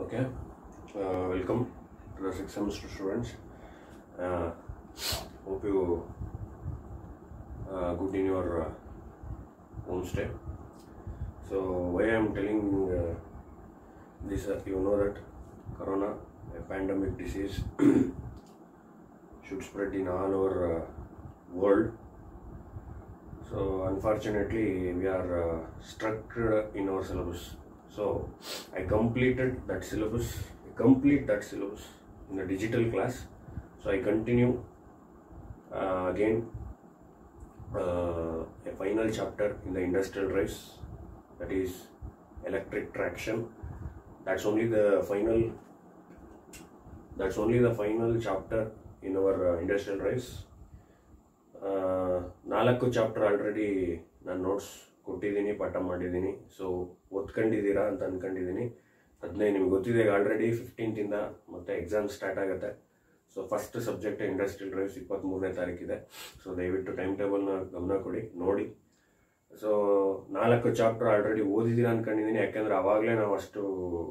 Okay, uh, welcome to the sixth semester students. Uh, hope you uh, good in your uh, homestay. So why I am telling uh, this, uh, you know that Corona, a pandemic disease, should spread in all over uh, world. So unfortunately, we are uh, stuck uh, in our syllabus. So I completed that syllabus, I complete that syllabus in a digital class. So I continue uh, again uh, a final chapter in the industrial race that is electric traction. That's only the final. That's only the final chapter in our uh, industrial race. ನಾಲ್ಕು chapter already ನಾನು notes ಕೊಟ್ಟಿದ್ದೀನಿ ಪಾಠ ಮಾಡಿದ್ದೀನಿ so ಓದ್ಕೊಂಡಿದ್ದೀರಾ ಅಂತ ಅನ್ಕೊಂಡಿದ್ದೀನಿ ಹದಿನೈದು ನಿಮ್ಗೆ ಗೊತ್ತಿದೆ ಈಗ ಆಲ್ರೆಡಿ ಫಿಫ್ಟೀನ್ತಿಂದ ಮತ್ತೆ ಎಕ್ಸಾಮ್ ಸ್ಟಾರ್ಟ್ ಆಗುತ್ತೆ so first subject industrial drives ಇಪ್ಪತ್ತ್ಮೂರನೇ ತಾರೀಕಿದೆ ಸೊ ದಯವಿಟ್ಟು ಟೈಮ್ ಟೇಬಲ್ನ ಗಮನ ಕೊಡಿ ನೋಡಿ ಸೊ ನಾಲ್ಕು ಚಾಪ್ಟರ್ ಆಲ್ರೆಡಿ ಓದಿದ್ದೀರಾ ಅನ್ಕೊಂಡಿದ್ದೀನಿ ಯಾಕೆಂದ್ರೆ ಅವಾಗಲೇ ನಾವು ಅಷ್ಟು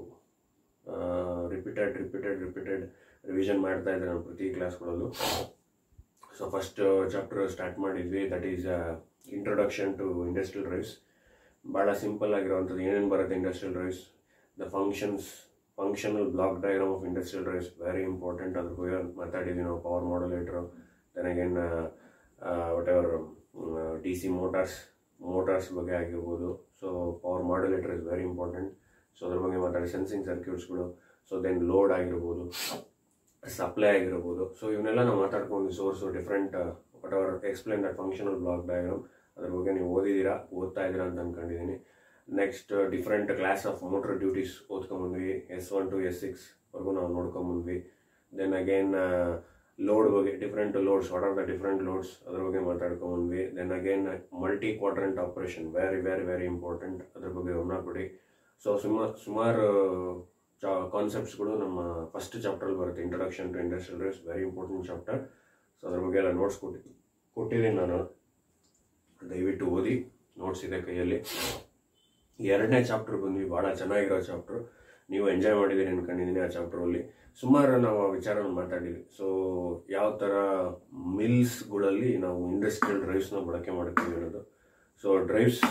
ರಿಪೀಟೆಡ್ ರಿಪೀಟೆಡ್ ರಿಪೀಟೆಡ್ ರಿವಿಷನ್ ಮಾಡ್ತಾ ಇದ್ದೆ ನಾನು ಪ್ರತಿ ಕ್ಲಾಸ್ಗಳಲ್ಲೂ ಸೊ ಫಸ್ಟ್ ಚಾಪ್ಟರ್ ಸ್ಟಾರ್ಟ್ ಮಾಡಿದ್ವಿ that is introduction to industrial drives ಭಾಳ ಸಿಂಪಲ್ ಆಗಿರುವಂಥದ್ದು ಏನೇನು ಬರುತ್ತೆ industrial drives the functions functional block diagram of industrial drives very important ಅದ್ರ ಬಗ್ಗೆ ಮಾತಾಡಿದ್ವಿ ನಾವು ಪವರ್ ಮಾಡಲೇಟ್ರು then again whatever D C motors motors ಬಗ್ಗೆ ಆಗಿರ್ಬೋದು so power modulator is very important so ಅದ್ರ ಬಗ್ಗೆ ಮಾತಾಡಿ ಸೆನ್ಸಿಂಗ್ ಸರ್ಕ್ಯೂಟ್ಸ್ಗಳು ಸೊ ದೆನ್ ಲೋಡ್ ಆಗಿರ್ಬೋದು ಸಪ್ಲೈ ಆಗಿರ್ಬೋದು ಸೊ ಇವನ್ನೆಲ್ಲ ನಾವು ಮಾತಾಡ್ಕೊಂಡು source different what are explain that functional block diagram ಅದ್ರ ಬಗ್ಗೆ ನೀವು ಓದಿದ್ದೀರಾ ಓದ್ತಾ ಇದ್ದೀರಾ ಅಂತ ಅನ್ಕೊಂಡಿದ್ದೀನಿ next different class of motor duties ಓದ್ಕೊಂಬಂದ್ವಿ S one to S six ವರೆಗೂ ನಾವು ನೋಡ್ಕೊಂಬಂದ್ವಿ ದೆನ್ ಅಗೇನ್ ಲೋಡ್ ಬಗ್ಗೆ different loads what are the different loads ಅದ್ರ ಬಗ್ಗೆ ಮಾತಾಡ್ಕೊಂಬಂದ್ವಿ then again multi quadrant operation very very very important ಅದ್ರ ಬಗ್ಗೆ ಗಮನ ಕೊಡಿ ಸೊ ಸುಮಾರು ಸುಮಾರು ಚಾ ಕಾನ್ಸೆಪ್ಟ್ಸ್ಗಳು ನಮ್ಮ ಫಸ್ಟ್ ಚಾಪ್ಟರ್ ಬರುತ್ತೆ introduction to industrial drives very important chapter so ಅದ್ರ ಬಗ್ಗೆ ಎಲ್ಲ ನೋಟ್ಸ್ ಕೊಟ್ಟಿ ಕೊಟ್ಟಿದ್ದೀನಿ ನಾನು ದಯವಿಟ್ಟು ಓದಿ ನೋಟ್ಸ್ ಇದೆ ಕೈಯಲ್ಲಿ ಎರಡನೇ ಚಾಪ್ಟರ್ ಬಂದ್ವಿ ಭಾಳ ಚೆನ್ನಾಗಿರೋ ಚಾಪ್ಟರ್ ನೀವು ಎಂಜಾಯ್ ಮಾಡಿದ್ದೀರಿ ಅನ್ಕೊಂಡಿದ್ದೀನಿ ಆ ಚಾಪ್ಟ್ರಲ್ಲಿ ಸುಮಾರು ನಾವು ಆ ವಿಚಾರವನ್ನು ಮಾತಾಡಿದ್ವಿ ಸೊ ಯಾವ ಥರ ಮಿಲ್ಸ್ಗಳಲ್ಲಿ ನಾವು ಇಂಡಸ್ಟ್ರಿಯಲ್ ಡ್ರೈವ್ಸ್ನ ಬಳಕೆ ಮಾಡ್ತೀವಿ ಅನ್ನೋದು ಸೊ ಡ್ರೈವ್ಸ್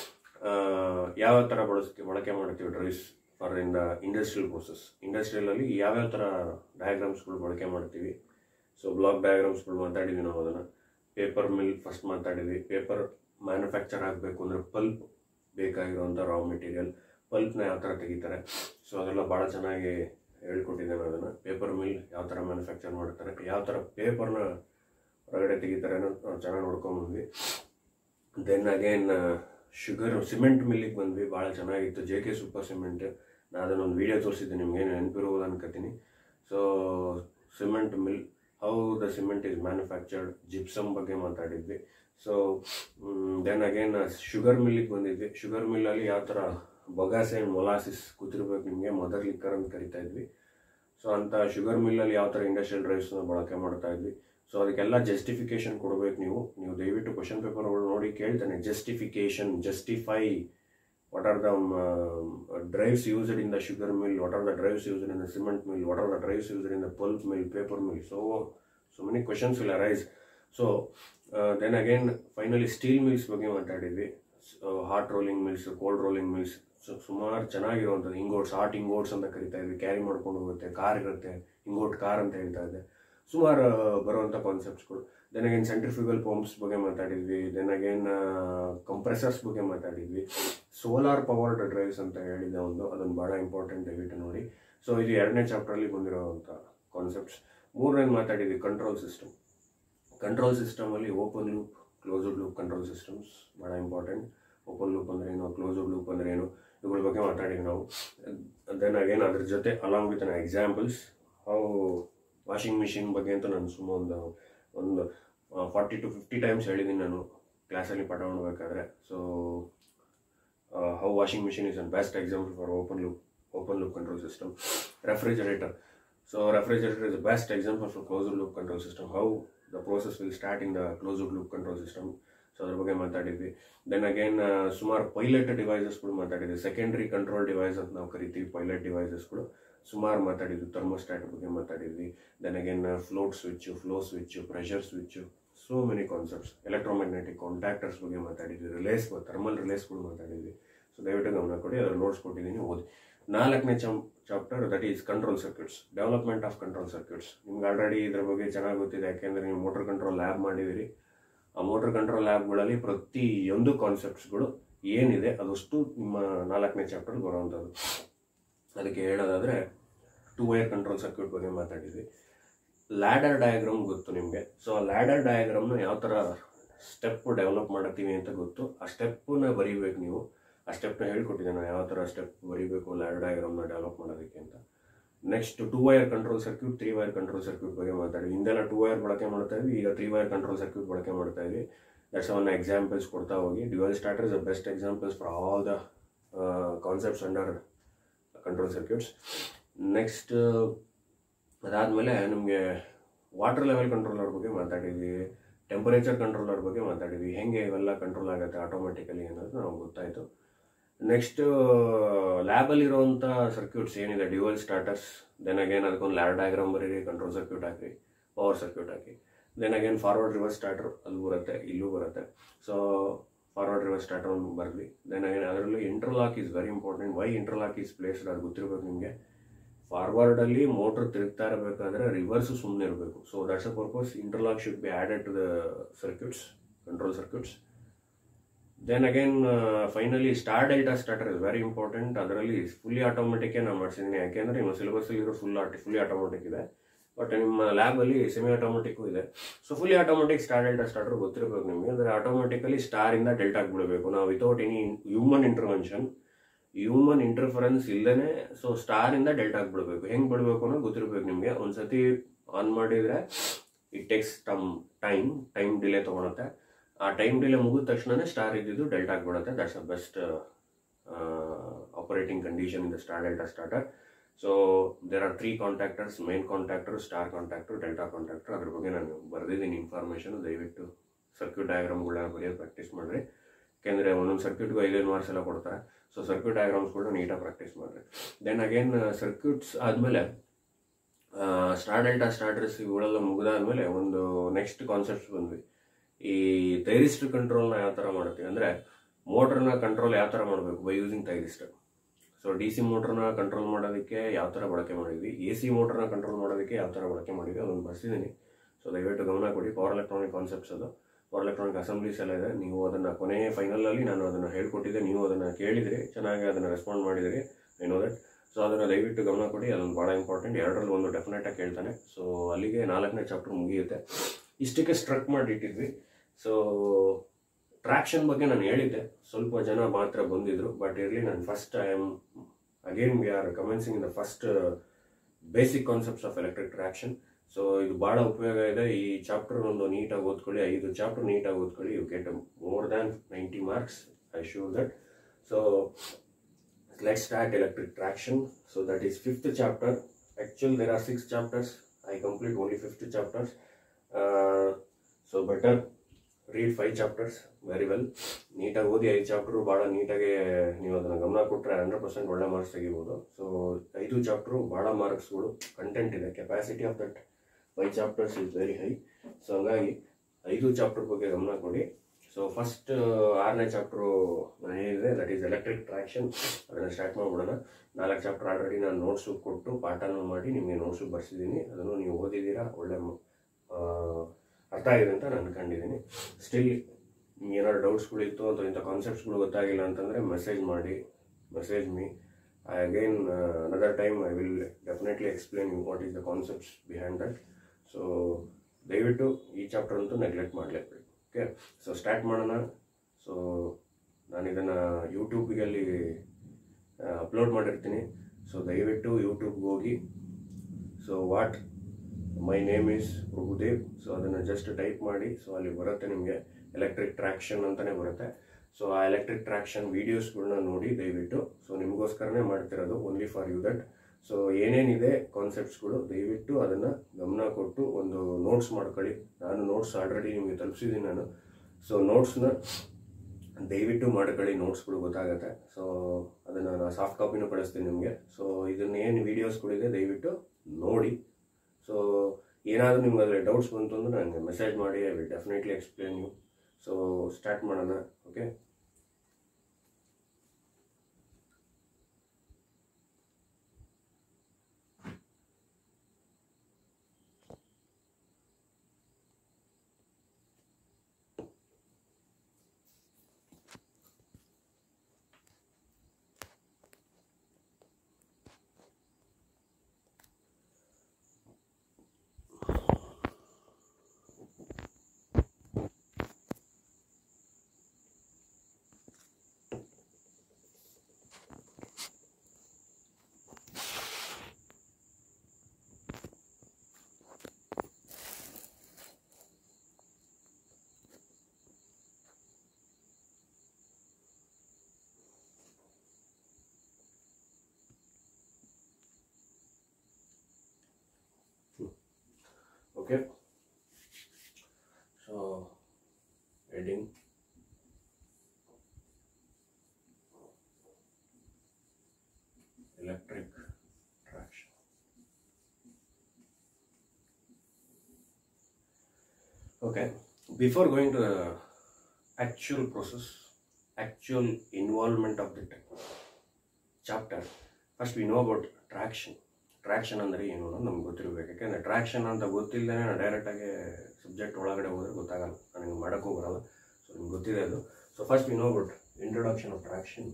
ಯಾವ ಥರ ಬಳಸ್ತೀವಿ ಬಳಕೆ ಮಾಡ್ತೀವಿ drives for in the industrial process ಇಂಡಸ್ಟ್ರಿಯಲಲ್ಲಿ ಯಾವ್ಯಾವ ಥರ ಡಯಾಗ್ರಾಮ್ಸ್ಗಳು ಬಳಕೆ ಮಾಡ್ತೀವಿ ಸೊ ಬ್ಲಾಕ್ ಡಯಾಗ್ರಾಮ್ಸ್ಗಳು ಮಾತಾಡಿದ್ವಿ ನಾವು ಅದನ್ನು ಪೇಪರ್ ಮಿಲ್ ಫಸ್ಟ್ ಮಾತಾಡಿದ್ವಿ ಪೇಪರ್ ಮ್ಯಾನುಫ್ಯಾಕ್ಚರ್ ಆಗಬೇಕು ಅಂದರೆ ಪಲ್ಪ್ ಬೇಕಾಗಿರುವಂಥ ರಾ ಮೆಟೀರಿಯಲ್ ಪಲ್ಪ್ನ ಯಾವ ಥರ ತೆಗಿತಾರೆ ಸೊ ಅದೆಲ್ಲ ಭಾಳ ಚೆನ್ನಾಗಿ ಹೇಳ್ಕೊಟ್ಟಿದ್ದೇನೆ ಅದನ್ನು ಪೇಪರ್ ಮಿಲ್ ಯಾವ ಥರ ಮ್ಯಾನುಫ್ಯಾಕ್ಚರ್ ಮಾಡ್ತಾರೆ ಯಾವ ಥರ ಪೇಪರ್ನ ಹೊರಗಡೆ ತೆಗಿತಾರೆ ಅನ್ನೋದು ನಾವು ಚೆನ್ನಾಗಿ ನೋಡ್ಕೊಂಬಂದ್ವಿ ದೆನ್ ಅಗೇನ್ ಶುಗರ್ ಸಿಮೆಂಟ್ ಮಿಲ್ಲಿಗೆ ಬಂದ್ವಿ ಭಾಳ ಚೆನ್ನಾಗಿತ್ತು ಜೆ ಕೆ ಸೂಪರ್ ಸಿಮೆಂಟ್ ನಾನು ಅದನ್ನೊಂದು ವೀಡಿಯೋ ತೋರಿಸಿದ್ದೆ ನಿಮ್ಗೆ ನೆನಪಿರುವುದು ಅನ್ಕೋತೀನಿ so cement mill how the cement is manufactured gypsum ಬಗ್ಗೆ ಮಾತಾಡಿದ್ವಿ ಸೊ ದೆನ್ ಅಗೇನ್ ಶುಗರ್ ಮಿಲ್ಲಿಗೆ ಬಂದಿದ್ವಿ ಶುಗರ್ ಮಿಲ್ಲಲ್ಲಿ ಯಾವ ಥರ ಬೊಗಾಸೆ ಆ್ಯಂಡ್ ಮೊಲಾಸಿಸ್ ಕೂತಿರ್ಬೇಕು ನಿಮಗೆ ಮದರ್ ಲಿಕ್ಕರ್ ಅಂತ ಕರಿತಾ ಇದ್ವಿ ಸೊ ಅಂತ ಶುಗರ್ ಮಿಲ್ಲಲ್ಲಿ ಯಾವ ಥರ ಇಂಡಸ್ಟ್ರಿಯಲ್ ಡ್ರೈವ್ಸ್ನ ಬಳಕೆ ಮಾಡ್ತಾ ಇದ್ವಿ ಸೊ ಅದಕ್ಕೆಲ್ಲ ಜಸ್ಟಿಫಿಕೇಶನ್ ಕೊಡಬೇಕು ನೀವು ನೀವು ದಯವಿಟ್ಟು ಕ್ವಶನ್ ಪೇಪರ್ಗಳು ನೋಡಿ ಕೇಳ್ತಾನೆ justification justify what are the drives used in the sugar mill what are the drives used in the cement mill what are the drives used in the pulp mill paper mill so so many questions will arise so then again finally steel mills ಬಗ್ಗೆ ಮಾತಾಡಿದ್ವಿ hot rolling mills cold rolling mills so ಸುಮಾರು ಚೆನ್ನಾಗಿರುವಂಥದ್ದು ಇಂಗೋಟ್ಸ್ hot ಇಂಗೋಟ್ಸ್ ಅಂತ ಕರಿತಾ ಇದ್ವಿ carry ಮಾಡ್ಕೊಂಡು ಹೋಗುತ್ತೆ car ಇರುತ್ತೆ ಇಂಗೋಟ್ ಕಾರ್ ಅಂತ ಹೇಳ್ತಾ ಇದ್ದೆ ಸುಮಾರು ಬರುವಂಥ ಕಾನ್ಸೆಪ್ಟ್ಸ್ಗಳು ದೆನ್ ಅಗೇನ್ ಸೆಂಟ್ರಿಫ್ಯೂಗಲ್ ಪಂಪ್ಸ್ ಬಗ್ಗೆ ಮಾತಾಡಿದ್ವಿ ದೆನ್ ಅಗೇನ್ ಕಂಪ್ರೆಸರ್ಸ್ ಬಗ್ಗೆ ಮಾತಾಡಿದ್ವಿ ಸೋಲಾರ್ ಪವರ್ಡ್ ಡ್ರೈವ್ಸ್ ಅಂತ ಹೇಳಿದೆ ಒಂದು ಅದೊಂದು ಭಾಳ ಇಂಪಾರ್ಟೆಂಟ್ ದಯವಿಟ್ಟು ನೋಡಿ ಸೊ ಇದು ಎರಡನೇ ಚಾಪ್ಟ್ರಲ್ಲಿ ಬಂದಿರೋವಂಥ ಕಾನ್ಸೆಪ್ಟ್ಸ್ ಮೂರನೇದು ಮಾತಾಡಿದ್ವಿ ಕಂಟ್ರೋಲ್ ಸಿಸ್ಟಮ್ ಕಂಟ್ರೋಲ್ ಸಿಸ್ಟಮಲ್ಲಿ open loop closed loop control systems ಭಾಳ ಇಂಪಾರ್ಟೆಂಟ್ ಓಪನ್ ಲೂಪ್ ಅಂದರೆ ಏನು ಕ್ಲೋಸ್ಡ್ ಲೂಪ್ ಅಂದರೆ ಏನು ಇವುಗಳ ಬಗ್ಗೆ ಮಾತಾಡಿದ್ವಿ ನಾವು ದೆನ್ ಅಗೇನ್ ಅದ್ರ ಜೊತೆ along with an examples how washing machine ಬಗ್ಗೆ ಅಂತ ನಾನು ಸುಮ್ಮ ಒಂದು ಒಂದು ಫಾರ್ಟಿ ಟು ಫಿಫ್ಟಿ ಟೈಮ್ಸ್ ಹೇಳಿದ್ದೀನಿ ನಾನು ಕ್ಲಾಸಲ್ಲಿ ಪಾಠ ಮಾಡಬೇಕಾದ್ರೆ so how washing machine is an best example for open loop open loop control system refrigerator so refrigerator is best example for closed loop control system how the process will start in the closed loop control system so ಅದ್ರ ಬಗ್ಗೆ ಮಾತಾಡಿದ್ವಿ then again ಸುಮಾರು pilot ಡಿವೈಸಸ್ಗಳು ಮಾತಾಡಿದ್ವಿ secondary control device ಅಂತ ನಾವು ಕರಿತೀವಿ pilot ಡಿವೈಸಸ್ಗಳು ಸುಮಾರು ಮಾತಾಡಿದ್ವಿ ಥರ್ಮೋಸ್ಟ್ಯಾಟ್ ಬಗ್ಗೆ ಮಾತಾಡಿದ್ವಿ then again float switch flow switch pressure switch so many concepts electromagnetic contactors ಬಗ್ಗೆ ಮಾತಾಡಿದ್ವಿ ರಿಲೇಸ್ ಥರ್ಮಲ್ ರಿಲೇಸ್ಗಳು ಮಾತಾಡಿದ್ವಿ ಸೊ ದಯವಿಟ್ಟು ಗಮನ ಕೊಡಿ ಅದ್ರ ನೋಟ್ಸ್ ಕೊಟ್ಟಿದ್ದೀನಿ ಓದಿ ನಾಲ್ಕನೇ ಚಂ chapter that is control circuits development of control circuits ನಿಮ್ಗೆ ಆಲ್ರೆಡಿ ಇದ್ರ ಬಗ್ಗೆ ಚೆನ್ನಾಗಿ ಗೊತ್ತಿದೆ ಯಾಕೆಂದರೆ ನೀವು ಮೋಟರ್ ಕಂಟ್ರೋಲ್ ಲ್ಯಾಬ್ ಮಾಡಿದಿರಿ ಆ ಮೋಟರ್ ಕಂಟ್ರೋಲ್ ಲ್ಯಾಬ್ಗಳಲ್ಲಿ ಪ್ರತಿಯೊಂದು ಕಾನ್ಸೆಪ್ಟ್ಸ್ಗಳು ಏನಿದೆ ಅದಷ್ಟು ನಿಮ್ಮ ನಾಲ್ಕನೇ ಚಾಪ್ಟರ್ ಬರುವಂಥದ್ದು ಅದಕ್ಕೆ ಹೇಳೋದಾದರೆ ಟೂ ವೈರ್ ಕಂಟ್ರೋಲ್ ಸರ್ಕ್ಯೂಟ್ ಬಗ್ಗೆ ಮಾತಾಡಿದ್ವಿ ಲ್ಯಾಡರ್ ಡಯಾಗ್ರಾಮ್ ಗೊತ್ತು ನಿಮಗೆ ಸೊ ಆ ಲ್ಯಾಡರ್ ಡಯಾಗ್ರಾಮ್ನ ಯಾವ ಥರ ಸ್ಟೆಪ್ ಡೆವಲಪ್ ಮಾಡತ್ತೀವಿ ಅಂತ ಗೊತ್ತು ಆ ಸ್ಟೆಪ್ಪನ್ನ ಬರೀಬೇಕು ನೀವು ಆ ಸ್ಟೆಪ್ನ ಹೇಳ್ಕೊಟ್ಟಿದ್ದೆ ನಾನು ಯಾವ ಥರ ಸ್ಟೆಪ್ ಬರೀಬೇಕು ಲ್ಯಾಡರ್ ಡಯಾಗ್ರಾಮ್ನ ಡೆವಲಪ್ ಮಾಡೋದಕ್ಕೆ ಅಂತ next two wire control circuit three wire control circuit ಬಗ್ಗೆ ಮಾತಾಡಿ ಹಿಂದೆಲ್ಲ ಟೂ ವೈರ್ ಬಳಕೆ ಮಾಡ್ತಾ ಇದ್ವಿ ಈಗ ತ್ರೀ ವೈರ್ ಕಂಟ್ರೋಲ್ ಸರ್ಕ್ಯೂಟ್ ಬಳಕೆ ಮಾಡ್ತಾ ಇದ್ವಿ ದಟ್ಸ್ ಒನ್ ಎಕ್ಸಾಂಪಲ್ಸ್ ಕೊಡ್ತಾ ಹೋಗಿ dual starter is the best examples for all the concepts under control circuits next ಅದಾದಮೇಲೆ ನಿಮಗೆ ವಾಟರ್ ಲೆವೆಲ್ ಕಂಟ್ರೋಲರ್ ಬಗ್ಗೆ ಮಾತಾಡಿದ್ವಿ ಟೆಂಪರೇಚರ್ ಕಂಟ್ರೋಲರ್ ಬಗ್ಗೆ ಮಾತಾಡಿದ್ವಿ ಹೆಂಗೆ ಇವೆಲ್ಲ ಕಂಟ್ರೋಲ್ ಆಗುತ್ತೆ ಆಟೋಮೆಟಿಕಲಿ ಅನ್ನೋದು ನಮ್ಗೆ ಗೊತ್ತಾಯಿತು ನೆಕ್ಸ್ಟ್ ಲ್ಯಾಬಲ್ಲಿರುವಂಥ ಸರ್ಕ್ಯೂಟ್ಸ್ ಏನಿದೆ ಡ್ಯುವಲ್ ಸ್ಟಾರ್ಟರ್ಸ್ ದೆನ್ ಅಗೇನ್ ಅದಕ್ಕೊಂದು ಲ್ಯಾಡ್ ಡಯಾಗ್ರಾಮ್ ಬರೀರಿ ಕಂಟ್ರೋಲ್ ಸರ್ಕ್ಯೂಟ್ ಹಾಕಿ ಪವರ್ ಸರ್ಕ್ಯೂಟ್ ಹಾಕಿ then again forward reverse starter ಅದು ಬರುತ್ತೆ ಇಲ್ಲೂ ಬರುತ್ತೆ ಸೊ ಫಾರ್ವರ್ಡ್ ರಿವರ್ಸ್ ಸ್ಟಾರ್ಟರ್ ಒಂದು ಬರಲಿ ದೆನ್ ಅಗೇನ್ ಅದರಲ್ಲೂ interlock is very important why interlock is placed ಅದು ಗೊತ್ತಿರಬೇಕು ನಿಮಗೆ ಫಾರ್ವರ್ಡಲ್ಲಿ ಮೋಟ್ರ್ ತಿರುಗ್ತಾ ಇರಬೇಕಾದ್ರೆ ರಿವರ್ಸ್ ಸುಮ್ಮನೆ ಇರಬೇಕು so that's a purpose interlock should be added to the circuits control circuits then again finally star delta starter is very important ಅದರಲ್ಲಿ fully ಆಟೋಮೆಟಿಕ್ಕೇ ನಾನು ಮಾಡಿಸಿದ್ದೀನಿ ಯಾಕೆಂದರೆ ನಿಮ್ಮ ಸಿಲೆಬಸ್ಸಲ್ಲಿ ಇರೋ ಫುಲ್ ಆಟಿ ಫುಲ್ಲಿ ಆಟೋಮೆಟಿಕ್ ಇದೆ ಬಟ್ ನಿಮ್ಮ ಲ್ಯಾಬಲ್ಲಿ ಸೆಮಿ ಆಟೋಮೆಟಿಕ್ಕು ಇದೆ so fully automatic star delta starter ಗೊತ್ತಿರಬೇಕು ನಿಮಗೆ ಅಂದರೆ ಆಟೋಮೆಟಿಕಲಿ ಸ್ಟಾರಿಂದ ಡೆಲ್ಟಾಗೆ ಬಿಡಬೇಕು ನಾವು without any human intervention human interference ಇಲ್ಲದೇ ಸೊ ಸ್ಟಾರಿಂದ ಡೆಲ್ಟಾಗೆ ಬಿಡಬೇಕು ಹೆಂಗೆ ಬಿಡಬೇಕು ಅನ್ನೋದು ಗೊತ್ತಿರಬೇಕು ನಿಮಗೆ ಒಂದ್ಸತಿ ಆನ್ ಮಾಡಿದರೆ ಇಟ್ ಟೇಕ್ಸ್ ಟಮ್ ಟೈಮ್ ಟೈಮ್ ಡಿಲೇ ತೊಗೊಳುತ್ತೆ ಆ ಟೈಮ್ ಡಿಲೇ ಮುಗಿದ ತಕ್ಷಣನೇ ಸ್ಟಾರ್ ಇದ್ದಿದ್ದು ಡೆಲ್ಟಾಗೆ ಬಿಡುತ್ತೆ that's a best operating condition in the star delta starter so there are three contactors main contactor star contactor delta contactor ಅದ್ರ ಬಗ್ಗೆ ನಾನು ಬರೆದಿದ್ದೀನಿ ಇನ್ಫಾರ್ಮೇಷನ್ ದಯವಿಟ್ಟು ಸರ್ಕ್ಯೂಟ್ ಡಯಾಗ್ರಾಮ್ಗಳನ್ನ ಬರೆಯೋದು ಪ್ರಾಕ್ಟೀಸ್ ಮಾಡಿರಿ ಯಾಕೆಂದರೆ ಒಂದೊಂದು ಸರ್ಕ್ಯೂಟ್ಗೂ ಐದೈದು ಮಾರ್ಕ್ಸ್ ಎಲ್ಲ ಕೊಡ್ತಾರೆ ಸೊ ಸರ್ಕ್ಯೂಟ್ ಡಯಾಗ್ರಾಮ್ಸ್ಗಳನ್ನ ನೀಟಾಗಿ ಪ್ರಾಕ್ಟೀಸ್ ಮಾಡಿರಿ ದೆನ್ ಅಗೇನ್ ಸರ್ಕ್ಯೂಟ್ಸ್ ಆದಮೇಲೆ ಸ್ಟಾರ್ ಡೆಲ್ಟಾ ಸ್ಟಾರ್ಟರ್ಸ್ ಇವುಗಳೆಲ್ಲ ಮುಗಿದಾದ್ಮೇಲೆ ಒಂದು ನೆಕ್ಸ್ಟ್ ಕಾನ್ಸೆಪ್ಟ್ಸ್ ಬಂದ್ವಿ ಈ ಥೈರಿಸ್ಟ್ ಕಂಟ್ರೋಲ್ನ ಯಾವ ಥರ ಮಾಡ್ತೀವಿ ಅಂದರೆ ಮೋಟ್ರನ್ನ ಕಂಟ್ರೋಲ್ ಯಾವ ಥರ ಮಾಡಬೇಕು by using thyristor so D C ಮೋಟ್ರನ್ನ ಕಂಟ್ರೋಲ್ ಮಾಡೋದಕ್ಕೆ ಯಾವ ಥರ ಬಳಕೆ ಮಾಡಿದ್ವಿ ಎ ಸಿ ಮೋಟ್ರನ್ನ ಕಂಟ್ರೋಲ್ ಮಾಡೋದಕ್ಕೆ ಯಾವ ಥರ ಬಳಕೆ ಮಾಡಿದ್ವಿ ಅದನ್ನು ಬರ್ಸಿದ್ದೀನಿ ಸೊ ದಯವಿಟ್ಟು ಗಮನ ಕೊಡಿ ಪವರ್ ಎಲೆಕ್ಟ್ರಾನಿಕ್ ಕಾನ್ಸೆಪ್ಟ್ಸ್ ಅದು ಪವರ್ ಎಲೆಕ್ಟ್ರಾನಿಕ್ ಅಸೆಂಬ್ಲೀಸ್ ಎಲ್ಲ ಇದೆ ನೀವು ಅದನ್ನು ಕೊನೆಯ ಫೈನಲಲ್ಲಿ ನಾನು ಅದನ್ನು ಹೇಳ್ಕೊಟ್ಟಿದ್ದೆ ನೀವು ಅದನ್ನು ಕೇಳಿದಿರಿ ಚೆನ್ನಾಗಿ ಅದನ್ನು ರೆಸ್ಪಾಂಡ್ ಮಾಡಿದಿರಿ ಐ ನೋ ದಟ್ ಸೊ ಅದನ್ನು ದಯವಿಟ್ಟು ಗಮನ ಕೊಡಿ ಅದೊಂದು ಭಾಳ ಇಂಪಾರ್ಟೆಂಟ್ ಎರಡರಲ್ಲಿ ಒಂದು ಡೆಫಿನೆಟಾಗಿ ಕೇಳ್ತಾನೆ ಸೊ ಅಲ್ಲಿಗೆ ನಾಲ್ಕನೇ ಚಾಪ್ಟರ್ ಮುಗಿಯುತ್ತೆ ಇಷ್ಟಕ್ಕೆ ಸ್ಟ್ರಕ್ ಮಾಡಿಟ್ಟಿದ್ವಿ ಸೊ ಟ್ರಾಕ್ಷನ್ ಬಗ್ಗೆ ನಾನು ಹೇಳಿದ್ದೆ ಸ್ವಲ್ಪ ಜನ ಮಾತ್ರ ಬಂದಿದ್ರು ಬಟ್ ಇರಲಿ ನಾನು first I am again we are commencing in the first basic concepts of electric traction so ಇದು ಭಾಳ ಉಪಯೋಗ ಇದೆ ಈ ಚಾಪ್ಟರ್ ಒಂದು ನೀಟಾಗಿ ಓದ್ಕೊಳ್ಳಿ ಐದು ಚಾಪ್ಟರ್ ನೀಟಾಗಿ ಓದ್ಕೊಳ್ಳಿ you get more than ninety marks I sure that so let's start electric traction so that is fifth chapter actually there are six chapters i complete only fifth chapters uh, so better read five chapters very well ನೀಟಾಗಿ ಓದಿ ಐದು chapter ಭಾಳ ನೀಟಾಗಿ ನೀವು ಅದನ್ನು ಗಮನ ಕೊಟ್ಟರೆ hundred percent ಒಳ್ಳೆ ಮಾರ್ಕ್ಸ್ ತೆಗಿಬೋದು ಸೊ ಐದು ಚಾಪ್ಟರು ಭಾಳ ಮಾರ್ಕ್ಸ್ಗಳು ಕಂಟೆಂಟ್ ಇದೆ capacity of that five chapters is very high so ಹಂಗಾಗಿ ಐದು ಚಾಪ್ಟರ್ ಬಗ್ಗೆ ಗಮನ ಕೊಡಿ ಸೊ ಫಸ್ಟ್ ಆರನೇ ಚಾಪ್ಟ್ರು ನಾನು ಹೇಳಿದೆ ದಟ್ ಈಸ್ ಎಲೆಕ್ಟ್ರಿಕ್ ಟ್ರಾಕ್ಷನ್ ಅದನ್ನು ಸ್ಟಾರ್ಟ್ ಮಾಡ್ಬಿಡೋಣ ನಾಲ್ಕು ಚಾಪ್ಟರ್ ಆಲ್ರೆಡಿ ನಾನು ನೋಟ್ಸು ಕೊಟ್ಟು ಪಾಠನ ಮಾಡಿ ನಿಮಗೆ ನೋಟ್ಸು ಬರ್ಸಿದ್ದೀನಿ ಅದನ್ನು ನೀವು ಓದಿದ್ದೀರಾ ಒಳ್ಳೆ ಆ, ಅರ್ಥ ಆಗಿದೆ ಅಂತ ನಾನು ಅನ್ಕೊಂಡಿದ್ದೀನಿ ಸ್ಟಿಲ್ ನಿಮ್ಗೆ ಏನಾದ್ರು ಡೌಟ್ಸ್ಗಳಿತ್ತು ಅಥವಾ ಇಂಥ ಕಾನ್ಸೆಪ್ಟ್ಸ್ಗಳು ಗೊತ್ತಾಗಿಲ್ಲ ಅಂತಂದರೆ ಮೆಸೇಜ್ ಮಾಡಿ message me again another time I will definitely explain you what is the concepts behind that so ದಯವಿಟ್ಟು ಈ ಚಾಪ್ಟರ್ ಅಂತೂ ನೆಗ್ಲೆಕ್ಟ್ ಮಾಡಲೇಬೇಡಿ ಓಕೆ ಸೊ ಸ್ಟಾರ್ಟ್ ಮಾಡೋಣ ಸೊ ನಾನು ಇದನ್ನು ಯೂಟ್ಯೂಬಿಗಲ್ಲಿ ಅಪ್ಲೋಡ್ ಮಾಡಿರ್ತೀನಿ ಸೊ ದಯವಿಟ್ಟು ಯೂಟ್ಯೂಬ್ಗೆ ಹೋಗಿ so what my name is Prabhudev so ಅದನ್ನು ಜಸ್ಟ್ ಟೈಪ್ ಮಾಡಿ ಸೊ ಅಲ್ಲಿ ಬರುತ್ತೆ ನಿಮಗೆ ಎಲೆಕ್ಟ್ರಿಕ್ ಟ್ರ್ಯಾಕ್ಷನ್ ಅಂತಲೇ ಬರುತ್ತೆ ಸೊ ಆ ಎಲೆಕ್ಟ್ರಿಕ್ ಟ್ರ್ಯಾಕ್ಷನ್ ವೀಡಿಯೋಸ್ಗಳನ್ನ ನೋಡಿ ದಯವಿಟ್ಟು ಸೊ ನಿಮಗೋಸ್ಕರನೇ ಮಾಡ್ತಿರೋದು only for you that so ಏನೇನಿದೆ ಕಾನ್ಸೆಪ್ಟ್ಸ್ಗಳು ದಯವಿಟ್ಟು ಅದನ್ನು ಗಮನ ಕೊಟ್ಟು ಒಂದು ನೋಟ್ಸ್ ಮಾಡ್ಕೊಳ್ಳಿ ನಾನು ನೋಟ್ಸ್ ಆಲ್ರೆಡಿ ನಿಮಗೆ ತಲುಪಿಸಿದ್ದೀನಿ ನಾನು ಸೊ ನೋಟ್ಸ್ನ ದಯವಿಟ್ಟು ಮಾಡ್ಕೊಳ್ಳಿ ನೋಟ್ಸ್ಗಳು ಗೊತ್ತಾಗುತ್ತೆ ಸೊ ಅದನ್ನು ನಾನು ಸಾಫ್ಟ್ ಕಾಪಿನೂ ಕಳಿಸ್ತೀನಿ ನಿಮಗೆ ಸೊ ಇದನ್ನ ಏನು ವೀಡಿಯೋಸ್ಗಳಿದೆ ದಯವಿಟ್ಟು ನೋಡಿ ಸೊ ಏನಾದರೂ ನಿಮ್ಗೆ ಅದರಲ್ಲಿ ಡೌಟ್ಸ್ ಬಂತು ಅಂದರೆ ನನಗೆ ಮೆಸೇಜ್ ಮಾಡಿ I will definitely explain you so start ಮಾಡೋಣ okay okay so heading electric traction okay before going to the actual process actual involvement of the chapter first we know about traction traction ಅಂದರೆ ಏನು ಅನ್ನೋದು ನಮ್ಗೆ ಗೊತ್ತಿರಬೇಕು ಯಾಕೆಂದರೆ traction ಅಂತ ಗೊತ್ತಿಲ್ಲದೇ ನಾನು ಡೈರೆಕ್ಟಾಗಿ ಸಬ್ಜೆಕ್ಟ್ ಒಳಗಡೆ ಹೋದರೆ ಗೊತ್ತಾಗಲ್ಲ ನನಗೆ ಮಾಡೋಕ್ಕೂ ಬರಲ್ಲ ಸೊ ನಿಮ್ಗೆ ಗೊತ್ತಿದೆ ಅದು so first we know about introduction of traction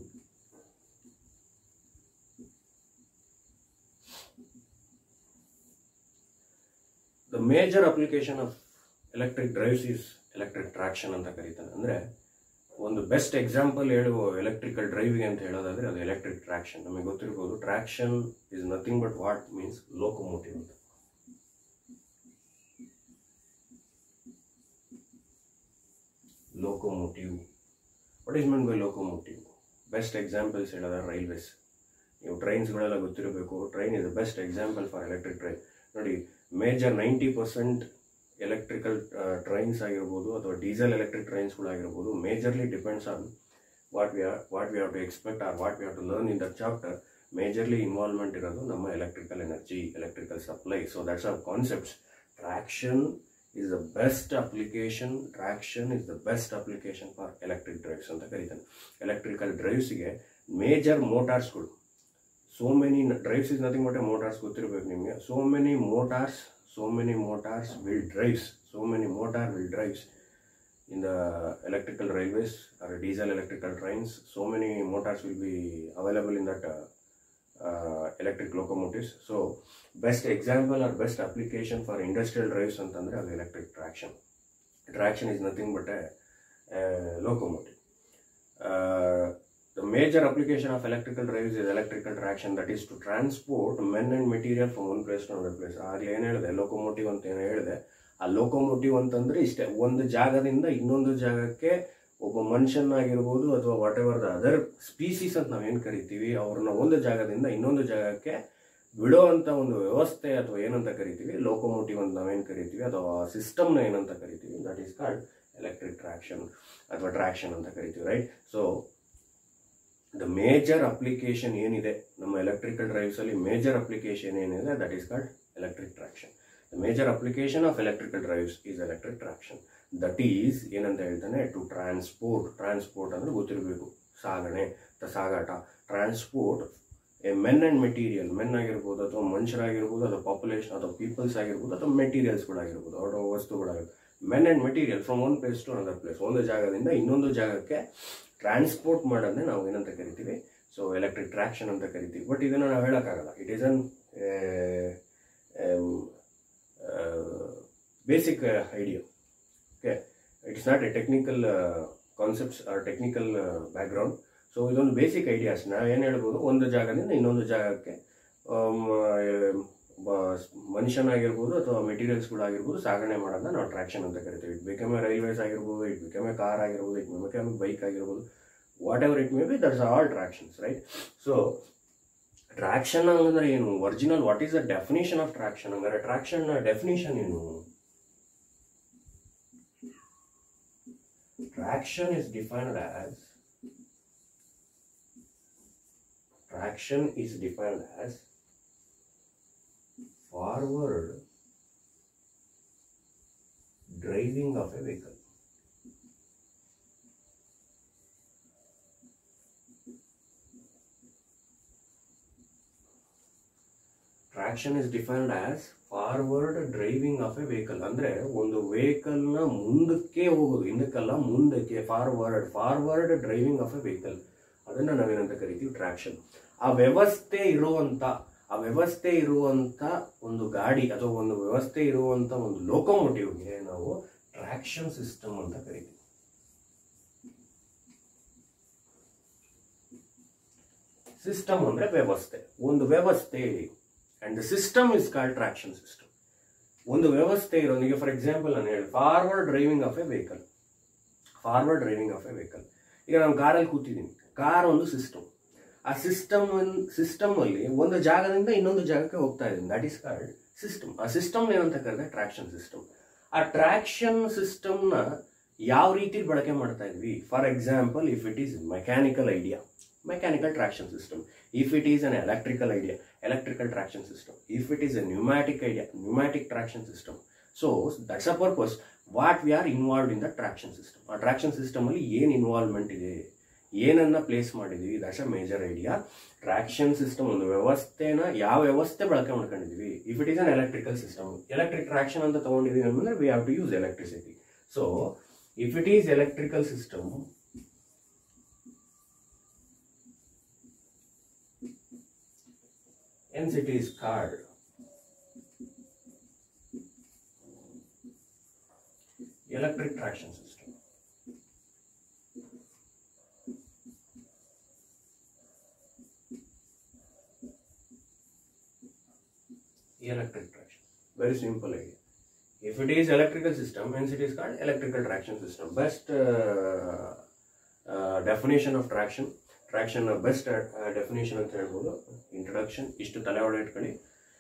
the major application of electric drives is electric traction ಅಂತ ಕರೀತಾನೆ ಅಂದರೆ ಒಂದು ಬೆಸ್ಟ್ ಎಕ್ಸಾಂಪಲ್ ಹೇಳುವ ಎಲೆಕ್ಟ್ರಿಕಲ್ ಡ್ರೈವಿಂಗ್ ಅಂತ ಹೇಳೋದಾದ್ರೆ ಅದು ಎಲೆಕ್ಟ್ರಿಕ್ ಟ್ರಾಕ್ಷನ್ ನಮಗೆ ಗೊತ್ತಿರ್ಬೋದು traction is nothing but what means locomotive ಅಂತ locomotive what is mean by locomotive best examples ಹೇಳೋದಾದ್ರೆ ರೈಲ್ವೇಸ್ ನೀವು ಟ್ರೈನ್ಸ್ಗಳೆಲ್ಲ ಗೊತ್ತಿರಬೇಕು train is the best example for electric train ನೋಡಿ major ninety percent electrical trains ಆಗಿರ್ಬೋದು ಅಥವಾ ಡೀಸೆಲ್ ಎಲೆಕ್ಟ್ರಿಕ್ ಟ್ರೈನ್ಸ್ಗಳಾಗಿರ್ಬೋದು majorly depends on what we are what we have to expect or what we have to learn in the chapter majorly involvement ಇರೋದು ನಮ್ಮ electrical energy electrical supply so that's our concepts traction is the best application traction is the best application for electric drives ಅಂತ ಕರೀತಾನೆ electrical ಡ್ರೈವ್ಸ್ಗೆ major ಮೋಟಾರ್ಸ್ಗಳು so many drives is nothing but a motors ಗೊತ್ತಿರಬೇಕು ನಿಮಗೆ so many motors so many motors will drives so many motor will drives in the electrical railways or diesel electrical trains so many motors will be available in that uh, uh, electric locomotives so best example or best application for industrial drives ಅಂತಂದ್ರೆ ಅದು electric traction traction is nothing but a, a locomotive uh, the major application of electrical drives is electrical traction that is to transport men and material from one place to another place ಆಗ್ಲೇ ಏನು ಹೇಳಿದೆ locomotive ಅಂತ ಏನೋ ಹೇಳಿದೆ ಆ locomotive ಅಂತಂದ್ರೆ ಇಷ್ಟೇ ಒಂದು ಜಾಗದಿಂದ ಇನ್ನೊಂದು ಜಾಗಕ್ಕೆ ಒಬ್ಬ ಮನುಷ್ಯನಾಗಿರ್ಬೋದು ಅಥವಾ whatever the other species ಅಂತ ನಾವೇನು ಕರಿತೀವಿ ಅವ್ರನ್ನ ಒಂದು ಜಾಗದಿಂದ ಇನ್ನೊಂದು ಜಾಗಕ್ಕೆ ಬಿಡೋ ಅಂತ ಒಂದು ವ್ಯವಸ್ಥೆ ಅಥವಾ ಏನಂತ ಕರಿತೀವಿ ಲೋಕೋಮೋಟಿವ್ ಅಂತ ನಾವೇನು ಕರಿತೀವಿ ಅಥವಾ ಸಿಸ್ಟಮ್ನ ಏನಂತ ಕರಿತೀವಿ that is called electric traction ಅಥವಾ ಟ್ರಾಕ್ಷನ್ ಅಂತ ಕರಿತೀವಿ right so the major application ಏನಿದೆ ನಮ್ಮ ಎಲೆಕ್ಟ್ರಿಕಲ್ ಡ್ರೈವ್ಸಲ್ಲಿ ಮೇಜರ್ ಅಪ್ಲಿಕೇಶನ್ ಏನಿದೆ that is called electric traction the major application of electrical drives is electric traction that is ಏನಂತ ಹೇಳ್ತಾನೆ ಟು ಟ್ರಾನ್ಸ್ಪೋರ್ಟ್ ಟ್ರಾನ್ಸ್ಪೋರ್ಟ್ ಅಂದ್ರೆ ಗೊತ್ತಿರಬೇಕು ಸಾಗಣೆ ತ- ಸಾಗಾಟ transport a men and material men ಆಗಿರ್ಬೋದು ಅಥವಾ ಮನುಷ್ಯರಾಗಿರ್ಬೋದು ಅಥವಾ ಪಾಪ್ಯುಲೇಷನ್ ಅಥವಾ ಪೀಪಲ್ಸ್ ಆಗಿರ್ಬೋದು ಅಥವಾ ಮೆಟೀರಿಯಲ್ಸ್ಗಳಾಗಿರ್ಬೋದು ಅಥವಾ ವಸ್ತುಗಳಾಗಿರ್ಬೋದು men and material from one place to another place ಒಂದು ಜಾಗದಿಂದ ಇನ್ನೊಂದು ಜಾಗಕ್ಕೆ ಟ್ರಾನ್ಸ್ಪೋರ್ಟ್ ಮಾಡೋದನ್ನೇ ನಾವು ಏನಂತ ಕರಿತೀವಿ ಸೊ ಎಲೆಕ್ಟ್ರಿಕ್ ಟ್ರಾಕ್ಷನ್ ಅಂತ ಕರಿತೀವಿ ಬಟ್ ಇದನ್ನು ನಾವು ಹೇಳೋಕ್ಕಾಗಲ್ಲ it is an basic idea okay it's not a technical concepts or technical background so ಇದೊಂದು ಬೇಸಿಕ್ ಐಡಿಯಾಸ್ ನಾವು ಏನು ಹೇಳ್ಬೋದು ಒಂದು ಜಾಗದಿಂದ ಇನ್ನೊಂದು ಜಾಗಕ್ಕೆ ಆಮ್, ಒಬ್ಬ ಮನುಷ್ಯನಾಗಿರ್ಬೋದು ಅಥವಾ ಮೆಟೀರಿಯಲ್ಸ್ಗಳಾಗಿರ್ಬೋದು ಸಾಗಣೆ ಮಾಡೋದನ್ನ ನಾವು ಟ್ರಾಕ್ಷನ್ ಅಂತ ಕರಿತೀವಿ ಇಟ್ ಬಿಕಮ್ ಎ ರೈಲ್ವೇಸ್ ಆಗಿರ್ಬೋದು ಇಟ್ ಬಿಕಮ್ ಎ ಕಾರ್ ಆಗಿರ್ಬೋದು ಇಟ್ ಬಿಕಮ್ ಎ ಬೈಕ್ ಆಗಿರ್ಬೋದು whatever it may be that's all tractions right so traction ಅಂದ್ರೆ ಏನು original what is the definition of traction ಹಂಗಾರೆ traction definition ಏನು traction is defined as traction is defined as forward driving of a vehicle traction is defined as forward driving of a vehicle ಅಂದ್ರೆ ಒಂದು vehicle ನ ಮುಂದಕ್ಕೆ ಹೋಗೋದು ಹಿಂದಕ್ಕಲ್ಲ ಮುಂದಕ್ಕೆ forward forward driving of a vehicle ಅದನ್ನ ನಾವೇನಂತ ಕರಿತೀವಿ ಟ್ರಾಕ್ಷನ್ ಆ ವ್ಯವಸ್ಥೆ ಇರುವಂತ ಆ ವ್ಯವಸ್ಥೆ ಇರುವಂತ ಒಂದು ಗಾಡಿ ಅಥವಾ ಒಂದು ವ್ಯವಸ್ಥೆ ಇರುವಂತ ಒಂದು ಲೋಕೋಮೋಟಿವ್ಗೆ ನಾವು ಟ್ರಾಕ್ಷನ್ ಸಿಸ್ಟಮ್ ಅಂತ ಕರಿತೀವಿ ಸಿಸ್ಟಮ್ ಅಂದ್ರೆ ವ್ಯವಸ್ಥೆ ಒಂದು ವ್ಯವಸ್ಥೆ and the system is called traction system ಒಂದು ವ್ಯವಸ್ಥೆ ಇರೋನಿಗೆ ಫಾರ್ ಎಕ್ಸಾಂಪಲ್ ನಾನು ಹೇಳಿ forward driving of a vehicle forward driving of a vehicle ಈಗ ನಾನು ಕಾರಲ್ಲಿ ಕೂತಿದ್ದೀನಿ ಕಾರ್ ಒಂದು ಸಿಸ್ಟಮ್ ಆ ಸಿಸ್ಟಮ್ ಸಿಸ್ಟಮ್ ಅಲ್ಲಿ ಒಂದು ಜಾಗದಿಂದ ಇನ್ನೊಂದು ಜಾಗಕ್ಕೆ ಹೋಗ್ತಾ ಇದ್ದೀನಿ ದಟ್ ಈಸ್ ಕಾಲ್ಡ್ ಸಿಸ್ಟಮ್ ಆ ಸಿಸ್ಟಮ್ ಏನಂತ ಕರೆದ್ರೆ ಟ್ರಾಕ್ಷನ್ ಸಿಸ್ಟಮ್ ಆ ಟ್ರಾಕ್ಷನ್ ಸಿಸ್ಟಮ್ನ ಯಾವ ರೀತಿ ಬಳಕೆ ಮಾಡ್ತಾ ಇದ್ವಿ for example if it is mechanical idea mechanical traction system if it is an electrical idea electrical traction system. If it is a pneumatic idea, pneumatic traction system. So that's a purpose. What we are involved in the traction system. ಆ traction system ಅಲ್ಲಿ ಏನ್ involvement ಇದೆ ಏನನ್ನ place ಮಾಡಿದೀವಿ that's a major idea traction system ಒಂದು ವ್ಯವಸ್ಥೆನ ಯಾವ ವ್ಯವಸ್ಥೆ ಬಳಕೆ ಮಾಡ್ಕೊಂಡಿದೀವಿ if it is an electrical system electric traction ಅಂತ ತಗೊಂಡಿದೀವಿ ಅಂದ್ರೆ we have to use electricity so if it is electrical system hence it is called electric traction system electric traction very simple idea if it is electrical system hence it is called electrical traction system best uh, uh, definition of traction traction best definition ಅಂತ ಹೇಳ್ಬೋದು introduction ಇಷ್ಟು ತಲೆ ಒಳಗೆ ಇಟ್ಕೊಳ್ಳಿ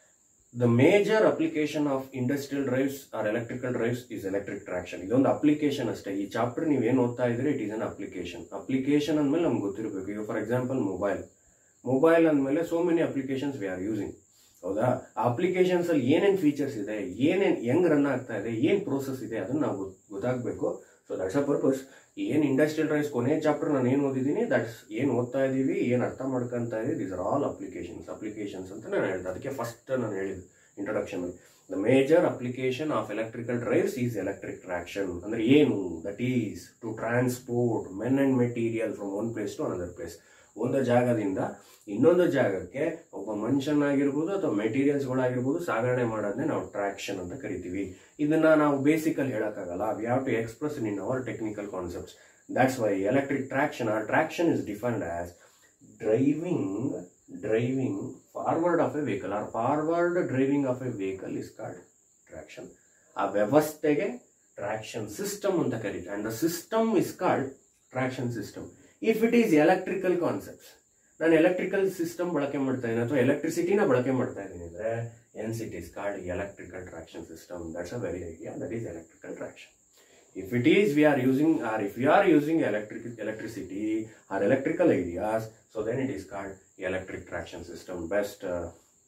the major application of industrial drives or electrical drives is electric traction ಇದೊಂದು application ಅಷ್ಟೇ ಈ chapter ನೀವು ಏನು ಓದ್ತಾ ಇದ್ರೆ it is an application application ಅಂದಮೇಲೆ ನಮ್ಗೆ ಗೊತ್ತಿರಬೇಕು ಈಗ ಫಾರ್ ಎಕ್ಸಾಂಪಲ್ ಮೊಬೈಲ್ ಮೊಬೈಲ್ ಅಂದಮೇಲೆ so many applications we are using ಹೌದಾ ಆ ಅಪ್ಲಿಕೇಶನ್ಸ್ ಅಲ್ಲಿ ಏನೇನು ಫೀಚರ್ಸ್ ಇದೆ ಏನೇನು ಹೆಂಗ್ ರನ್ ಆಗ್ತಾ ಇದೆ ಏನ್ ಪ್ರೋಸೆಸ್ ಇದೆ ಅದನ್ನ ನಾವು ಗೊತ್ತಾಗಬೇಕು ಸೊ ದಟ್ಸ್ ಅ ಪರ್ಪಸ್ ಏನ್ ಇಂಡಸ್ಟ್ರಿಯಲ್ ರೈಸ್ ಕೊನೆ ಚಾಪ್ಟರ್ ನಾನು ಏನು ಓದಿದ್ದೀನಿ ದಟ್ಸ್ ಏನು ಓದ್ತಾ ಇದೀವಿ ಏನು ಅರ್ಥ ಮಾಡ್ಕೊಂತ ಇದೀವಿ these are all applications applications ಅಂತ ನಾನು ಹೇಳಿದೆ ಅದಕ್ಕೆ ಫಸ್ಟ್ ನಾನು ಹೇಳಿದ್ದು introduction the major application of electrical drives is electric traction ಅಂದ್ರೆ ಏನು that is to transport men and material from one place to another place ಒಂದು ಜಾಗದಿಂದ ಇನ್ನೊಂದು ಜಾಗಕ್ಕೆ ಒಬ್ಬ ಮನುಷ್ಯನಾಗಿರ್ಬೋದು ಅಥವಾ ಮೆಟೀರಿಯಲ್ಸ್ಗಳಾಗಿರ್ಬೋದು ಸಾಗಣೆ ಮಾಡೋದನ್ನೇ ನಾವು ಟ್ರಾಕ್ಷನ್ ಅಂತ ಕರಿತೀವಿ ಇದನ್ನ ನಾವು ಬೇಸಿಕಲ್ಲಿ ಹೇಳಕ್ಕಾಗಲ್ಲ we have to express in our technical concepts that's why electric traction or traction is defined as driving driving forward of a vehicle or forward driving of a vehicle is called traction ಆ ವ್ಯವಸ್ಥೆಗೆ traction system ಅಂತ ಕರೀತಾರೆ and the system is called traction system if it is electrical concepts ನಾನು electrical system ಬಳಕೆ ಮಾಡ್ತಾ ಇದ್ದೀನಿ ಅಥವಾ ಎಲೆಕ್ಟ್ರಿಸಿಟಿನ ಬಳಕೆ ಮಾಡ್ತಾ ಇದ್ದೀನಿ ಅಂದ್ರೆ hence it is called electrical traction system that's a very idea that is electrical traction if it is we are using or if we are using electric electricity or electrical ideas so then it is called electric traction system best uh,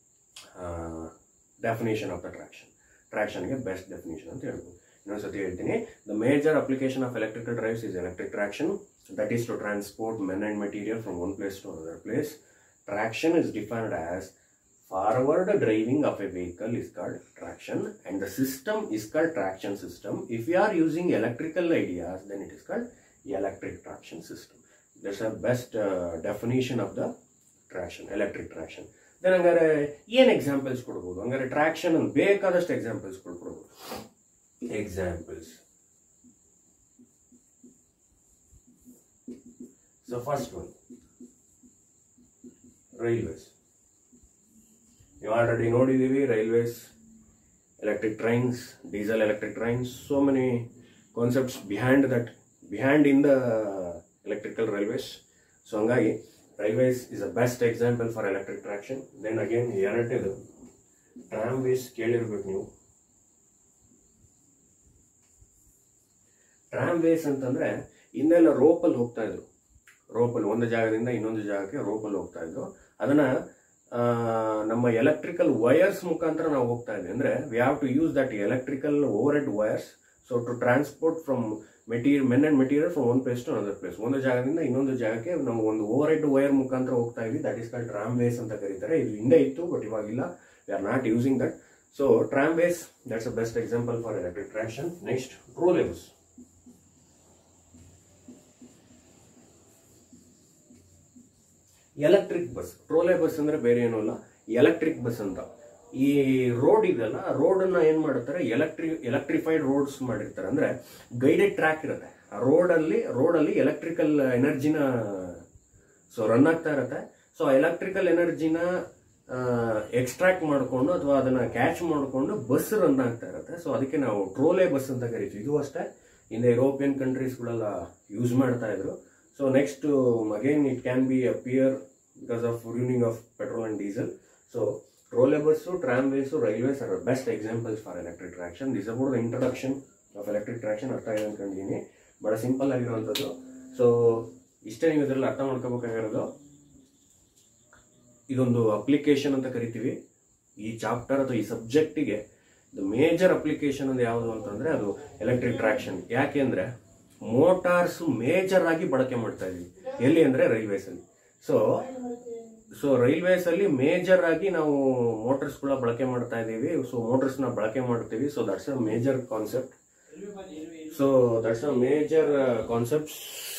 uh, definition of the traction traction ಗೆ best definition ಅಂತ ಹೇಳ್ಬೋದು ಇನ್ನೊಂದ್ಸತಿ ಹೇಳ್ತೀನಿ the major application of electrical drives is electric traction that is to transport men and material from one place to another place traction is defined as forward driving of a vehicle is called traction and the system is called traction system if you are using electrical ideas then it is called electric traction system that's a best uh, definition of the traction electric traction then ಹಂಗಾರೆ ಏನ್ examples ಕೊಡ್ಬೋದು ಹಂಗಾರೆ traction ಅಂತ ಬೇಕಾದಷ್ಟು examples ಕೊಡ್ಬೋದು examples so first one railways ನೀವು already ನೋಡಿದ್ದೀವಿ railways electric trains diesel electric trains so many concepts behind that behind in the electrical railways so ಹಂಗಾಗಿ railways is a best example for electric traction then again ಎರಡನೇದು tramways ಕೇಳಿರ್ಬೇಕು ನೀವು tram ways ಅಂತಂದ್ರೆ ಹಿಂದೆಲ್ಲ ರೋಪಲ್ಲಿ ಹೋಗ್ತಾ ಇದ್ರು ರೋಪಲ್ಲಿ ಒಂದು ಜಾಗದಿಂದ ಇನ್ನೊಂದು ಜಾಗಕ್ಕೆ ರೋಪಲ್ಲಿ ಹೋಗ್ತಾ ಇದ್ರು ಅದನ್ನ ಆ, ನಮ್ಮ ಎಲೆಕ್ಟ್ರಿಕಲ್ ವಯರ್ಸ್ ಮುಖಾಂತರ ನಾವು ಹೋಗ್ತಾ ಇದ್ವಿ ಅಂದ್ರೆ we have to use that electrical overhead wires so to transport from material men and material from one place to another place ಒಂದು ಜಾಗದಿಂದ ಇನ್ನೊಂದು ಜಾಗಕ್ಕೆ ನಾವು ಒಂದು ಓವರ್ ಹೆಡ್ ವೈರ್ ಮುಖಾಂತರ ಹೋಗ್ತಾ ಇದ್ವಿ that is called tramways ಅಂತ ಕರೀತಾರೆ ಇದು ಹಿಂದೆ ಇತ್ತು ಬಟ್ ಇವಾಗಿಲ್ಲ we are not using that so tramways that's a best example for electric traction next trolleybus electric bus trolley bus ಅಂದ್ರೆ ಬೇರೆ ಏನೂ ಅಲ್ಲ ಎಲೆಕ್ಟ್ರಿಕ್ ಬಸ್ ಅಂತ ಈ ರೋಡ್ ಇದೆಲ್ಲ ರೋಡ್ ಅನ್ನ ಏನ್ ಮಾಡ್ತಾರೆ ಎಲೆಕ್ಟ್ರಿ ಎಲೆಕ್ಟ್ರಿಫೈಡ್ ರೋಡ್ಸ್ ಮಾಡಿರ್ತಾರೆ ಅಂದ್ರೆ ಗೈಡೆಡ್ ಟ್ರ್ಯಾಕ್ ಇರುತ್ತೆ ಆ ರೋಡ್ ಅಲ್ಲಿ ರೋಡ್ ಅಲ್ಲಿ ಎಲೆಕ್ಟ್ರಿಕಲ್ ಎನರ್ಜಿನ ಸೊ ರನ್ ಆಗ್ತಾ ಇರುತ್ತೆ ಸೊ ಎಲೆಕ್ಟ್ರಿಕಲ್ ಎನರ್ಜಿನ ಎಕ್ಸ್ಟ್ರಾಕ್ಟ್ ಮಾಡಿಕೊಂಡು ಅಥವಾ ಅದನ್ನ ಕ್ಯಾಚ್ ಮಾಡಿಕೊಂಡು ಬಸ್ ರನ್ ಆಗ್ತಾ ಇರುತ್ತೆ ಸೊ ಅದಕ್ಕೆ ನಾವು ಟ್ರೋಲೆ ಬಸ್ ಅಂತ ಕರಿತೀವಿ ಇದು ಅಷ್ಟೇ ಹಿಂದೆ ಯುರೋಪಿಯನ್ ಕಂಟ್ರೀಸ್ಗಳೆಲ್ಲ ಯೂಸ್ ಮಾಡ್ತಾ ಇದ್ರು so next again it can be appear because of running of petrol and diesel so trolleybus tramways railways are best examples for electric traction this about the introduction of electric traction ಅರ್ಥ ಆಗಿದೆ ಅನ್ಕೊಂಡಿದ್ದೀನಿ ಬಹಳ simple ಆಗಿರುವಂಥದ್ದು so ಇಷ್ಟೇ ನೀವು ಇದರಲ್ಲಿ ಅರ್ಥ ಮಾಡ್ಕೋಬೇಕಾಗಿರೋದು ಇದೊಂದು ಅಪ್ಲಿಕೇಶನ್ ಅಂತ ಕರಿತೀವಿ ಈ ಚಾಪ್ಟರ್ ಅಥವಾ ಈ ಸಬ್ಜೆಕ್ಟಿಗೆ ದ ಮೇಜರ್ ಅಪ್ಲಿಕೇಶನ್ ಅದು ಯಾವುದು ಅಂತಂದ್ರೆ ಅದು ಎಲೆಕ್ಟ್ರಿಕ್ ಟ್ರಾಕ್ಷನ್ ಯಾಕೆಂದ್ರೆ ಮೋಟಾರ್ಸ್ ಮೇಜರ್ ಆಗಿ ಬಳಕೆ ಮಾಡ್ತಾ ಇದೀವಿ ಎಲ್ಲಿ ಅಂದ್ರೆ ರೈಲ್ವೇಸ್ ಅಲ್ಲಿ ಸೊ ಸೊ ರೈಲ್ವೇಸ್ ಅಲ್ಲಿ ಮೇಜರ್ ಆಗಿ ನಾವು ಮೋಟರ್ಸ್ ಕೂಡ ಬಳಕೆ ಮಾಡ್ತಾ ಇದೀವಿ ಸೊ ಮೋಟರ್ಸ್ ನ ಬಳಕೆ ಮಾಡ್ತೀವಿ so that's a major concept so that's a major concept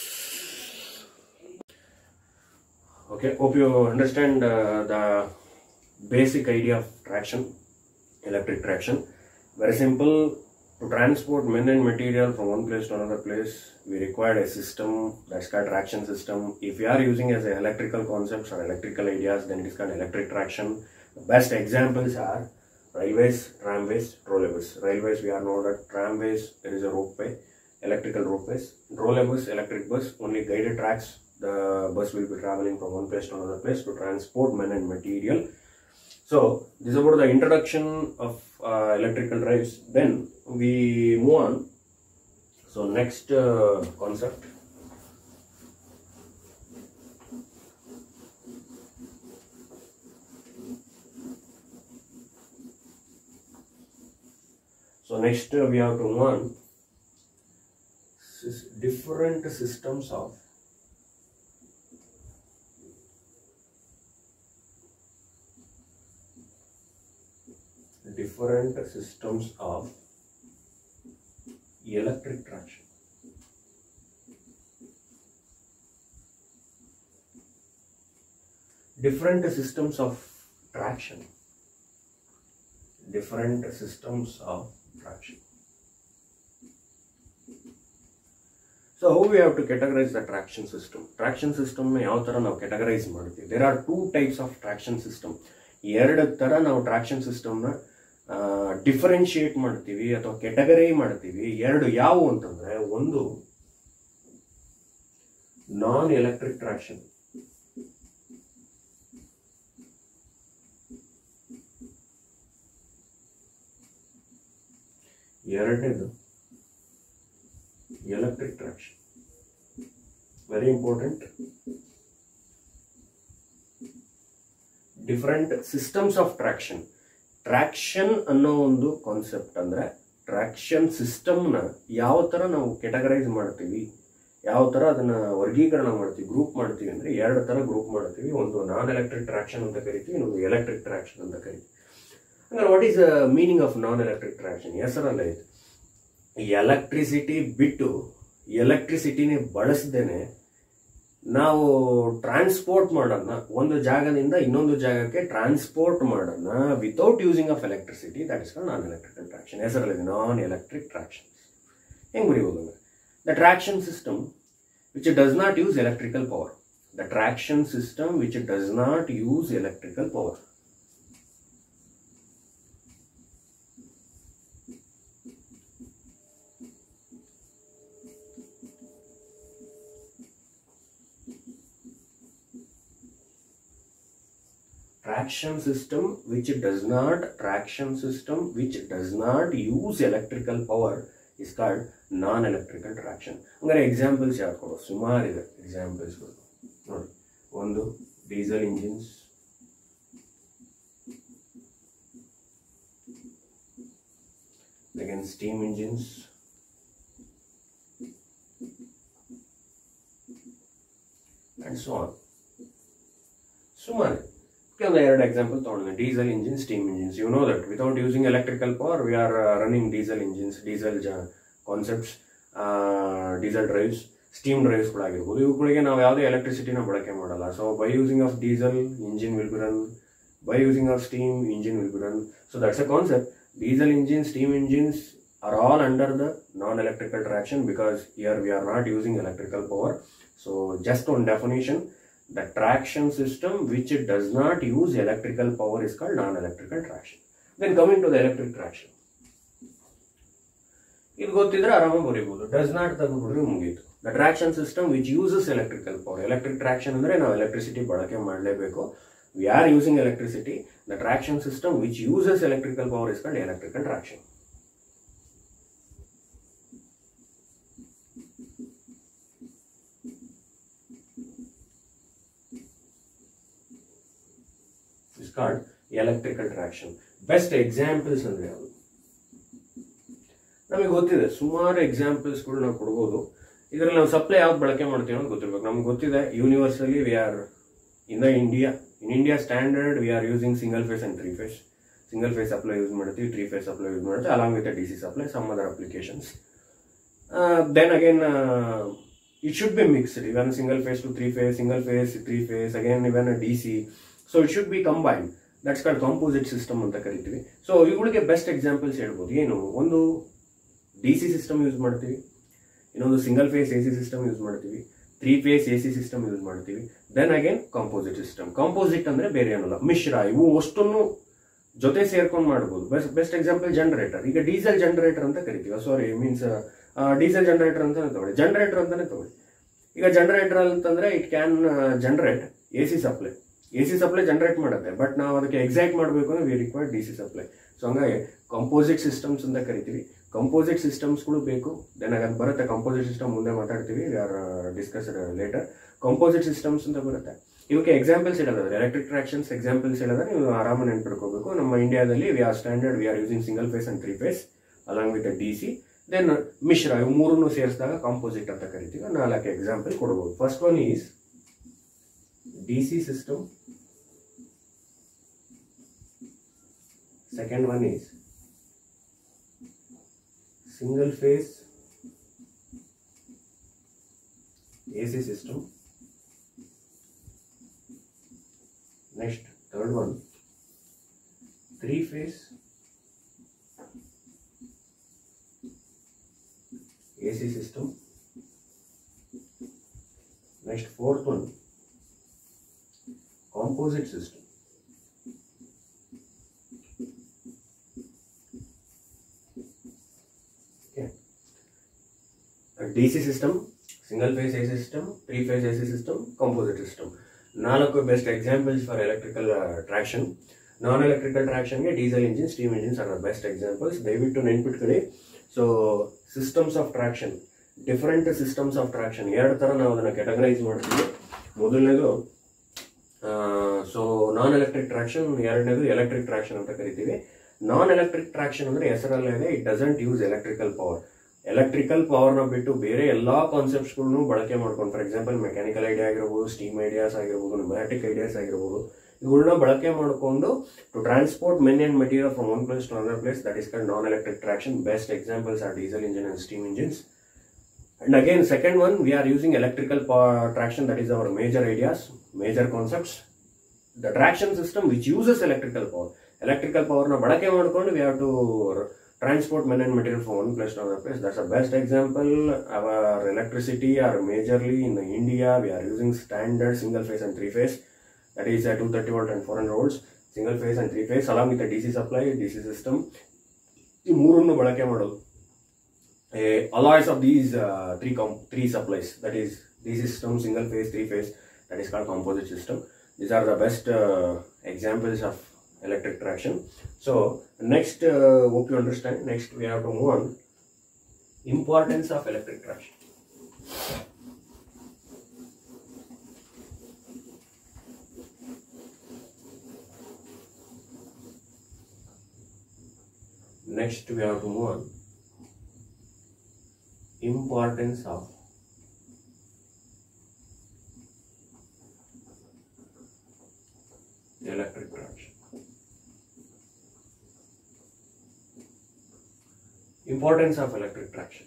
Okay, hope you understand uh, the basic idea of traction, electric traction. Very simple. To transport men and material from one place to another place, we require a system that's called traction system. If you are using as a electrical concepts or electrical ideas, then it is called electric traction. The best examples are railways, tramways, trolleyways. Railways, we are know that tramways, there is a ropeway, electrical ropeways. Trolleybus, electric bus, only guided tracks. The bus will be traveling from one place to another place to transport men and material. So, this is about the introduction of uh, electrical drives. Then we move on. So, next uh, concept. So, next uh, we have to move on. Sys- different systems of different systems of electric traction. Different systems of traction. Different systems of traction. So how we have to categorize the traction system traction system ಯಾವ ತರ ನಾವು categorize ಮಾಡ್ತೀವಿ there are two types of traction system ಎರಡು ತರ ನಾವು traction ಸಿಸ್ಟಮ್ನ differentiate ಮಾಡ್ತೀವಿ ಅಥವಾ ಕೆಟಗರೈ ಮಾಡ್ತೀವಿ ಎರಡು ಯಾವುವು ಅಂತಂದ್ರೆ ಒಂದು ನಾನ್ ಎಲೆಕ್ಟ್ರಿಕ್ ಟ್ರಾಕ್ಷನ್ ಎರಡನೇದು electric traction very important different systems of traction traction ಅನ್ನೋ ಒಂದು ಕಾನ್ಸೆಪ್ಟ್ ಅಂದ್ರೆ ಟ್ರಾಕ್ಷನ್ ಸಿಸ್ಟಮ್ನ ಯಾವ ತರ ನಾವು ಕೆಟಗರೈಸ್ ಮಾಡ್ತೀವಿ ಯಾವ ತರ ಅದನ್ನ ವರ್ಗೀಕರಣ ಮಾಡ್ತೀವಿ ಗ್ರೂಪ್ ಮಾಡ್ತೀವಿ ಅಂದ್ರೆ ಎರಡು ತರ ಗ್ರೂಪ್ ಮಾಡ್ತೀವಿ ಒಂದು ನಾನ್ ಎಲೆಕ್ಟ್ರಿಕ್ ಟ್ರಾಕ್ಷನ್ ಅಂತ ಕರಿತೀವಿ ಇನ್ನೊಂದು ಎಲೆಕ್ಟ್ರಿಕ್ ಟ್ರಾಕ್ಷನ್ ಅಂತ ಕರಿತೀವಿ ಹಂಗಾರೆ what is meaning of non electric traction ಹೆಸರಲ್ಲ ಇದು ಎಲೆಕ್ಟ್ರಿಸಿಟಿ ಬಿಟ್ಟು ಎಲೆಕ್ಟ್ರಿಸಿಟಿನೇ ಬಳಸದೇನೆ ನಾವು ಟ್ರಾನ್ಸ್ಪೋರ್ಟ್ ಮಾಡೋಣ ಒಂದು ಜಾಗದಿಂದ ಇನ್ನೊಂದು ಜಾಗಕ್ಕೆ ಟ್ರಾನ್ಸ್ಪೋರ್ಟ್ ಮಾಡೋಣ without using of electricity that is call non electrical traction ಹೆಸರಲ್ಲಿದೆ ನಾನ್ ಎಲೆಕ್ಟ್ರಿಕ್ ಟ್ರಾಕ್ಷನ್ ಹೆಂಗ್ ಬರೀಬೋದು the traction system which does not use electrical power the traction system which does not use electrical power traction system which does not traction system which does not use electrical power is called non electrical traction ಹಂಗಾರೆ examples ಯಾವ್ದು ಕೊಡೋ ಸುಮಾರು ಇದೆ ಎಕ್ಸಾಂಪಲ್ಸ್ಗಳು ನೋಡಿ ಒಂದು diesel engines again steam engines and so on ಸುಮಾರು ಒಂದು ಎರಡು ಎಕ್ಸಾಂಪಲ್ ತೊಗೊಂಡು diesel engine steam engines you know that without using electrical power we are running diesel engines diesel ಜ ಕಾನ್ಸೆಪ್ಟ್ಸ್ ಡೀಸೆಲ್ ಡ್ರೈವ್ಸ್ ಸ್ಟೀಮ್ ಡ್ರೈವ್ಸ್ಗಳಾಗಿರ್ಬೋದು ಇವುಗಳಿಗೆ ನಾವು ಯಾವುದೇ ಎಲೆಕ್ಟ್ರಿಸಿಟಿನ ಬಳಕೆ ಮಾಡಲ್ಲ so by using of diesel engine will be run by using of steam engine will be run so that's a concept diesel engines, steam engines are all under the non-electrical traction because here we are not using electrical power. So just on definition, the traction system which does not use electrical power is called non-electrical traction. Then coming to the electric traction. ಇದು ಗೊತ್ತಿದ್ರೆ ಆರಾಮಾಗಿ ಬರೀಬಹುದು does not ತೆಗೆದುಬಿಟ್ರೆ ಮುಗೀತು the traction system which uses electrical power electric traction ಅಂದ್ರೆ ನಾವು electricity ಬಳಕೆ ಮಾಡಲೇಬೇಕು we are using electricity the traction system which uses electrical power is called electrical traction is called electrical traction best examples ಅಂದ್ರೆ ಯಾವುದು ನಮಗೆ ಗೊತ್ತಿದೆ ಸುಮಾರು ಎಕ್ಸಾಂಪಲ್ಸ್ಗಳು ನಾವು ಕೊಡ್ಬೋದು ಇದರಲ್ಲಿ ನಾವು ಸಪ್ಲೈ ಯಾವ್ದು ಬಳಕೆ ಮಾಡ್ತೀವಿ ಅಂತ ಗೊತ್ತಿರ್ಬೇಕು ನಮ್ಗೆ ಗೊತ್ತಿದೆ universally we are in the India in India standard we are using single phase and three phase single phase supply use ಮಾಡ್ತೀವಿ ತ್ರೀ ಫೇಸ್ ಸಪ್ಲೈ ಯೂಸ್ ಮಾಡ್ತೀವಿ along with D C supply some other applications then again it should be mixed even single phase to three phase single phase three phase again even D C so it should be combined that's called composite system ಅಂತ ಕರಿತೀವಿ so ಇವುಗಳಿಗೆ best examples ಹೇಳ್ಬೋದು ಏನು ಒಂದು D C system use ಮಾಡ್ತೀವಿ ಇನ್ನೊಂದು single phase A C system use ಮಾಡ್ತೀವಿ three phase A C system use ಮಾಡ್ತೀವಿ then again composite system composite ಅಂದ್ರೆ ಬೇರೆ ಏನಲ್ಲ ಮಿಶ್ರ ಇವು ಅಷ್ಟನ್ನು ಜೊತೆ ಸೇರ್ಕೊಂಡು ಮಾಡ್ಬೋದು ಬೆಸ್ಟ್ ಬೆಸ್ಟ್ ಎಕ್ಸಾಂಪಲ್ ಜನರೇಟರ್ ಈಗ ಡೀಸೆಲ್ ಜನರೇಟರ್ ಅಂತ ಕರಿತೀವಿ ಸಾರಿ ಮೀನ್ಸ್ ಡೀಸೆಲ್ ಜನರೇಟರ್ ಅಂತಾನೆ ತಗೊಳ್ಳಿ ಜನರೇಟರ್ ಅಂತಾನೆ ತಗೊಳ್ಳಿ ಈಗ ಜನರೇಟರ್ ಅಂತಂದ್ರೆ it can generate A C supply A C supply generate ಮಾಡುತ್ತೆ ಬಟ್ ನಾವು ಅದಕ್ಕೆ ಎಕ್ಸಾಕ್ಟ್ ಮಾಡಬೇಕು ಅಂದ್ರೆ we required D C supply so ಹಂಗಾಗಿ ಕಂಪೋಸಿಟ್ ಸಿಸ್ಟಮ್ಸ್ ಅಂತ ಕರಿತೀವಿ ಕಂಪೋಸಿಟ್ ಸಿಸ್ಟಮ್ಸ್ಗಳು ಬೇಕು ದೆನ್ ಅದು ಬರುತ್ತೆ ಕಂಪೋಸಿಟ್ ಸಿಸ್ಟಮ್ ಮುಂದೆ ಮಾತಾಡ್ತೀವಿ we are discuss later composite systems ಅಂತ ಬರುತ್ತೆ ಇವಕ್ಕೆ ಎಕ್ಸಾಂಪಲ್ಸ್ ಹೇಳೋದಾದ್ರೆ ಎಲೆಕ್ಟ್ರಿಕ್ ಟ್ರಾಕ್ಷನ್ಸ್ ಎಕ್ಸಾಂಪಲ್ಸ್ ಹೇಳೋದ್ರೆ ನೀವು ಆರಾಮ ನೆನ್ಪಿಡ್ಕೋಬೇಕು ನಮ್ಮ ಇಂಡಿಯಾದಲ್ಲಿ we are standard we are using single phase and three phase along with D C then ಮಿಶ್ರ ಇವು ಮೂರನ್ನು ಸೇರಿಸಿದಾಗ ಕಾಂಪೋಸಿಟ್ ಅಂತ ಕರಿತೀವಿ ನಾಲ್ಕು ಎಕ್ಸಾಂಪಲ್ ಕೊಡ್ಬೋದು first one is D C system second one is single phase AC system. Next, third one, three phase AC system. Next, fourth one, composite system. D C system single phase A system three phase A C system composite system ನಾಲ್ಕು best examples for electrical traction non electrical ಟ್ರಾಕ್ಷನ್ಗೆ diesel engine steam engines are best examples ದಯವಿಟ್ಟು ನೆನ್ಪಿಟ್ಕೊಳ್ಳಿ so systems of traction different systems of traction ಎರಡು ಥರ ನಾವು ಅದನ್ನು categorize ಮಾಡ್ತೀವಿ ಮೊದಲನೇದು ಸೊ ನಾನ್ ಎಲೆಕ್ಟ್ರಿಕ್ ಟ್ರಾಕ್ಷನ್ ಎರಡನೇದು ಎಲೆಕ್ಟ್ರಿಕ್ ಟ್ರಾಕ್ಷನ್ ಅಂತ ಕರಿತೀವಿ ನಾನ್ ಎಲೆಕ್ಟ್ರಿಕ್ ಟ್ರಾಕ್ಷನ್ ಅಂದ್ರೆ ಹೆಸರಲ್ಲೇ ಇದೆ it doesn't use electrical power electrical ಪವರ್ನ ಬಿಟ್ಟು ಬೇರೆ ಎಲ್ಲಾ ಕಾನ್ಸೆಪ್ಟ್ಸ್ಗಳನ್ನು ಬಳಕೆ ಮಾಡ್ಕೊಂಡು ಫಾರ್ ಎಕ್ಸಾಂಪಲ್ ಮೆಕ್ಯಾನಿಕಲ್ ಐಡಿಯಾ ಆಗಿರ್ಬೋದು ಸ್ಟೀಮ್ ಐಡಿಯಾಸ್ ಆಗಿರ್ಬೋದು ನ್ಯೂಮ್ಯಾಟಿಕ್ ಐಡಿಯಾಸ್ ಆಗಿರ್ಬೋದು ಇವುಗಳನ್ನ ಬಳಕೆ ಮಾಡಿಕೊಂಡು to transport men and material from one place to another place that is called non electric traction best examples are diesel engine and steam engines And again, second one, we are using electrical power traction. That is our major ideas, major concepts. The traction system which uses electrical power. Electrical power na ಬಳಕೆ ಮಾಡ್ಕೊಂಡು we have to transport men and material from one place to another place. That's the best example. Our electricity are majorly in India. We are using standard single phase and three phase. That is uh, 230 volt and 400 volts. Single phase and three phase along with the DC supply, DC system. ಈ ಮೂರನ್ನು ಬಳಕೆ ಮಾಡೋದು a alloys of these uh, three com- three supplies that is DC system single phase three phase that is called composite system these are the best uh, examples of electric traction so next uh, hope you understand next we have to move on importance of electric traction next we have to move on importance of electric traction importance of electric traction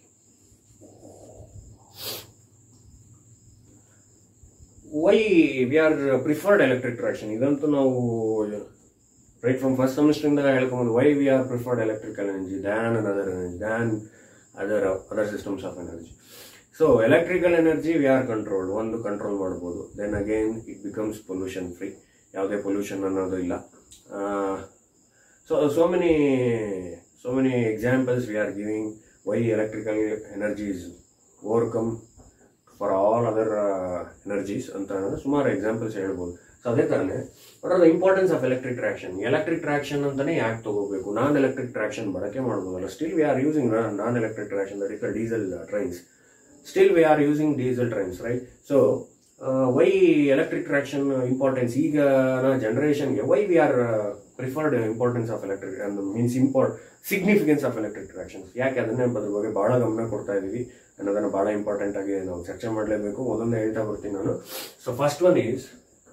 why we are preferred electric traction ಇದಂತೂ ನಾವು right from first semester ಹೇಳ್ಕೊಂಬಂದು why we are preferred electrical energy than an other energy than other other systems of energy so electrical energy we are controlled ಒಂದು control ಮಾಡ್ಬೋದು then again it becomes pollution free ಯಾವುದೇ pollution ಅನ್ನೋದು ಇಲ್ಲ so so many so many examples we are giving why electrical energy is overcome for all other energies ಅಂತ ಅನ್ನೋದು ಸುಮಾರು examples ಹೇಳ್ಬೋದು so ಅದೇ ಥರನೇ ಬಟ್ ಅದು importance of electric traction electric traction ಅಂತಾನೆ ಯಾಕೆ ತಗೋಬೇಕು ನಾನ್ ಎಲೆಕ್ಟ್ರಿಕ್ ಟ್ರಾಕ್ಷನ್ ಬಳಕೆ ಮಾಡ್ಬೋದಲ್ಲ still we are using non electric traction that is the diesel trains still we are using diesel trains right so why electric traction importance ಈಗ ಜನರೇಷನ್ಗೆ why we are preferred importance of electric means import significance of electric tractions ಯಾಕೆ ಅದನ್ನೇ ಅದ್ರ ಬಗ್ಗೆ ಬಹಳ ಗಮನ ಕೊಡ್ತಾ ಇದೀವಿ ಅನ್ನೋದನ್ನ ಬಹಳ ಇಂಪಾರ್ಟೆಂಟ್ ಆಗಿ ನಾವು ಚರ್ಚೆ ಮಾಡಲೇಬೇಕು ಒಂದೊಂದೇ ಹೇಳ್ತಾ ಬರ್ತೀನಿ ನಾನು so first one is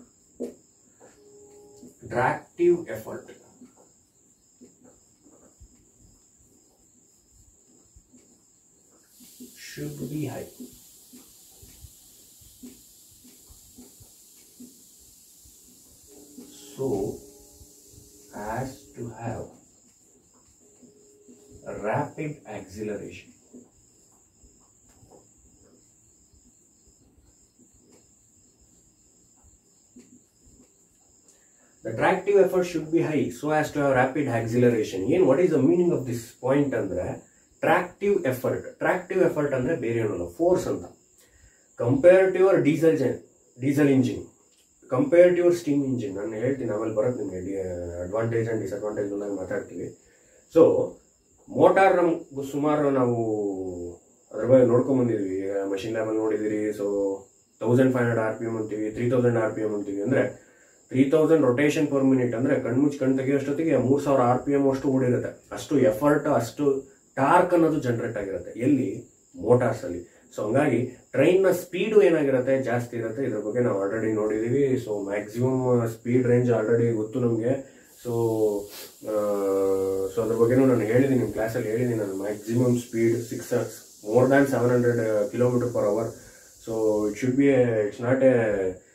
tractive effort should be high. So as to have a rapid acceleration. The tractive effort should be high so as to have rapid acceleration. ಏನು what is the meaning of this point ಅಂದ್ರೆ tractive effort tractive effort ಅಂದ್ರೆ ಬೇರೆ ಏನಲ್ಲ force ಅಂತ compare to your diesel ಜನ್ diesel engine compare to your steam engine ನಾನು ಹೇಳ್ತೀನಿ ಆಮೇಲೆ ಬರುತ್ತೆ ನಿಮಗೆ ಅಡ್ವಾಂಟೇಜ್ ಆ್ಯಂಡ್ ಡಿಸ್ಅಡ್ವಾಂಟೇಜ್ ಬಂದಾಗ ಮಾತಾಡ್ತೀವಿ ಸೊ ಮೋಟಾರ್ ನಮ್ಗೆ ಸುಮಾರು ನಾವು ಅದ್ರ ಬಗ್ಗೆ ನೋಡ್ಕೊಂಡ್ ಬಂದಿದ್ವಿ ಮಷಿನ್ ಲ್ಯಾಬಲ್ಲಿ ನೋಡಿದಿರಿ so thousand five hundred R P M ಅಂತೀವಿ three thousand R P M ಅಂತೀವಿ ಅಂದ್ರೆ three thousand rotation per minute ಅಂದ್ರೆ ಕಣ್ಮುಚ್ಚಿ ಕಣ್ ತೆಗಿಯೋಷ್ಟೊತ್ತಿಗೆ ಮೂರ್ ಸಾವಿರ ಆರ್ ಪಿ ಎಮ್ ಅಷ್ಟು ಓಡಿರುತ್ತೆ ಅಷ್ಟು ಎಫರ್ಟ್ ಅಷ್ಟು ಟಾರ್ಕ್ ಅನ್ನೋದು ಜನರೇಟ್ ಆಗಿರುತ್ತೆ ಎಲ್ಲಿ ಮೋಟಾರ್ಸ್ ಅಲ್ಲಿ ಸೊ ಹಂಗಾಗಿ ಟ್ರೈನ್ ನ ಸ್ಪೀಡು ಏನಾಗಿರುತ್ತೆ ಜಾಸ್ತಿ ಇರುತ್ತೆ ಇದ್ರ ಬಗ್ಗೆ ನಾವು ಆಲ್ರೆಡಿ ನೋಡಿದೀವಿ so maximum speed range already ಗೊತ್ತು ನಮಗೆ ಸೊ ಸೊ ಅದ್ರ ಬಗ್ಗೆನೂ ನಾನು ಹೇಳಿದ್ದೀನಿ ನಿಮ್ಮ ಕ್ಲಾಸಲ್ಲಿ ಹೇಳಿದ್ದೀನಿ ನಾನು maximum speed six more than seven hundred kilometre per hour so it should be it's not a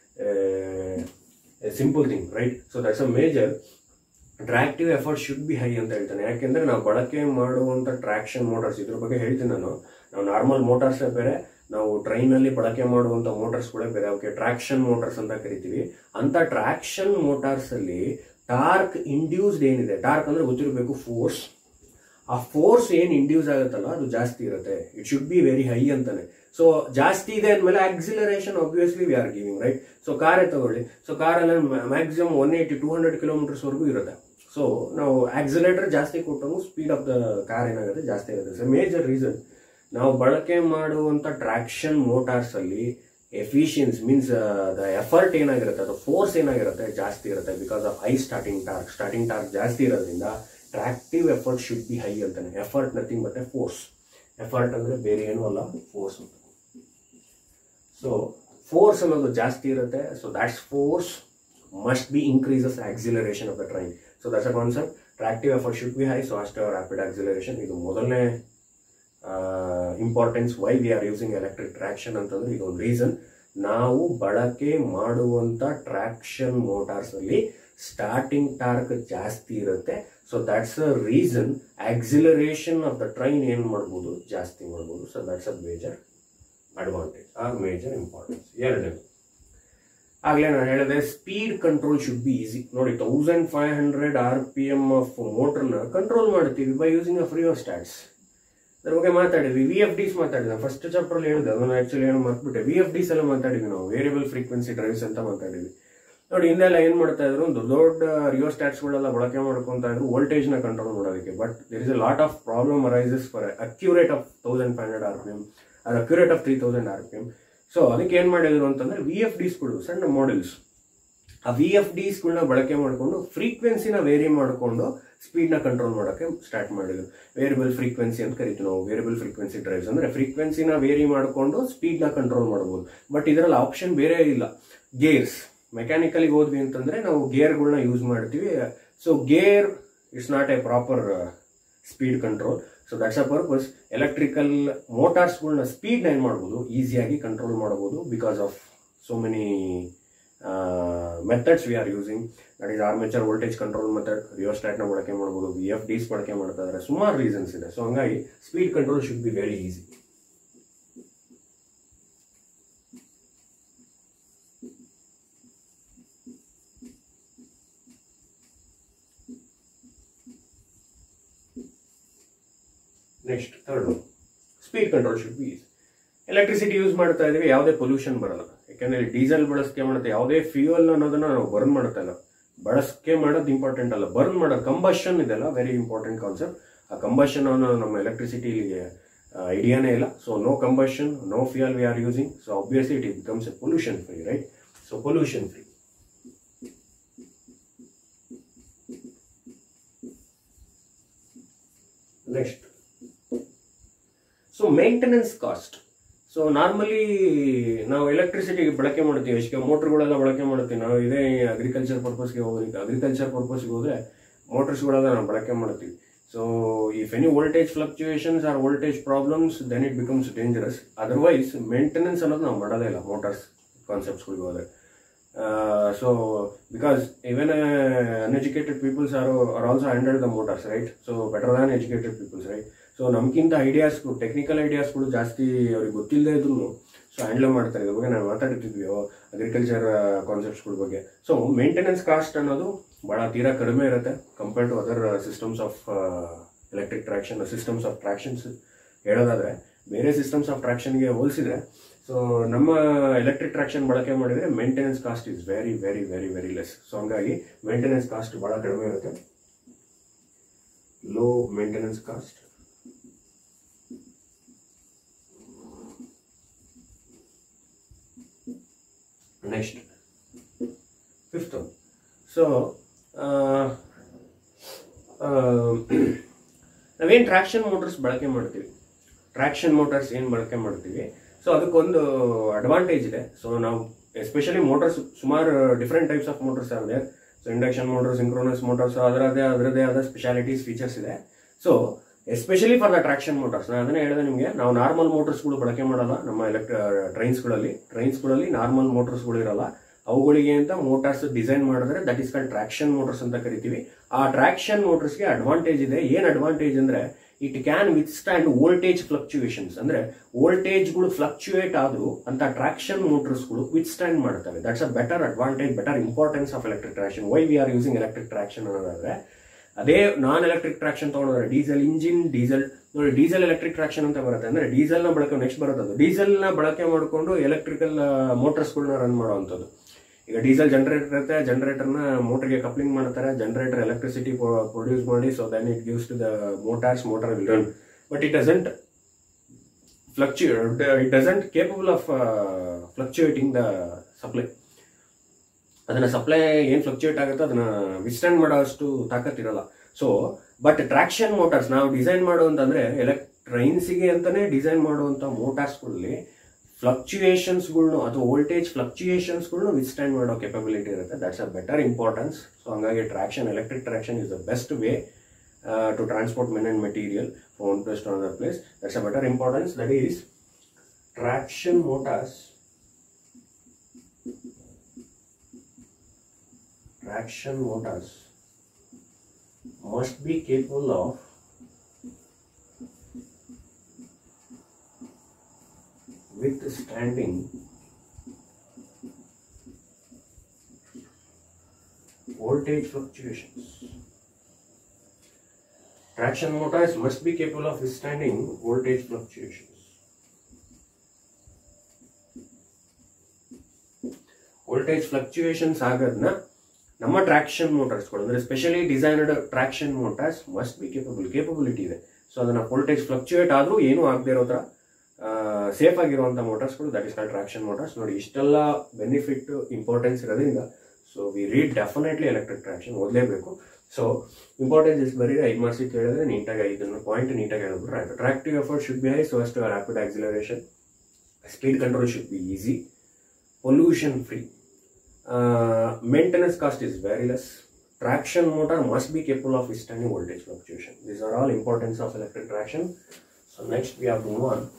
simple thing right so that's a major tractive effort should be high ಅಂತ ಹೇಳ್ತಾನೆ ಯಾಕೆಂದ್ರೆ ನಾವು ಬಳಕೆ ಮಾಡುವಂತ ಟ್ರಾಕ್ಷನ್ ಮೋಟಾರ್ಸ್ ಇದ್ರ ಬಗ್ಗೆ ಹೇಳ್ತೀನಿ ನಾನು ನಾವು ನಾರ್ಮಲ್ ಮೋಟಾರ್ಸ್ ಬೇರೆ ನಾವು ಟ್ರೈನ್ ಅಲ್ಲಿ ಬಳಕೆ ಮಾಡುವಂತ ಮೋಟಾರ್ಸ್ಗಳೇ ಬೇರೆ ಅವಕ್ಕೆ ಟ್ರಾಕ್ಷನ್ ಮೋಟಾರ್ಸ್ ಅಂತ ಕರಿತೀವಿ ಅಂತ ಟ್ರಾಕ್ಷನ್ ಮೋಟಾರ್ಸ್ ಅಲ್ಲಿ ಟಾರ್ಕ್ ಇಂಡ್ಯೂಸ್ಡ್ ಏನಿದೆ ಟಾರ್ಕ್ ಅಂದ್ರೆ ಗೊತ್ತಿರಬೇಕು ಫೋರ್ಸ್ ಆ ಫೋರ್ಸ್ ಏನ್ ಇಂಡ್ಯೂಸ್ ಆಗುತ್ತಲ್ಲ ಅದು ಜಾಸ್ತಿ ಇರುತ್ತೆ it should be very high ಅಂತಾನೆ ಸೊ ಜಾಸ್ತಿ ಇದೆ ಅಂದ್ಮೇಲೆ acceleration obviously we are giving right so ಕಾರೇ ತಗೊಳ್ಳಿ ಸೊ ಕಾರಲ್ಲಿ maximum one eighty two hundred kilometres ವರೆಗೂ ಇರುತ್ತೆ ಸೊ ನಾವು ಆಕ್ಸಿಲೇಟರ್ ಜಾಸ್ತಿ ಕೊಟ್ಟಂಗೂ ಸ್ಪೀಡ್ ಆಫ್ ದ ಕಾರ್ ಏನಾಗುತ್ತೆ ಜಾಸ್ತಿ ಆಗುತ್ತೆ ಸೊ ಮೇಜರ್ ರೀಸನ್ ನಾವು ಬಳಕೆ ಮಾಡುವಂತ ಟ್ರಾಕ್ಷನ್ ಮೋಟಾರ್ಸ್ ಅಲ್ಲಿ ಎಫಿಷಿಯನ್ಸ್ ಮೀನ್ಸ್ ದ ಎಫರ್ಟ್ ಏನಾಗಿರುತ್ತೆ ಅದು ಫೋರ್ಸ್ ಏನಾಗಿರುತ್ತೆ ಜಾಸ್ತಿ ಇರುತ್ತೆ because of high starting torque starting torque ಜಾಸ್ತಿ ಇರೋದ್ರಿಂದ tractive effort should be high ಅಂತಾನೆ effort nothing but force effort ಅಂದ್ರೆ ಬೇರೆ ಏನೂ ಅಲ್ಲ ಫೋರ್ಸ್ ಅಂತ ಸೊ ಫೋರ್ಸ್ ಅನ್ನೋದು ಜಾಸ್ತಿ ಇರುತ್ತೆ so that's force must be increases acceleration of the train so that's a concept tractive effort should be high so ಅಷ್ಟು ರ್ಯಾಪಿಡ್ ಆಕ್ಸಿಲರೇಷನ್ ಇದು ಮೊದಲನೇ importance why we are using electric traction ಅಂತಂದ್ರೆ ಇದೊಂದು reason ನಾವು ಬಳಕೆ ಮಾಡುವಂತ ಟ್ರಾಕ್ಷನ್ ಮೋಟಾರ್ಸ್ ಅಲ್ಲಿ starting torque ಜಾಸ್ತಿ ಇರುತ್ತೆ so that's a reason acceleration of the train ಏನ್ ಮಾಡ್ಬೋದು ಜಾಸ್ತಿ ಮಾಡ್ಬೋದು so that's a major advantage ಆ ಮೇಜರ್ ಇಂಪಾರ್ಟೆನ್ಸ್ ಎರಡನೇದು ಆಗ್ಲೇ ನಾನು ಹೇಳಿದೆ speed control should be easy ನೋಡಿ thousand five hundred R P M of ಮೋಟರ್ನ ಕಂಟ್ರೋಲ್ ಮಾಡ್ತೀವಿ by using a free stats ಅದ್ರ ಬಗ್ಗೆ ಮಾತಾಡಿದ್ವಿ ವಿ ಎಫ್ ಡಿಸ್ ಮಾತಾಡಿದ್ವಿ ಫಸ್ಟ್ ಚಾಪ್ಟರ್ ಹೇಳಿದೆ ಅದನ್ನ ಆಕ್ಚುಲಿ ಏನೋ ಮರ್ತ್ಬಿಟ್ಟೆ ವಿ ಎಫ್ ಡಿಸ್ ಎಲ್ಲ ಮಾತಾಡಿದ್ವಿ ನಾವು ವೇರಿಯಬಲ್ ಫ್ರೀಕ್ವೆನ್ಸಿ ಡ್ರೈವ್ಸ್ ಅಂತ ಮಾತಾಡಿದ್ವಿ ನೋಡಿ ಹಿಂದೆಲ್ಲ ಏನ್ ಮಾಡ್ತಾ ಇದ್ರು ಒಂದು ದೊಡ್ಡ ರಿಯೋಸ್ಟ್ಯಾಟ್ಸ್ಗಳೆಲ್ಲ ಬಳಕೆ ಮಾಡ್ಕೊಂತ ಇದ್ರು ವೋಲ್ಟೇಜ್ ನ ಕಂಟ್ರೋಲ್ ಮಾಡೋದಕ್ಕೆ but there is a lot of problem arises for accurate of thousand five hundred R P M ಅದು accurate of three thousand R P M so ಅದಕ್ಕೆ ಏನ್ ಮಾಡಿದ್ರು ಅಂತಂದ್ರೆ ವಿ ಎಫ್ ಡಿಸ್ಗಳು ಸಣ್ಣ ಮಾಡೆಲ್ಸ್ ಆ ವಿ ಎಫ್ ಡಿಸ್ಗಳನ್ನ ಬಳಕೆ ಮಾಡಿಕೊಂಡು ಫ್ರೀಕ್ವೆನ್ಸಿನ ವೇರಿ ಮಾಡಿಕೊಂಡು ಸ್ಪೀಡ್ನ ಕಂಟ್ರೋಲ್ ಮಾಡೋಕ್ಕೆ ಸ್ಟಾರ್ಟ್ ಮಾಡಿದ್ರು ವೇರಿಯಬಲ್ ಫ್ರೀಕ್ವೆನ್ಸಿ ಅಂತ ಕರಿತೀವಿ ನಾವು ವೇರಿಯಬಲ್ ಫ್ರೀಕ್ವೆನ್ಸಿ ಡ್ರೈವ್ಸ್ ಅಂದ್ರೆ ಫ್ರೀಕ್ವೆನ್ಸಿನ ವೇರಿ ಮಾಡಿಕೊಂಡು ಸ್ಪೀಡ್ನ ಕಂಟ್ರೋಲ್ ಮಾಡ್ಬೋದು ಬಟ್ ಇದರಲ್ಲಿ ಆಪ್ಷನ್ ಬೇರೆ ಇಲ್ಲ ಗೇರ್ಸ್ ಮೆಕ್ಯಾನಿಕಲಿಗೆ ಹೋದ್ವಿ ಅಂತಂದ್ರೆ ನಾವು ಗೇರ್ಗಳನ್ನ ಯೂಸ್ ಮಾಡ್ತೀವಿ so gear it's not a proper speed control so that's a purpose electrical ಮೋಟಾರ್ಸ್ಗಳನ್ನ ಸ್ಪೀಡ್ ಏನು ಮಾಡ್ಬೋದು ಈಸಿಯಾಗಿ ಕಂಟ್ರೋಲ್ ಮಾಡ್ಬೋದು because of so many methods we are using that is armature voltage control method ರಿಯೋಸ್ಟ್ಯಾಟ್ನ ಬಳಕೆ ಮಾಡ್ಬೋದು ವಿ ಎಫ್ ಡಿಸ್ ಬಳಕೆ ಮಾಡ್ತಾ ಇದ್ದಾರೆ ಸುಮಾರು ರೀಸನ್ಸ್ ಇದೆ ಸೊ ಹಂಗಾಗಿ speed control should be very easy next third speed control should be easy electricity use ಮಾಡ್ತಾ ಇದೀವಿ ಯಾವುದೇ ಪೊಲ್ಯೂಷನ್ ಬರಲ್ಲ ಯಾಕಂದ್ರೆ ಡೀಸೆಲ್ ಬಳಸಿಕೆ ಮಾಡುತ್ತೆ ಯಾವುದೇ ಫ್ಯೂಯಲ್ ಅನ್ನೋದನ್ನ ನಾವು ಬರ್ನ್ ಮಾಡ್ತಾ ಇಲ್ಲ ಬಳಸಿಕೆ ಮಾಡೋದು ಇಂಪಾರ್ಟೆಂಟ್ ಅಲ್ಲ ಬರ್ನ್ ಮಾಡೋದು ಕಂಬಷನ್ ಇದೆಲ್ಲ ವೆರಿ ಇಂಪಾರ್ಟೆಂಟ್ ಕಾನ್ಸೆಪ್ಟ್ ಆ ಕಂಬಷನ್ ಅನ್ನೋ ನಮ್ಮ ಎಲೆಕ್ಟ್ರಿಸಿಟಿ ಐಡಿಯಾನೇ ಇಲ್ಲ so no combustion no fuel we are using so obviously it becomes a pollution free right so pollution free next so maintenance cost so normally ನಾವು electricity ಬಳಕೆ ಮಾಡ್ತೀವಿ ಎಷ್ಟೇ ಮೋಟ್ರ್ಗಳೆಲ್ಲ ಬಳಕೆ ಮಾಡ್ತೀವಿ ನಾವು ಇದೇ ಅಗ್ರಿಕಲ್ಚರ್ ಪರ್ಪಸ್ಗೆ ಹೋಗಿ ಅಗ್ರಿಕಲ್ಚರ್ ಪರ್ಪಸ್ಗೆ ಹೋದ್ರೆ ಮೋಟರ್ಸ್ಗಳೆಲ್ಲ ನಾವು ಬಳಕೆ ಮಾಡ್ತೀವಿ so if any voltage fluctuations or voltage problems then it becomes dangerous otherwise maintenance ಅನ್ನೋದು ನಾವು ಮಾಡೋದೇ ಇಲ್ಲ ಮೋಟಾರ್ಸ್ ಕಾನ್ಸೆಪ್ಟ್ಸ್ಗಳಿಗೆ ಹೋದ್ರೆ so because even uneducated peoples are are also handle the motors right so better than educated peoples right so ನಮ್ಗಿಂತ ಐಡಿಯಾಸ್ಗಳು technical ಐಡಿಯಾಸ್ಗಳು ಜಾಸ್ತಿ ಅವ್ರಿಗೆ ಗೊತ್ತಿಲ್ಲದೆ ಇದ್ರು ಸೊ ಹ್ಯಾಂಡಲ್ ಮಾಡ್ತಾರೆ ಇದ್ರ ಬಗ್ಗೆ ನಾವು ಮಾತಾಡ್ತಿದ್ವಿ ಅಗ್ರಿಕಲ್ಚರ್ ಕಾನ್ಸೆಪ್ಟ್ಸ್ಗಳ ಬಗ್ಗೆ ಸೊ ಮೇಂಟೆನೆನ್ಸ್ ಕಾಸ್ಟ್ ಅನ್ನೋದು ಬಹಳ ತೀರಾ ಕಡಿಮೆ ಇರುತ್ತೆ compare to other systems of electric traction systems of tractions ಹೇಳೋದಾದ್ರೆ ಬೇರೆ ಸಿಸ್ಟಮ್ಸ್ ಆಫ್ ಟ್ರಾಕ್ಷನ್ಗೆ ಹೋಲಿಸಿದ್ರೆ ಸೊ ನಮ್ಮ ಎಲೆಕ್ಟ್ರಿಕ್ ಟ್ರಾಕ್ಷನ್ ಬಳಕೆ ಮಾಡಿದ್ರೆ maintenance cost is very very very very less so ಹಂಗಾಗಿ ಮೇಂಟೆನೆನ್ಸ್ ಕಾಸ್ಟ್ ಬಹಳ ಕಡಿಮೆ ಇರುತ್ತೆ low maintenance cost next fifth so ನಾವೇನು ಟ್ರಾಕ್ಷನ್ ಮೋಟರ್ಸ್ ಬಳಕೆ ಮಾಡ್ತೀವಿ ಟ್ರಾಕ್ಷನ್ ಮೋಟರ್ಸ್ ಏನು ಬಳಕೆ ಮಾಡ್ತೀವಿ ಸೊ ಅದಕ್ಕೊಂದು ಅಡ್ವಾಂಟೇಜ್ ಇದೆ ಸೊ ನಾವು ಎಸ್ಪೆಷಲಿ ಮೋಟರ್ಸ್ ಸುಮಾರು ಡಿಫ್ರೆಂಟ್ ಟೈಪ್ಸ್ ಆಫ್ ಮೋಟರ್ಸ್ ಇದೆ so induction motors synchronous motors ಅದರದೇ ಅದರದೇ ಆದ ಸ್ಪೆಷಾಲಿಟೀಸ್ ಫೀಚರ್ಸ್ ಇದೆ so especially for the traction motors ನಾನು ಅದನ್ನೇ ಹೇಳಿದೆ ನಿಮಗೆ ನಾವು ನಾರ್ಮಲ್ ಮೋಟರ್ಸ್ಗಳು ಬಳಕೆ ಮಾಡಲ್ಲ ನಮ್ಮ ಎಲೆಕ್ಟ್ ಟ್ರೈನ್ಸ್ಗಳಲ್ಲಿ ಟ್ರೈನ್ಸ್ಗಳಲ್ಲಿ ನಾರ್ಮಲ್ ಮೋಟರ್ಸ್ಗಳು ಇರಲ್ಲ ಅವುಗಳಿಗೆ ಅಂತ ಮೋಟಾರ್ಸ್ ಡಿಸೈನ್ ಮಾಡಿದ್ರೆ that is called traction motors ಅಂತ ಕರಿತೀವಿ ಆ ಟ್ರಾಕ್ಷನ್ ಮೋಟರ್ಸ್ಗೆ ಅಡ್ವಾಂಟೇಜ್ ಇದೆ ಏನ್ ಅಡ್ವಾಂಟೇಜ್ ಅಂದ್ರೆ it can withstand voltage fluctuations ಅಂದ್ರೆ ವೋಲ್ಟೇಜ್ಗಳು ಫ್ಲಕ್ಚುಯೇಟ್ ಆದ್ರೂ ಅಂತ ಟ್ರಾಕ್ಷನ್ ಮೋಟರ್ಸ್ಗಳು ವಿತ್ ಸ್ಟ್ಯಾಂಡ್ ಮಾಡ್ತವೆ that's a better advantage better importance of electric traction why we are using electric traction ಅನ್ನೋದಾದ್ರೆ ಅದೇ ನಾನ್ ಎಲೆಕ್ಟ್ರಿಕ್ ಟ್ರಾಕ್ಷನ್ ತಗೊಂಡ್ರೆ ಡೀಸೆಲ್ ಇಂಜಿನ್ ಡೀಸೆಲ್ ನೋಡಿ ಡೀಸೆಲ್ ಎಲೆಕ್ಟ್ರಿಕ್ ಟ್ರಾಕ್ಷನ್ ಅಂತ ಬರುತ್ತೆ ಅಂದ್ರೆ ಡೀಸೆಲ್ ನ ಬಳಕೆ ನೆಕ್ಸ್ಟ್ ಬರುತ್ತೆ ಅದು ಡೀಸೆಲ್ ನ ಬಳಕೆ ಮಾಡಿಕೊಂಡು ಎಲೆಕ್ಟ್ರಿಕಲ್ ಮೋಟರ್ಸ್ಗಳನ್ನ ರನ್ ಮಾಡುವಂಥದ್ದು ಈಗ ಡೀಸೆಲ್ ಜನರೇಟರ್ ಇರುತ್ತೆ ಜನರೇಟರ್ನ ಮೋಟರ್ಗೆ ಕಪ್ಲಿಂಗ್ ಮಾಡ್ತಾರೆ ಜನರೇಟರ್ ಎಲೆಕ್ಟ್ರಿಸಿಟಿ ಪ್ರೊಡ್ಯೂಸ್ ಮಾಡಿ so then it gives to the motors motor will run but it doesn't fluctuate it doesn't capable of fluctuating the supply ಅದನ್ನ ಸಪ್ಲೈ ಏನ್ ಫ್ಲಕ್ಚುಯೇಟ್ ಆಗುತ್ತೆ ಅದನ್ನ ವಿಸ್ಟ್ಯಾಂಡ್ ಮಾಡೋಷ್ಟು ತಾಕತ್ ಇರಲ್ಲ ಸೊ ಬಟ್ ಟ್ರಾಕ್ಷನ್ ಮೋಟಾರ್ಸ್ ನಾವು design ಮಾಡುವಂತಂದ್ರೆ ಎಲೆಕ್ಟ್ ಟ್ರೈನ್ಸಿಗೆ ಅಂತಾನೆ ಡಿಸೈನ್ ಮಾಡುವಂತ ಮೋಟಾರ್ಸ್ಗಳಲ್ಲಿ ಫ್ಲಕ್ಚುಯೇಷನ್ಸ್ಗಳ್ನು ಅಥವಾ ವೋಲ್ಟೇಜ್ ಫ್ಲಕ್ಚುಯೇಷನ್ಸ್ಗಳ್ನು ವಿಸ್ಟ್ಯಾಂಡ್ ಮಾಡೋ ಕೆಪಬಿಲಿಟಿ ಇರುತ್ತೆ that's a better importance so ಹಂಗಾಗಿ traction electric traction is the best way to transport men and material one place to another place that's a better importance that is traction motors traction motors must be capable of withstanding voltage fluctuations. Traction motors must be capable of withstanding voltage fluctuations. Voltage fluctuations ಆಗೋದನ್ನ ನಮ್ಮ traction ಮೋಟಾರ್ಸ್ಗಳು ಅಂದರೆ specially designed traction motors must be capable capability ಇದೆ so ಅದನ್ನ voltage fluctuate ಆದರೂ ಏನೂ ಆಗದೆ ಇರೋ ಥರ ಸೇಫ್ ಆಗಿರುವಂಥ ಮೋಟಾರ್ಸ್ಗಳು that is call traction motors ನೋಡಿ ಇಷ್ಟೆಲ್ಲ ಬೆನಿಫಿಟ್ ಇಂಪಾರ್ಟೆನ್ಸ್ ಇರೋದ್ರಿಂದ so we read definitely electric traction ಓದಲೇಬೇಕು ಸೊ ಇಂಪಾರ್ಟೆನ್ಸ್ ಇಸ್ ಬರೀ ಐದು ಮಾರ್ಕ್ಸಿಗೆ ಕೇಳಿದ್ರೆ ನೀಟಾಗಿ ಐದನ್ನು ಪಾಯಿಂಟ್ ನೀಟಾಗಿ ಹೇಳ್ಬಿಟ್ರೆ ಆಯ್ತು tractive effort should be high so ಅಷ್ಟು rapid acceleration speed control should be easy pollution free. Uh, maintenance cost is very less. Traction motor must be capable of withstanding voltage fluctuation. These are all importance of electric traction. So next we have to move on.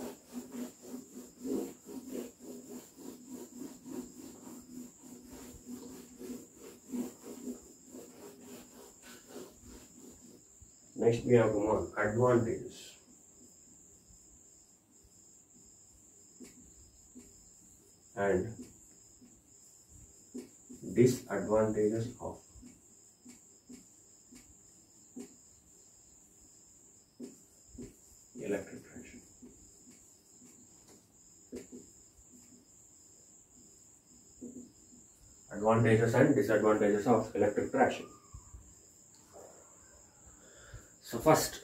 Next we have to move on. Advantages. and disadvantages of electric traction. Advantages and disadvantages of electric traction. So first,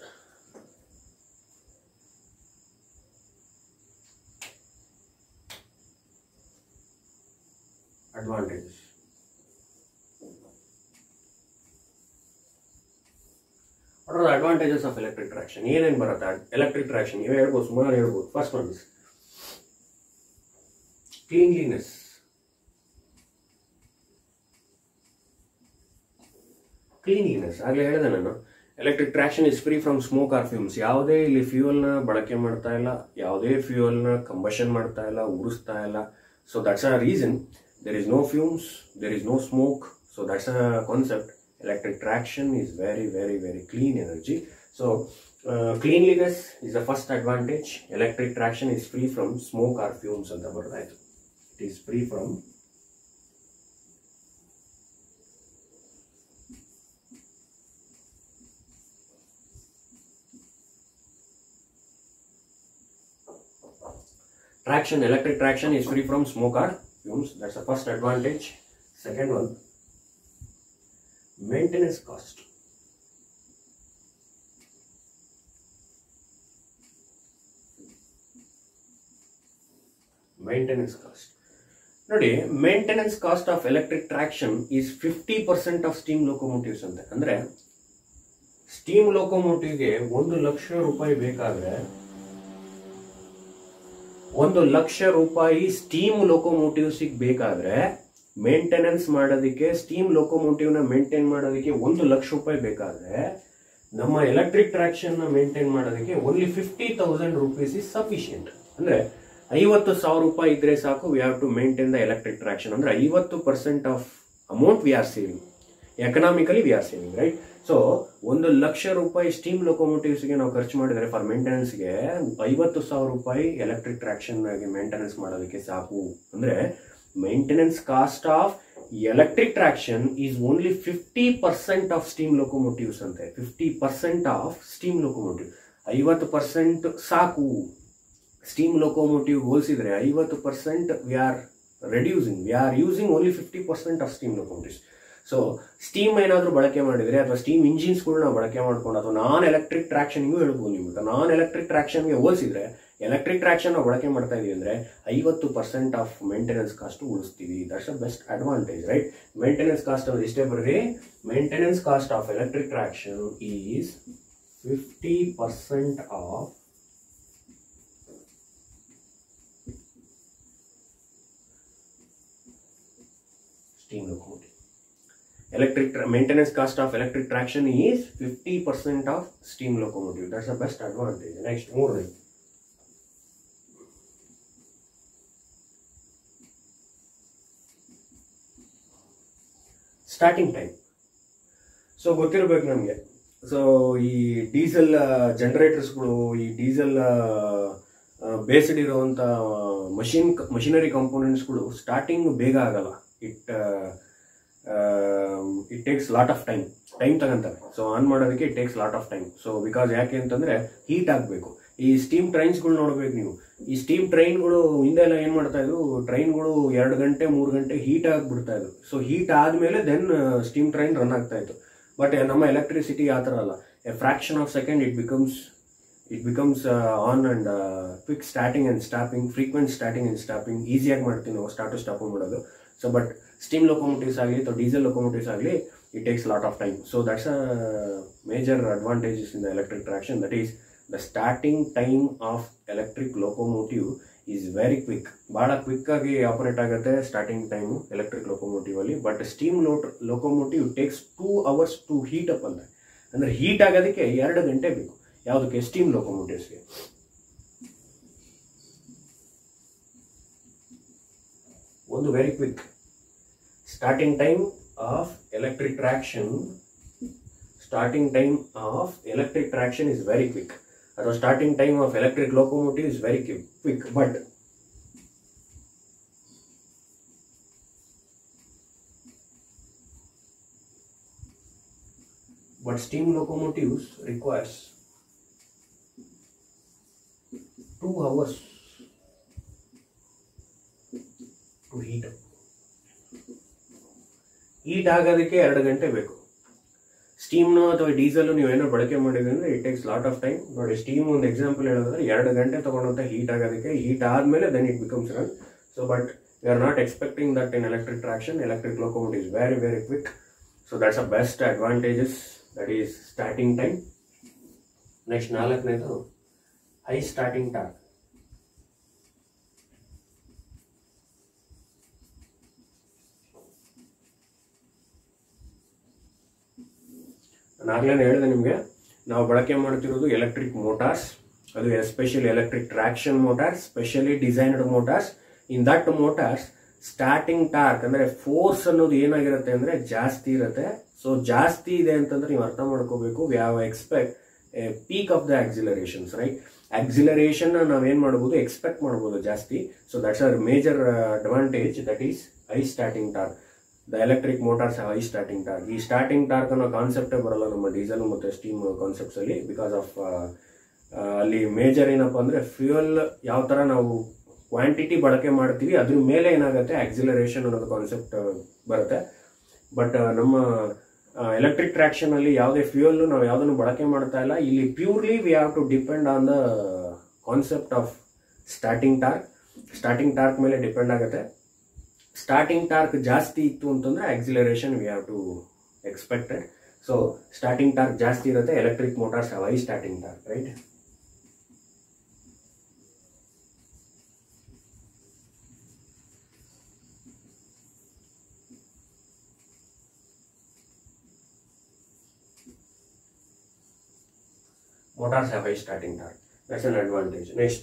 advantages. What are the advantages of electric traction? ಏನೇನು ಬರುತ್ತೆ electric traction ನೀವು ಹೇಳ್ಬೋದು ಸುಮಾರು ಹೇಳ್ಬೋದು first one is cleanliness cleanliness ಆಗಲೇ ಹೇಳಿದೆ ನಾನು electric traction is free from smoke or fumes ಯಾವುದೇ ಇಲ್ಲಿ ಫ್ಯೂಯಲ್ನ ಬಳಕೆ ಮಾಡ್ತಾ ಇಲ್ಲ ಯಾವುದೇ ಫ್ಯೂಯಲ್ನ ಕಂಬಷನ್ ಮಾಡ್ತಾ ಇಲ್ಲ ಉರಿಸ್ತಾ ಇಲ್ಲ so that's a reason there is no fumes, there is no smoke. So that's a concept. Electric traction is very, very, very clean energy. So uh, cleanliness is the first advantage. Electric traction is free from smoke or fumes ಅಂತ ಬರ್ತಾಯಿತು It is free from traction electric traction is free from smoke or fumes that's the first advantage second one maintenance cost maintenance cost ನೋಡಿ maintenance cost of electric traction is fifty percent of steam locomotives ಅಂತ ಅಂದ್ರೆ steam ಲೋಕೋಮೋಟಿವ್ಗೆ ಒಂದು ಲಕ್ಷ ರೂಪಾಯಿ ಬೇಕಾದ್ರೆ ಒಂದು ಲಕ್ಷ ರೂಪಾಯಿ ಸ್ಟೀಮ್ ಲೋಕೋಮೋಟಿವ್ಸಿಗೆ ಬೇಕಾದ್ರೆ ಮೇಂಟೆನೆನ್ಸ್ ಮಾಡೋದಕ್ಕೆ ಸ್ಟೀಮ್ ಲೋಕೋಮೋಟಿವ್ನ ಮೇಂಟೈನ್ ಮಾಡೋದಕ್ಕೆ ಒಂದು ಲಕ್ಷ ರೂಪಾಯಿ ಬೇಕಾದ್ರೆ ನಮ್ಮ ಎಲೆಕ್ಟ್ರಿಕ್ ಟ್ರಾಕ್ಷನ್ ಮೇಂಟೈನ್ ಮಾಡೋದಕ್ಕೆ only fifty thousand rupees is sufficient ಅಂದ್ರೆ ಐವತ್ತು ಸಾವಿರ ರೂಪಾಯಿ ಇದ್ರೆ ಸಾಕು we have to maintain the electric traction ಅಂದ್ರೆ ಐವತ್ತು percent of amount we are saving economically we are saving right so ಒಂದು ಲಕ್ಷ ರೂಪಾಯಿ ಸ್ಟೀಮ್ ಲೊಕೋಮೋಟಿವ್ಸ್ಗೆ ನಾವು ಖರ್ಚು ಮಾಡಿದರೆ ಫಾರ್ ಮೇಂಟೆನೆನ್ಸ್ಗೆ ಐವತ್ತು ಸಾವಿರ ರೂಪಾಯಿ ಎಲೆಕ್ಟ್ರಿಕ್ ಟ್ರಾಕ್ಷನ್ ಮೇಂಟೆನೆನ್ಸ್ ಮಾಡೋದಕ್ಕೆ ಸಾಕು ಅಂದ್ರೆ maintenance cost of electric traction is only fifty percent of steam locomotives ಅಂತೆ fifty percent of steam locomotive ಐವತ್ತು ಪರ್ಸೆಂಟ್ ಸಾಕು ಸ್ಟೀಮ್ ಲೊಕೋಮೋಟಿವ್ ಹೋಲಿಸಿದ್ರೆ ಐವತ್ತು percent we are reducing we are using only fifty percent of steam locomotives so steam ಏನಾದರೂ ಬಳಕೆ ಮಾಡಿದರೆ ಅಥವಾ steam ಇಂಜಿನ್ಸ್ಗಳನ್ನ ಬಳಕೆ ಮಾಡ್ಕೊಂಡು ಅಥವಾ ನಾನ್ ಎಲೆಕ್ಟ್ರಿಕ್ ಟ್ರಾಕ್ಷನ್ಗೂ ಹೇಳ್ಬೋದು ನೀವು ನಾನ್ ಎಲೆಕ್ಟ್ರಿಕ್ ಟ್ರಾಕ್ಷನ್ಗೆ ಹೋಲಿಸಿದ್ರೆ ಎಲೆಕ್ಟ್ರಿಕ್ ಟ್ರಾಕ್ಷನ್ ನಾವು ಬಳಕೆ ಮಾಡ್ತಾ ಇದೀವಿ ಅಂದರೆ ಐವತ್ತು ಪರ್ಸೆಂಟ್ ಆಫ್ ಮೇಂಟೆನೆನ್ಸ್ ಕಾಸ್ಟ್ ಉಳಿಸ್ತೀವಿ that's a best advantage right maintenance cost ಅವ್ರು ಇಷ್ಟೇ ಬರ್ರಿ maintenance cost of electric traction is fifty percent of steam locomotive. Electric tra- maintenance cost of electric traction is 50% of steam locomotive. That's the best advantage. Next, more right. Starting time so ಗೊತ್ತಿರಬೇಕು ನಮಗೆ so ಈ diesel ಜನರೇಟರ್ಸ್ಗಳು ಈ diesel based ಇರುವಂಥ machine machinery ಕಾಂಪೋನೆಂಟ್ಸ್ಗಳು starting ಬೇಗ ಆಗಲ್ಲ it it takes lot of time time ತಗೊಂತವೆ ಸೊ ಆನ್ ಮಾಡೋದಕ್ಕೆ it takes lot of time so because ಯಾಕೆ ಅಂತಂದ್ರೆ ಹೀಟ್ ಆಗಬೇಕು ಈ ಸ್ಟೀಮ್ ಟ್ರೈನ್ಸ್ಗಳು ನೋಡ್ಬೇಕು ನೀವು ಈ ಸ್ಟೀಮ್ ಟ್ರೈನ್ಗಳು ಹಿಂದೆಲ್ಲ ಏನು ಮಾಡ್ತಾ ಇದ್ರು ಟ್ರೈನ್ಗಳು ಎರಡು ಗಂಟೆ ಮೂರು ಗಂಟೆ ಹೀಟ್ ಆಗಿಬಿಡ್ತಾ ಇದ್ರು ಸೊ ಹೀಟ್ ಆದಮೇಲೆ ದೆನ್ ಸ್ಟೀಮ್ ಟ್ರೈನ್ ರನ್ ಆಗ್ತಾ ಇತ್ತು ಬಟ್ ನಮ್ಮ ಎಲೆಕ್ಟ್ರಿಸಿಟಿ ಆ ಥರ ಅಲ್ಲ a fraction of second it becomes it becomes on and quick starting and stopping frequent starting and stopping ಈಸಿಯಾಗಿ ಮಾಡ್ತೀವಿ ನಾವು ಸ್ಟಾರ್ಟು ಸ್ಟಾಪು ಮಾಡೋದು ಸೊ ಬಟ್ ಸ್ಟೀಮ್ ಲೊಕೊಮೋಟಿವ್ಸ್ ಆಗಲಿ ಅಥವಾ ಡೀಸೆಲ್ ಲೊಕೊಮೋಟಿವ್ಸ್ ಆಗಲಿ it takes lot of time so that's a major advantages in the electric traction that is the starting time of electric locomotive is very quick ಭಾಳ quick ಆಗಿ operate ಆಗುತ್ತೆ starting time electric locomotive ಅಲ್ಲಿ but steam ಲೋಟ್ locomotive takes two hours to heat up ಅಂತ ಅಂದ್ರೆ heat ಆಗೋದಕ್ಕೆ ಎರಡು ಗಂಟೆ ಬೇಕು ಯಾವುದಕ್ಕೆ ಸ್ಟೀಮ್ ಲೊಕೊಮೋಟಿವ್ಸ್ಗೆ ಒಂದು very quick starting time of electric traction starting time of electric traction is very quick ಅಥವಾ starting time of electric locomotive is very quick but but steam locomotives requires two hours to heat up heat ಆಗೋದಕ್ಕೆ ಎರಡು ಗಂಟೆ ಬೇಕು ಸ್ಟೀಮ್ನು ಅಥವಾ diesel ನೀವು ಏನೋ ಬಳಕೆ ಮಾಡಿದ್ರೆ ಅಂದ್ರೆ it takes lot of time ನೋಡಿ ಸ್ಟೀಮ್ ಒಂದು ಎಕ್ಸಾಂಪಲ್ ಹೇಳಿದ್ರೆ ಎರಡು ಗಂಟೆ ತಗೊಂಡಂತ ಹೀಟ್ ಆಗೋದಕ್ಕೆ ಹೀಟ್ ಆದ್ಮೇಲೆ then it becomes run so but we are not expecting that in electric traction electric locomotive is very very quick so that's a best advantages that is starting time next ನಾಲ್ಕನೇದು high starting torque ನಾನು ಆಗ್ಲೇ ಹೇಳಿದೆ ನಿಮಗೆ ನಾವು ಬಳಕೆ ಮಾಡ್ತಿರೋದು electric motors ಅದು especially electric traction motors specially designed motors in that motors starting torque ಅಂದ್ರೆ ಫೋರ್ಸ್ ಅನ್ನೋದು ಏನಾಗಿರುತ್ತೆ ಅಂದ್ರೆ ಜಾಸ್ತಿ ಇರುತ್ತೆ ಸೊ ಜಾಸ್ತಿ ಇದೆ ಅಂತಂದ್ರೆ ನೀವು ಅರ್ಥ ಮಾಡ್ಕೋಬೇಕು we have expect peak of the accelerations right acceleration ನಾವೇನ್ ಮಾಡಬಹುದು ಎಕ್ಸ್ಪೆಕ್ಟ್ ಮಾಡಬಹುದು ಜಾಸ್ತಿ so that's a major advantage that is high starting torque the electric motors high starting torque ಈ ಸ್ಟಾರ್ಟಿಂಗ್ ಟಾರ್ಕ್ ಅನ್ನೋ ಕಾನ್ಸೆಪ್ಟೇ ಬರಲ್ಲ ನಮ್ಮ ಡೀಸೆಲ್ ಮತ್ತು ಸ್ಟೀಮ್ ಕಾನ್ಸೆಪ್ಟ್ಸ್ ಅಲ್ಲಿ ಬಿಕಾಸ್ ಆಫ್ ಅಲ್ಲಿ ಮೇಜರ್ ಏನಪ್ಪಾ ಅಂದ್ರೆ ಫ್ಯೂಯಲ್ ಯಾವ ತರ ನಾವು ಕ್ವಾಂಟಿಟಿ ಬಳಕೆ ಮಾಡ್ತೀವಿ ಅದ್ರ ಮೇಲೆ ಏನಾಗುತ್ತೆ ಆಕ್ಸಿಲರೇಷನ್ ಅನ್ನೋದು ಕಾನ್ಸೆಪ್ಟ್ ಬರುತ್ತೆ ಬಟ್ ನಮ್ಮ ಎಲೆಕ್ಟ್ರಿಕ್ ಟ್ರಾಕ್ಷನ್ ಅಲ್ಲಿ ಯಾವುದೇ ಫ್ಯೂಯಲ್ ನಾವು ಯಾವುದನ್ನು ಬಳಕೆ ಮಾಡ್ತಾ ಇಲ್ಲ ಇಲ್ಲಿ purely we have to depend on the concept of starting torque starting torque ಮೇಲೆ ಡಿಪೆಂಡ್ ಆಗುತ್ತೆ ಸ್ಟಾರ್ಟಿಂಗ್ ಟಾರ್ಕ್ ಜಾಸ್ತಿ ಇತ್ತು ಅಂತಂದ್ರೆ acceleration we have to expected so starting torque ಜಾಸ್ತಿ ಇರುತ್ತೆ electric motors high starting torque right motors have high starting torque. That's an advantage. Next,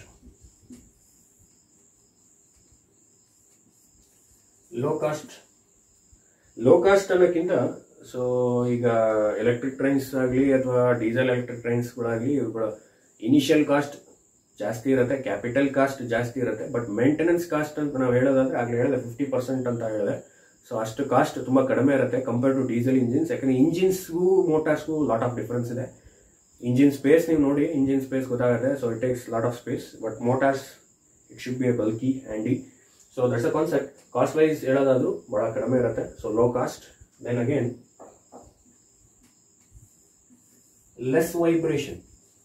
low cost low cost ಅನ್ನೋಕ್ಕಿಂತ so ಈಗ electric trains ಆಗಲಿ ಅಥವಾ diesel electric ಟ್ರೈನ್ಸ್ಗಳಾಗಲಿ ಇವುಗಳ initial cost ಜಾಸ್ತಿ ಇರುತ್ತೆ capital cost ಜಾಸ್ತಿ ಇರುತ್ತೆ ಬಟ್ ಮೇಂಟೆನೆನ್ಸ್ ಕಾಸ್ಟ್ ಅಂತ ನಾವು ಹೇಳೋದಾದ್ರೆ ಆಗಲೇ ಹೇಳಿದೆ ಫಿಫ್ಟಿ ಪರ್ಸೆಂಟ್ ಅಂತ ಹೇಳಿದೆ ಸೊ ಅಷ್ಟು ಕಾಸ್ಟ್ ತುಂಬ ಕಡಿಮೆ ಇರುತ್ತೆ ಕಂಪೇರ್ ಟು ಡೀಸೆಲ್ ಇಂಜಿನ್ಸ್ ಯಾಕಂದ್ರೆ ಇಂಜಿನ್ಸ್ಗೂ ಮೋಟಾರ್ಸ್ಗೂ ಲಾಟ್ ಆಫ್ ಡಿಫ್ರೆನ್ಸ್ ಇದೆ ಇಂಜಿನ್ ಸ್ಪೇಸ್ ನೀವು ನೋಡಿ ಇಂಜಿನ್ ಸ್ಪೇಸ್ ಗೊತ್ತಾಗುತ್ತೆ so it takes lot of space but motors it should be a bulky handy so that's a concept cost wise ಹೇಳೋದಾದ್ರು ಬಹಳ ಕಡಿಮೆ ಇರುತ್ತೆ so low cost then again less vibration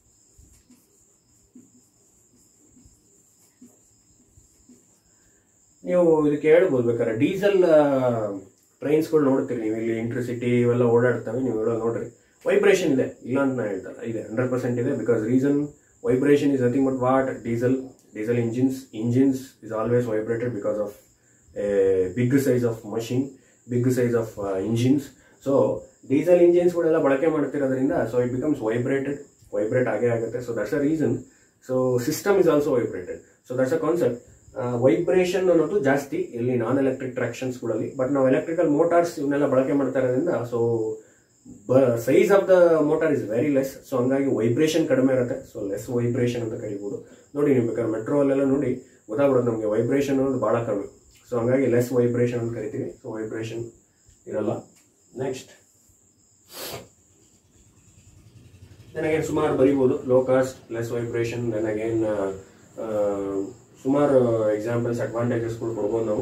ನೀವು ಇದಕ್ಕೆ ಹೇಳ್ಬೋದು ಬೇಕಾದ್ರೆ ಡೀಸೆಲ್ ಟ್ರೈನ್ಸ್ಗಳು ನೋಡ್ತೀರಿ ನೀವು ಇಲ್ಲಿ ಇಂಟ್ರಿಸಿಟಿ ಇವೆಲ್ಲ ಓಡಾಡ್ತವೆ ನೀವು ಹೇಳೋ ನೋಡ್ರಿ ವೈಬ್ರೇಷನ್ ಇದೆ ಇಲ್ಲ ಅಂತ ನಾನು ಹೇಳ್ತಲ್ಲ ಇದೆ ಹಂಡ್ರೆಡ್ ಪರ್ಸೆಂಟ್ ಇದೆ because reason vibration is nothing but what diesel diesel engines engines is always vibrated because of big size of machine big size of engines so diesel ಇಂಜಿನ್ಸ್ಗಳೆಲ್ಲ ಬಳಕೆ ಮಾಡ್ತಿರೋದ್ರಿಂದ so it becomes vibrated vibrate ಆಗೇ ಆಗುತ್ತೆ so that's a reason so system is also vibrated so that's a concept vibration ಅನ್ನೋದು ಜಾಸ್ತಿ ಇಲ್ಲಿ non electric ಟ್ರಾಕ್ಷನ್ಸ್ಗಳಲ್ಲಿ but ನಾವು ಎಲೆಕ್ಟ್ರಿಕಲ್ ಮೋಟಾರ್ಸ್ ಇವನ್ನೆಲ್ಲ ಬಳಕೆ ಮಾಡ್ತಾ ಇರೋದ್ರಿಂದ so size of the motor is very less so ಹಂಗಾಗಿ ವೈಬ್ರೇಷನ್ ಕಡಿಮೆ ಇರುತ್ತೆ ಸೊ ಲೆಸ್ ವೈಬ್ರೇಷನ್ ಅಂತ ಕರಿಬೋದು ನೋಡಿ ನೀವು ಬೇಕಾದ್ರೆ ಮೆಟ್ರೋ ಅಲ್ಲೆಲ್ಲ ನೋಡಿ ಗೊತ್ತಾಗ್ಬಿಡುತ್ತೆ ನಮಗೆ ವೈಬ್ರೇಷನ್ ಅನ್ನೋದು ಭಾಳ ಕಡಿಮೆ ಸೊ ಹಂಗಾಗಿ ಲೆಸ್ ವೈಬ್ರೇಷನ್ ಅಂತ ಕರಿತೀವಿ ಸೊ ವೈಬ್ರೇಷನ್ ಇರಲ್ಲ ನೆಕ್ಸ್ಟ್ ದೆನ್ ಅಗೇನ್ ಸುಮಾರು ಬರಿಬೋದು low cost less vibration then again ಸುಮಾರು ಎಕ್ಸಾಂಪಲ್ಸ್ ಅಡ್ವಾಂಟೇಜಸ್ಗಳು ಕೊಡ್ಬೋದು ನಾವು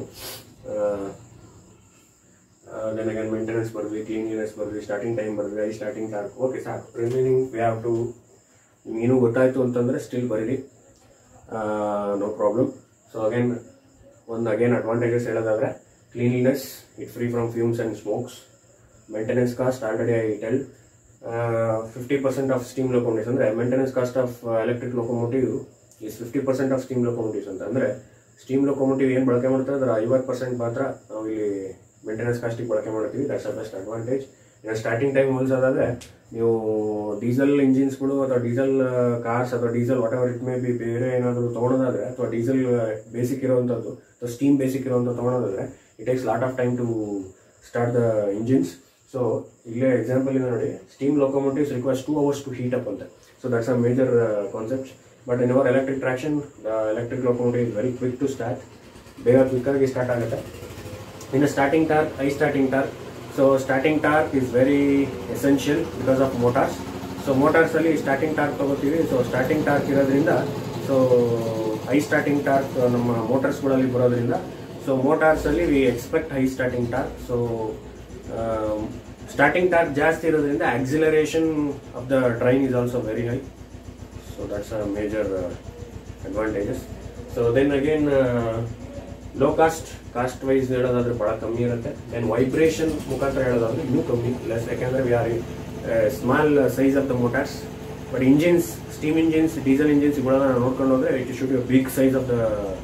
ದೆನ್ ಅಗೇನ್ ಮೇಂಟೆನೆನ್ಸ್ ಬರ್ದ್ವಿ ಕ್ಲೀನ್ಲಿನೆಸ್ ಬರ್ದ್ವಿ ಸ್ಟಾರ್ಟಿಂಗ್ ಟೈಮ್ ಬರ್ದ್ವಿ ಐ ಸ್ಟಾರ್ಟಿಂಗ್ ಸಾಕು ಓಕೆ ಸಾಕು ರಿಮೈನಿಂಗ್ ವಿ ಹ್ಯಾವ್ ಟು ನಿಮಗೇನು ಗೊತ್ತಾಯಿತು ಅಂತಂದರೆ ಸ್ಟಿಲ್ ಬರೀರಿ ನೋ ಪ್ರಾಬ್ಲಮ್ ಸೊ ಅಗೇನ್ ಒಂದು ಅಗೇನ್ ಅಡ್ವಾಂಟೇಜಸ್ ಹೇಳೋದಾದ್ರೆ cleanliness it free from fumes and smokes maintenance cost already I tell fifty percent of steam ಲೊಕೊಮೋಟಿವ್ಸ್ ಅಂದರೆ maintenance cost of electric locomotive is fifty percent of steam locomotives ಅಂತ ಅಂದರೆ steam locomotive ಏನು ಬಳಕೆ ಮಾಡ್ತಾರೆ ಅದರ ಐವತ್ತು percent ಮಾತ್ರ ನಾವು ಇಲ್ಲಿ ಮೇಂಟೆನೆನ್ಸ್ ಕಾಸ್ಟಿಗೆ ಬಳಕೆ ಮಾಡ್ತೀವಿ ದಟ್ಸ್ ಅ ಬೆಸ್ಟ್ ಅಡ್ವಾಂಟೇಜ್ ಇನ್ನು ಸ್ಟಾರ್ಟಿಂಗ್ ಟೈಮ್ ಹೋಲಿಸೋದಾದ್ರೆ ನೀವು ಡೀಸೆಲ್ ಇಂಜಿನ್ಸ್ಗಳು ಅಥವಾ ಡೀಸೆಲ್ ಕಾರ್ಸ್ ಅಥವಾ diesel whatever it may be ಬೇರೆ ಏನಾದರೂ ತೊಗೊಳೋದಾದ್ರೆ ಅಥವಾ ಡೀಸೆಲ್ ಬೇಸಿಕ್ ಇರುವಂಥದ್ದು ಅಥವಾ ಸ್ಟೀಮ್ ಬೇಸಿಕ್ ಇರುವಂಥದ್ದು ತೊಗೊಳೋದಾದ್ರೆ it takes lot of time to start the engines so ಇಲ್ಲೇ ಎಕ್ಸಾಂಪಲ್ ಇದೆ ನೋಡಿ steam locomotives requires two hours to heat up ಅಂತ so that's a major concept but in our electric traction the electric locomotive is very quick to start ಬೇಗ ಕ್ವಿಕ್ಕಾಗಿ start ಆಗುತ್ತೆ ಇನ್ನು starting torque high starting torque so starting torque is very essential because of motors so ಮೋಟಾರ್ಸಲ್ಲಿ starting torque ತಗೋತೀವಿ so starting torque ಇರೋದ್ರಿಂದ so high starting torque ನಮ್ಮ ಮೋಟಾರ್ಸ್ಗಳಲ್ಲಿ ಬರೋದ್ರಿಂದ ಸೊ ಮೋಟಾರ್ಸಲ್ಲಿ we expect high starting torque so starting torque ಜಾಸ್ತಿ ಇರೋದ್ರಿಂದ acceleration of the train is also very high so that's a major advantages so then again low cost cost wise ಹೇಳೋದಾದ್ರೆ ಭಾಳ ಕಮ್ಮಿ ಇರುತ್ತೆ ದೆನ್ ವೈಬ್ರೇಷನ್ ಮುಖಾಂತರ ಹೇಳೋದಾದ್ರೆ ಇನ್ನೂ ಕಮ್ಮಿ ಲೆಸ್ ಯಾಕೆಂದರೆ we are small size of the motors but engines steam engines diesel engines ಇವುಗಳನ್ನ ನಾವು ನೋಡ್ಕೊಂಡು ಹೋದ್ರೆ it should be big size of the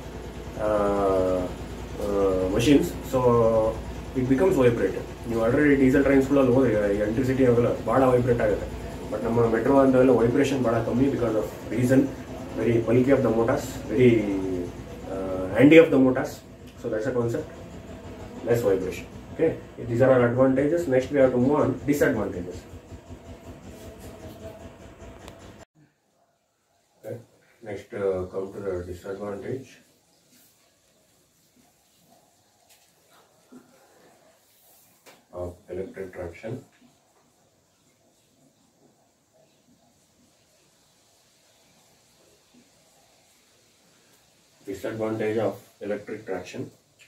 machines so it becomes vibrate ನೀವು ಆಲ್ರೆಡಿ ಡೀಸೆಲ್ ಟ್ರೈನ್ಸ್ಗಳಲ್ಲಿ ಹೋದ್ರೆ ಎಲೆಕ್ಟ್ರಿಸಿಟಿ ಅವೆಲ್ಲ ಭಾಳ ವೈಬ್ರೇಟ್ ಆಗುತ್ತೆ ಬಟ್ ನಮ್ಮ ಮೆಟ್ರೋ ಅಂತೆಲ್ಲ ವೈಬ್ರೇಷನ್ ಭಾಳ ಕಮ್ಮಿ because of reason very bulky of the motors very handy of the motors. So that's a concept. Less vibration. Okay. These are our advantages. Next we have to move on disadvantages. Okay. Next uh, come to the disadvantage. Of electric traction. disadvantage of electric traction.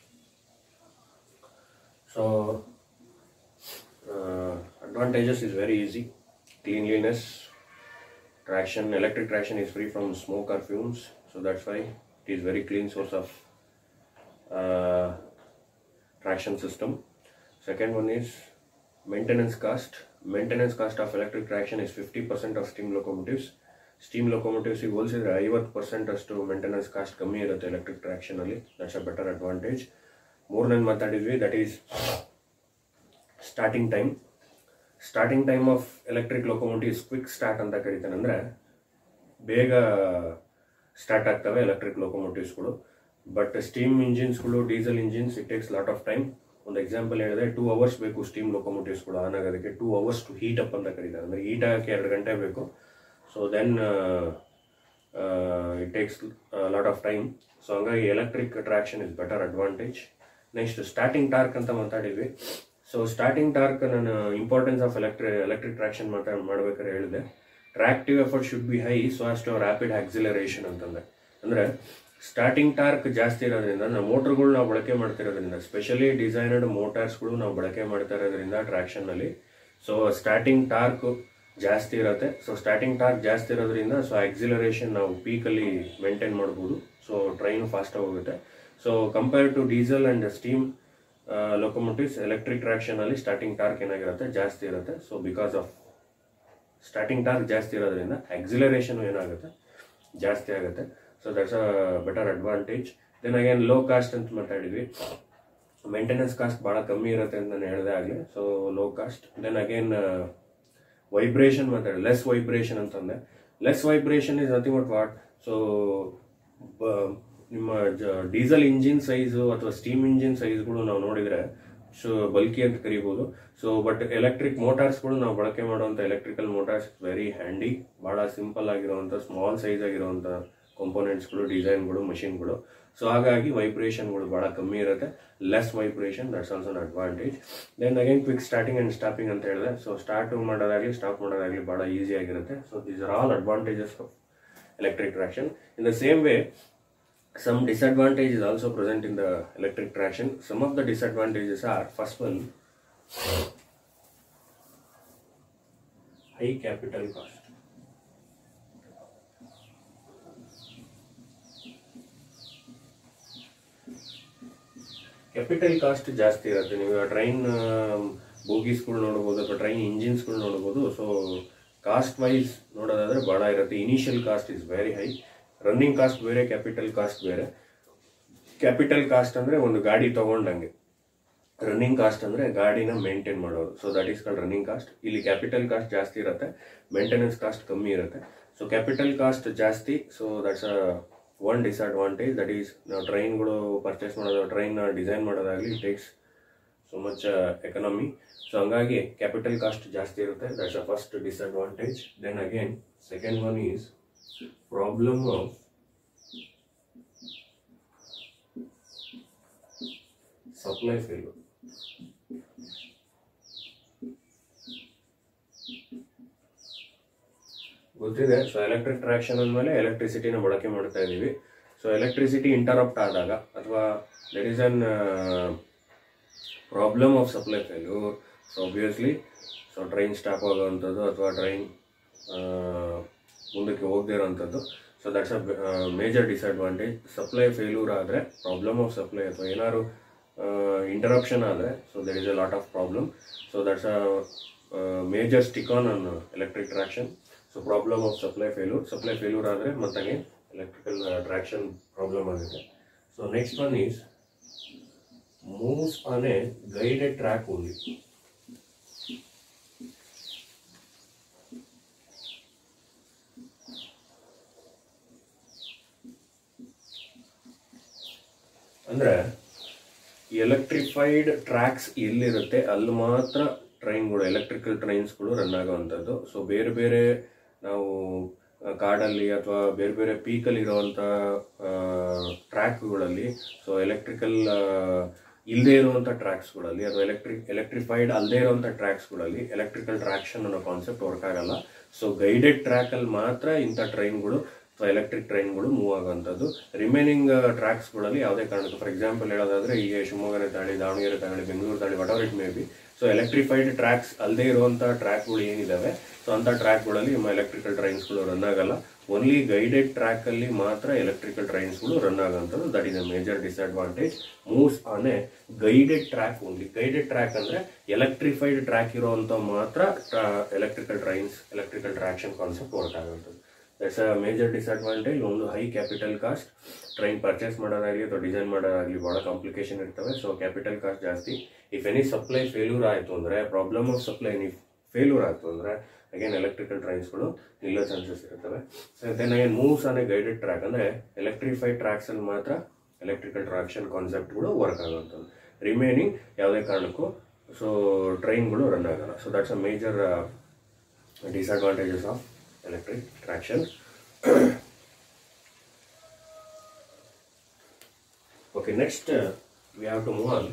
So, uh, advantages is very easy. Cleanliness, traction, electric traction is free from smoke or fumes. So that's why it is very clean source of uh, traction system. Second one is maintenance cost. Maintenance cost of electric traction is 50% of steam locomotives. Steam ಲೊಕೊಮೋಟಿವ್ಸಿಗೆ ಹೋಲಿಸಿದ್ರೆ ಐವತ್ತು percent ಅಷ್ಟು maintenance cost ಕಮ್ಮಿ ಇರುತ್ತೆ electric ಟ್ರ್ಯಾಕ್ಷನಲ್ಲಿ that's a better advantage ಮೂರನೇದು ಮಾತಾಡಿದ್ವಿ that is starting time starting time of electric locomotives quick start ಅಂತ ಕರಿತಾನೆ ಅಂದರೆ ಬೇಗ ಸ್ಟಾರ್ಟ್ ಆಗ್ತವೆ ಎಲೆಕ್ಟ್ರಿಕ್ ಲೊಕೊಮೋಟಿವ್ಸ್ಗಳು ಬಟ್ ಸ್ಟೀಮ್ ಇಂಜಿನ್ಸ್ಗಳು diesel engines it takes lot of time ಒಂದು ಎಕ್ಸಾಂಪಲ್ ಹೇಳಿದ್ರೆ ಟೂ ಅವರ್ಸ್ ಬೇಕು ಸ್ಟೀಮ್ ಲೊಕೊಮೋಟಿವ್ಸ್ಗಳು ಆನ್ ಆಗೋದಕ್ಕೆ two hours to heat up ಅಂತ ಕರೀತಾರೆ ಅಂದರೆ ಹೀಟ್ ಆಗೋಕ್ಕೆ ಎರಡು ಗಂಟೆ ಬೇಕು so then it takes lot of time so ಹಂಗಾಗಿ electric traction is better advantage next starting torque ಅಂತ ಮಾತಾಡಿದ್ವಿ ಸೊ ಸ್ಟಾರ್ಟಿಂಗ್ ಟಾರ್ಕ್ ನಾನು importance of electric electric traction ಮಾತಾ ಮಾಡ್ಬೇಕಾದ್ರೆ ಹೇಳಿದೆ tractive effort should be high so ಅಷ್ಟು ರ್ಯಾಪಿಡ್ ಆಕ್ಸಿಲರೇಷನ್ ಅಂತಂದ್ರೆ ಅಂದರೆ ಸ್ಟಾರ್ಟಿಂಗ್ ಟಾರ್ಕ್ ಜಾಸ್ತಿ ಇರೋದ್ರಿಂದ ನಾವು ಮೋಟರ್ಗಳು ನಾವು ಬಳಕೆ ಮಾಡ್ತಿರೋದ್ರಿಂದ ಸ್ಪೆಷಲಿ ಡಿಸೈನರ್ಡ್ ಮೋಟಾರ್ಸ್ಗಳು ನಾವು ಬಳಕೆ ಮಾಡ್ತಾ ಇರೋದ್ರಿಂದ ಟ್ರಾಕ್ಷನಲ್ಲಿ ಸೊ ಸ್ಟಾರ್ಟಿಂಗ್ ಟಾರ್ಕ್ ಜಾಸ್ತಿ ಇರುತ್ತೆ ಸೊ ಸ್ಟಾರ್ಟಿಂಗ್ ಟಾರ್ಕ್ ಜಾಸ್ತಿ ಇರೋದ್ರಿಂದ ಸೊ ಆಕ್ಸಿಲರೇಷನ್ ನಾವು ಪೀಕಲ್ಲಿ ಮೇಂಟೈನ್ ಮಾಡ್ಬೋದು ಸೊ ಟ್ರೈನು ಫಾಸ್ಟಾಗಿ ಹೋಗುತ್ತೆ so compare to diesel and steam locomotives electric ಟ್ರಾಕ್ಷನಲ್ಲಿ ಸ್ಟಾರ್ಟಿಂಗ್ ಟಾರ್ಕ್ ಏನಾಗಿರುತ್ತೆ ಜಾಸ್ತಿ ಇರುತ್ತೆ so because of starting torque ಜಾಸ್ತಿ ಇರೋದ್ರಿಂದ ಆಕ್ಸಿಲರೇಷನ್ ಏನಾಗುತ್ತೆ ಜಾಸ್ತಿ ಆಗುತ್ತೆ so that's a better advantage then again low cost ಅಂತ ಮಾತಾಡಿದ್ವಿ ಮೇಂಟೆನೆನ್ಸ್ ಕಾಸ್ಟ್ ಭಾಳ ಕಮ್ಮಿ ಇರುತ್ತೆ ಅಂತ ನಾನು ಹೇಳಿದೆ ಆಗಲಿ so low cost then again vibration ಮಾತಾಡಿ ಲೆಸ್ ವೈಬ್ರೇಷನ್ ಅಂತಂದೆ less vibration is nothing but what so ನಿಮ್ಮ ಡೀಸೆಲ್ ಇಂಜಿನ್ ಸೈಜು ಅಥವಾ ಸ್ಟೀಮ್ ಇಂಜಿನ್ ಸೈಜ್ಗಳು ನಾವು ನೋಡಿದರೆ ಸೊ ಬಲ್ಕಿ ಅಂತ ಕರಿಬೋದು ಸೊ ಬಟ್ ಎಲೆಕ್ಟ್ರಿಕ್ ಮೋಟಾರ್ಸ್ಗಳು ನಾವು ಬಳಕೆ ಮಾಡುವಂಥ ಎಲೆಕ್ಟ್ರಿಕಲ್ ಮೋಟಾರ್ಸ್ ವೆರಿ ಹ್ಯಾಂಡಿ ಭಾಳ ಸಿಂಪಲ್ ಆಗಿರುವಂಥ ಸ್ಮಾಲ್ ಸೈಜ್ ಆಗಿರುವಂಥ ಕಾಂಪೋನೆಂಟ್ಸ್ಗಳು ಡಿಸೈನ್ಗಳು ಮಷಿನ್ಗಳು ಸೊ ಹಾಗಾಗಿ ವೈಬ್ರೇಷನ್ಗಳು ಬಹಳ ಕಮ್ಮಿ ಇರುತ್ತೆ less vibration that's also an advantage then again quick starting and stopping ಅಂತ ಹೇಳಿದೆ ಸೊ ಸ್ಟಾರ್ಟ್ ಮಾಡೋದಾಗಲಿ ಸ್ಟಾಪ್ ಮಾಡೋದಾಗಲಿ ಬಹಳ ಈಸಿ ಆಗಿರುತ್ತೆ so these are all advantages of electric traction in the same way some disadvantage is also present in the electric traction some of the disadvantages are first one high capital cost capital cost ಜಾಸ್ತಿ ಇರುತ್ತೆ ನೀವು train ಬೋಗೀಸ್ಗಳು ನೋಡ್ಬೋದು ಅಥವಾ train ಇಂಜಿನ್ಸ್ಗಳು ನೋಡ್ಬೋದು so cost wise ನೋಡೋದಾದ್ರೆ ಭಾಳ ಇರುತ್ತೆ initial cost is very high running cost ಬೇರೆ ಕ್ಯಾಪಿಟಲ್ ಕಾಸ್ಟ್ ಬೇರೆ ಕ್ಯಾಪಿಟಲ್ ಕಾಸ್ಟ್ ಅಂದರೆ ಒಂದು ಗಾಡಿ ತಗೊಂಡಂಗೆ ರನ್ನಿಂಗ್ ಕಾಸ್ಟ್ ಅಂದರೆ ಗಾಡಿನ ಮೇಂಟೈನ್ ಮಾಡೋದು so that is called running cost ಇಲ್ಲಿ ಕ್ಯಾಪಿಟಲ್ ಕಾಸ್ಟ್ ಜಾಸ್ತಿ ಇರುತ್ತೆ ಮೇಂಟೆನೆನ್ಸ್ ಕಾಸ್ಟ್ ಕಮ್ಮಿ ಇರುತ್ತೆ ಸೊ ಕ್ಯಾಪಿಟಲ್ ಕಾಸ್ಟ್ ಜಾಸ್ತಿ so that's a one disadvantage that is ನಾವು ಟ್ರೈನ್ಗಳು ಪರ್ಚೇಸ್ ಮಾಡೋದು ಟ್ರೈನ್ ಡಿಸೈನ್ ಮಾಡೋದಾಗಲಿ takes so much economy so ಹಂಗಾಗಿ ಕ್ಯಾಪಿಟಲ್ ಕಾಸ್ಟ್ ಜಾಸ್ತಿ ಇರುತ್ತೆ that's a first disadvantage then again second one is problem of supply failure ಗೊತ್ತಿದೆ so electric traction ಅಂದಮೇಲೆ ಎಲೆಕ್ಟ್ರಿಸಿಟಿನ ಬಳಕೆ ಮಾಡ್ತಾ ಇದ್ದೀವಿ ಸೊ ಎಲೆಕ್ಟ್ರಿಸಿಟಿ ಇಂಟರಪ್ಟ್ ಆದಾಗ ಅಥವಾ there is an problem of supply failure so obviously so train stop ಆಗೋವಂಥದ್ದು ಅಥವಾ ಟ್ರೈನ್ ಮುಂದಕ್ಕೆ ಹೋಗದೇ ಇರೋವಂಥದ್ದು so that's a major disadvantage supply failure ಆದರೆ ಪ್ರಾಬ್ಲಮ್ ಆಫ್ ಸಪ್ಲೈ ಅಥವಾ ಏನಾದ್ರು ಇಂಟರಪ್ಷನ್ ಆದರೆ so there is a lot of problem so that's a major stick on on electric traction so problem of supply failure supply failure ಆದರೆ ಮತ್ತಾಗೆ electrical traction problem ಆಗುತ್ತೆ so next one is moves on a guided track only ಅಂದ್ರೆ electrified tracks ಎಲ್ಲಿರುತ್ತೆ ಅಲ್ಲಿ ಮಾತ್ರ ಟ್ರೈನ್ಗಳು electrical ಟ್ರೈನ್ಸ್ಗಳು run ಆಗೋವಂಥದ್ದು ಸೊ ಬೇರೆ ಬೇರೆ ನಾವು ಆ, ಕಾಡಲ್ಲಿ ಅಥವಾ ಬೇರೆ ಬೇರೆ ಪೀಕಲ್ಲಿ ಇರುವಂಥ ಟ್ರ್ಯಾಕ್ಗಳಲ್ಲಿ ಸೊ ಎಲೆಕ್ಟ್ರಿಕಲ್ ಇಲ್ಲದೇ ಇರುವಂಥ ಟ್ರ್ಯಾಕ್ಸ್ಗಳಲ್ಲಿ ಅಥವಾ ಎಲೆಕ್ಟ್ರಿಕ್ ಎಲೆಕ್ಟ್ರಿಫೈಡ್ ಅಲ್ಲದೇ ಇರುವಂಥ ಟ್ರ್ಯಾಕ್ಸ್ಗಳಲ್ಲಿ ಎಲೆಕ್ಟ್ರಿಕಲ್ ಟ್ರಾಕ್ಷನ್ ಅನ್ನೋ ಕಾನ್ಸೆಪ್ಟ್ ವರ್ಕ್ ಆಗಲ್ಲ ಸೊ ಗೈಡೆಡ್ ಟ್ರ್ಯಾಕಲ್ಲಿ ಮಾತ್ರ ಇಂಥ ಟ್ರೈನ್ಗಳು ಅಥವಾ ಎಲೆಕ್ಟ್ರಿಕ್ ಟ್ರೈನ್ಗಳು ಮೂವ್ ಆಗುವಂಥದ್ದು ರಿಮೈನಿಂಗ್ ಟ್ರ್ಯಾಕ್ಸ್ಗಳಲ್ಲಿ ಯಾವುದೇ ಕಾರಣಕ್ಕೂ ಫಾರ್ ಎಕ್ಸಾಂಪಲ್ ಹೇಳೋದಾದ್ರೆ ಈಗ ಶಿವಮೊಗ್ಗನೇ ತಾಳಿ ದಾವಣಗೆರೆ ತಾಳಿ ಬೆಂಗಳೂರು ತಾಳಿ whatever it may be so electrified tracks ಅಲ್ಲದೆ ಇರುವಂಥ ಟ್ರ್ಯಾಕ್ಗಳು ಏನಿದಾವೆ ಸೊ ಅಂಥ ಟ್ರ್ಯಾಕ್ಗಳಲ್ಲಿ ನಮ್ಮ ಎಲೆಕ್ಟ್ರಿಕಲ್ ಟ್ರೈನ್ಸ್ಗಳು ರನ್ ಆಗಲ್ಲ ಓನ್ಲಿ ಗೈಡೆಡ್ ಟ್ರ್ಯಾಕಲ್ಲಿ ಮಾತ್ರ ಎಲೆಕ್ಟ್ರಿಕಲ್ ಟ್ರೈನ್ಸ್ಗಳು ರನ್ ಆಗೋಂಥದ್ದು that is a major disadvantage moves on a guided track only guided track ಅಂದರೆ ಎಲೆಕ್ಟ್ರಿಫೈಡ್ ಟ್ರ್ಯಾಕ್ ಇರೋವಂಥ ಮಾತ್ರ electrical trains electrical traction concept work ಆಗುವಂಥದ್ದು ದಟ್ಸ್ ಅ ಮೇಜರ್ ಡಿಸ್ಅಡ್ವಾಂಟೇಜ್ ಒಂದು high capital cost train purchase ಮಾಡೋದಾಗಲಿ ಅಥವಾ design ಮಾಡೋದಾಗಲಿ ಭಾಳ complication ಇರ್ತವೆ ಸೊ ಕ್ಯಾಪಿಟಲ್ ಕಾಸ್ಟ್ ಜಾಸ್ತಿ ಇಫ್ ಎನಿ ಸಪ್ಲೈ ಫೇಲ್ಯೂರ್ ಆಯಿತು ಅಂದರೆ problem of supply any failure ಆಯಿತು ಅಂದರೆ ಅಗೇನ್ ಎಲೆಕ್ಟ್ರಿಕಲ್ ಟ್ರೈನ್ಸ್ಗಳು ನಿಲ್ಲೋ ಚಾನ್ಸಸ್ ಇರ್ತವೆ so then again moves on a guided track ಅಂದರೆ ಎಲೆಕ್ಟ್ರಿಫೈಡ್ ಟ್ರ್ಯಾಕ್ಸಲ್ಲಿ ಮಾತ್ರ ಎಲೆಕ್ಟ್ರಿಕಲ್ ಟ್ರಾಕ್ಷನ್ ಕಾನ್ಸೆಪ್ಟ್ಗಳು ವರ್ಕ್ ಆಗುವಂಥದ್ದು ರಿಮೈನಿಂಗ್ ಯಾವುದೇ ಕಾರಣಕ್ಕೂ ಸೊ ಟ್ರೈನ್ಗಳು ರನ್ ಆಗಲ್ಲ so that's a major disadvantages of electric traction. okay, next uh, we have to move on.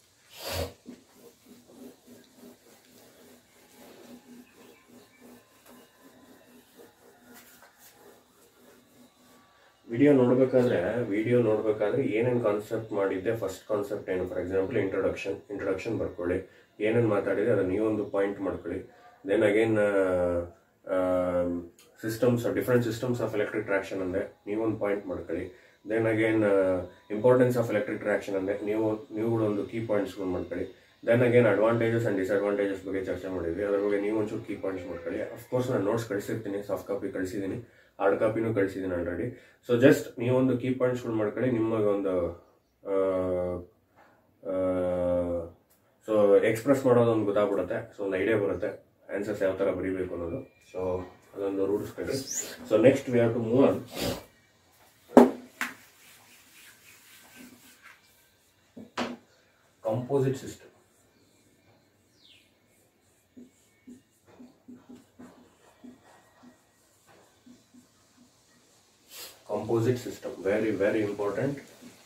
Video ನೋಡಬೇಕಾದ್ರೆ ವಿಡಿಯೋ ನೋಡಬೇಕಾದ್ರೆ ಏನೇನು ಕಾನ್ಸೆಪ್ಟ್ ಮಾಡಿದ್ದೆ ಫಸ್ಟ್ ಕಾನ್ಸೆಪ್ಟ್ ಏನು ಫಾರ್ ಎಕ್ಸಾಂಪಲ್ ಇಂಟ್ರೊಡಕ್ಷನ್ ಇಂಟ್ರೊಡಕ್ಷನ್ ಬರ್ಕೊಳ್ಳಿ ಏನೇನು ಮಾತಾಡಿದೆ ಅದನ್ನ ನೀವೊಂದು ಪಾಯಿಂಟ್ ಮಾಡ್ಕೊಳ್ಳಿ then again systems different systems of electric traction ಅಂದರೆ ನೀವೊಂದು ಪಾಯಿಂಟ್ ಮಾಡ್ಕೊಳ್ಳಿ then again importance of electric traction ಅಂದರೆ ನೀವು ನೀವುಗಳು ಒಂದು ಕೀ ಪಾಯಿಂಟ್ಸ್ಗಳು ಮಾಡ್ಕೊಳ್ಳಿ then again advantages and disadvantages ಬಗ್ಗೆ ಚರ್ಚೆ ಮಾಡಿದ್ವಿ ಅದ್ರ ಬಗ್ಗೆ ನೀವು ಒಂಚೂರು ಕೀ ಪಾಯಿಂಟ್ಸ್ ಮಾಡ್ಕೊಳ್ಳಿ ಅಫ್ಕೋರ್ಸ್ ನಾನು ನೋಟ್ಸ್ ಕಳಿಸಿರ್ತೀನಿ ಸಾಫ್ಟ್ ಕಾಪಿ ಕಳಿಸಿದ್ದೀನಿ ಹಾರ್ಡ್ ಕಾಪಿನೂ ಕಳಿಸಿದ್ದೀನಿ ಆಲ್ರೆಡಿ ಸೊ ಜಸ್ಟ್ ನೀವೊಂದು ಕೀ ಪಾಯಿಂಟ್ಸ್ಗಳು ಮಾಡ್ಕೊಳ್ಳಿ ನಿಮಗೆ ಒಂದು ಸೊ ಎಕ್ಸ್ಪ್ರೆಸ್ ಮಾಡೋದು ಒಂದು ಗೊತ್ತಾಗ್ಬಿಡುತ್ತೆ ಸೊ ಒಂದು ಐಡಿಯಾ ಬರುತ್ತೆ ಆನ್ಸರ್ಸ್ ಯಾವ ಥರ ಬರೀಬೇಕು ಅನ್ನೋದು ಸೊ ಅದೊಂದು ರೂಢಿಸ್ಕೊಳ್ಳಿ so next we have to move on composite system. Composite system, very, very important.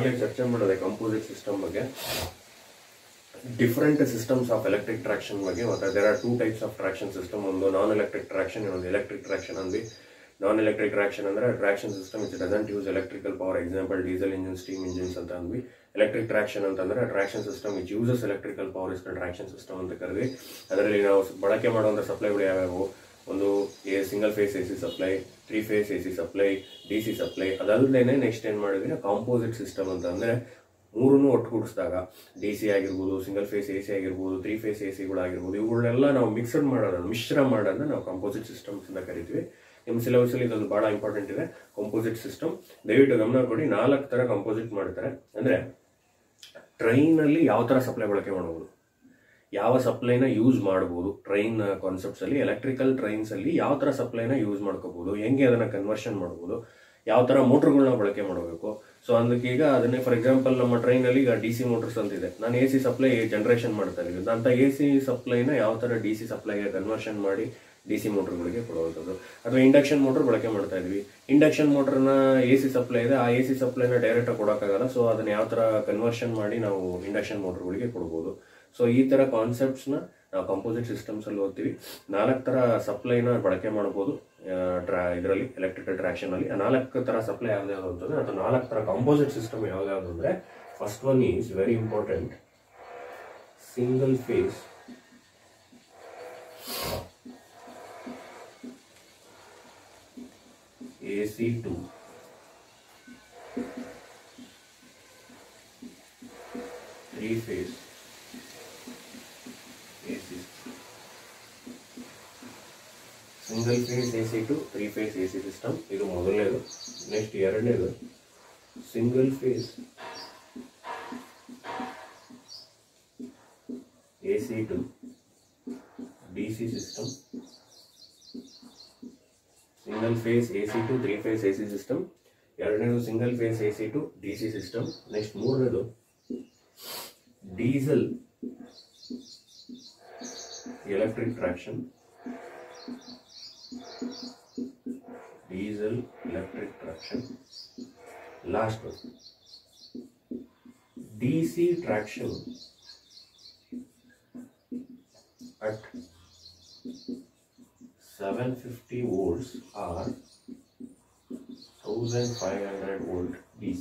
ಆಗಲೇ ಚರ್ಚೆ ಮಾಡಿದೆ ಕಂಪೋಸಿಟ್ ಸಿಸ್ಟಮ್ ಬಗ್ಗೆ different systems of electric traction ಬಗ್ಗೆ ಮತ್ತೆ there are two types of traction system ಒಂದು ನಾನ್ ಎಲೆಕ್ಟ್ರಿಕ್ ಟ್ರಾಕ್ಷನ್ ಇನ್ನೊಂದು electric traction ಅಂದ್ವಿ non electric traction ಅಂದ್ರೆ traction system it doesn't use electrical power example diesel engine steam engines ಅಂತ ಅಂದ್ವಿ electric traction ಅಂತಂದ್ರೆ traction system it uses electrical power is traction system ಅಂತ ಕರೆದ್ವಿ ಅದರಲ್ಲಿ ನಾವು ಬಳಕೆ ಮಾಡುವಂಥ ಸಪ್ಲೈಗಳು ಯಾವ್ಯಾವು ಒಂದು A single phase A C supply three phase A C supply D C supply ಅದಲ್ಲದೇನೆ ನೆಕ್ಸ್ಟ್ ಏನು ಮಾಡಿದ್ರೆ ಕಾಂಪೋಸಿಟ್ ಸಿಸ್ಟಮ್ ಅಂತ ಅಂದ್ರೆ ಮೂರನ್ನು ಒಟ್ಟುಗೂಡಿಸಿದಾಗ ಡಿ ಸಿ ಆಗಿರ್ಬೋದು ಸಿಂಗಲ್ ಫೇಸ್ ಎ ಸಿ ಆಗಿರ್ಬೋದು ತ್ರೀ ಫೇಸ್ ಎ ಸಿಗಳಾಗಿರ್ಬೋದು ಇವುಗಳನ್ನೆಲ್ಲ ನಾವು ಮಿಕ್ಸಡ್ ಮಾಡೋದನ್ನ ಮಿಶ್ರ ಮಾಡೋದನ್ನ ನಾವು ಕಂಪೋಸಿಟ್ ಸಿಸ್ಟಮ್ಸ್ ಅಂತ ಕರಿತೀವಿ ನಿಮ್ಮ ಸಿಲೆಬಸ್ ಅಲ್ಲಿ ಇದೊಂದು ಬಹಳ ಇಂಪಾರ್ಟೆಂಟ್ ಇದೆ ಕಂಪೋಸಿಟ್ ಸಿಸ್ಟಮ್ ದಯವಿಟ್ಟು ಗಮನ ಕೊಡಿ ನಾಲ್ಕು ತರ ಕಂಪೋಸಿಟ್ ಮಾಡ್ತಾರೆ ಅಂದ್ರೆ ಟ್ರೈನ್ ಅಲ್ಲಿ ಯಾವ ತರ ಸಪ್ಲೈ ಬಳಕೆ ಮಾಡಬಹುದು ಯಾವ ಸಪ್ಲೈನ ಯೂಸ್ ಮಾಡಬಹುದು ಟ್ರೈನ್ ಕಾನ್ಸೆಪ್ಟ್ಸ್ ಅಲ್ಲಿ ಎಲೆಕ್ಟ್ರಿಕಲ್ ಟ್ರೈನ್ಸ್ ಅಲ್ಲಿ ಯಾವ ತರ ಸಪ್ಲೈನ ಯೂಸ್ ಮಾಡ್ಕೋಬಹುದು ಹೆಂಗೆ ಅದನ್ನ ಕನ್ವರ್ಷನ್ ಮಾಡಬಹುದು ಯಾವ ತರ ಮೋಟರ್ಗಳನ್ನ ಬಳಕೆ ಮಾಡಬೇಕು ಸೊ ಅದಕ್ಕೆ ಈಗ ಅದನ್ನೇ ಫಾರ್ ಎಕ್ಸಾಂಪಲ್ ನಮ್ಮ ಟ್ರೈನ್ ಅಲ್ಲಿ ಈಗ ಡಿ ಸಿ ಮೋಟರ್ಸ್ ಅಂತಿದೆ ನಾನು ಎ ಸಿ ಸಪ್ಲೈ ಜನರೇಷನ್ ಮಾಡ್ತಾ ಇದ್ದೀವಿ ಅಂತ ಎ ಸಿ ಸಪ್ಲೈನ ಯಾವ ತರ ಡಿ ಸಿ ಸಪ್ಲೈಗೆ ಕನ್ವರ್ಷನ್ ಮಾಡಿ ಡಿ ಸಿ ಮೋಟರ್ಗಳಿಗೆ ಕೊಡುವಂಥದ್ದು ಅಥವಾ ಇಂಡಕ್ಷನ್ ಮೋಟರ್ ಬಳಕೆ ಮಾಡ್ತಾ ಇದ್ವಿ ಇಂಡಕ್ಷನ್ ಮೋಟರ್ನ ಎ ಸಿ ಸಪ್ಲೈ ಇದೆ ಆ ಎ ಸಿ ಸಪ್ಲೈನ ಡೈರೆಕ್ಟ್ ಆಗಿ ಕೊಡೋಕ್ಕಾಗಲ್ಲ ಸೊ ಅದನ್ನ ಯಾವ ತರ ಕನ್ವರ್ಷನ್ ಮಾಡಿ ನಾವು ಇಂಡಕ್ಷನ್ ಮೋಟರ್ಗಳಿಗೆ ಕೊಡ್ಬೋದು ಸೊ ಈ ತರ ಕಾನ್ಸೆಪ್ಟ್ಸ್ ನ ನಾವು ಕಂಪೋಸಿಟ್ ಸಿಸ್ಟಮ್ಸ್ ಅಲ್ಲಿ ಓದ್ತೀವಿ ನಾಲ್ಕು ತರ ಸಪ್ಲೈನ ಬಳಕೆ ಮಾಡಬಹುದು ಇದರಲ್ಲಿ ಎಲೆಕ್ಟ್ರಿಕಲ್ ಟ್ರಾಕ್ಷನ್ ಅಲ್ಲಿ ಆ ನಾಲ್ಕು ತರ ಸಪ್ಲೈ ಯಾವ್ದು ಅಂತಂದ್ರೆ ಅಥವಾ ನಾಲ್ಕು ತರ ಕಂಪೋಸಿಟ್ ಸಿಸ್ಟಮ್ ಯಾವ್ದು ಅಂದ್ರೆ first one is very important single phase AC two three phase AC single phase A C to three phase A C system ಇದು ಮೊದಲನೇದು ನೆಕ್ಸ್ಟ್ ಎರಡನೇದು single phase A C to D C system single phase A C to three phase A C system ಎರಡನೇದು single phase A C to D C system next ಮೂರನೇದು diesel electric traction diesel electric traction last D C traction at 750 volts or 1500 volt DC.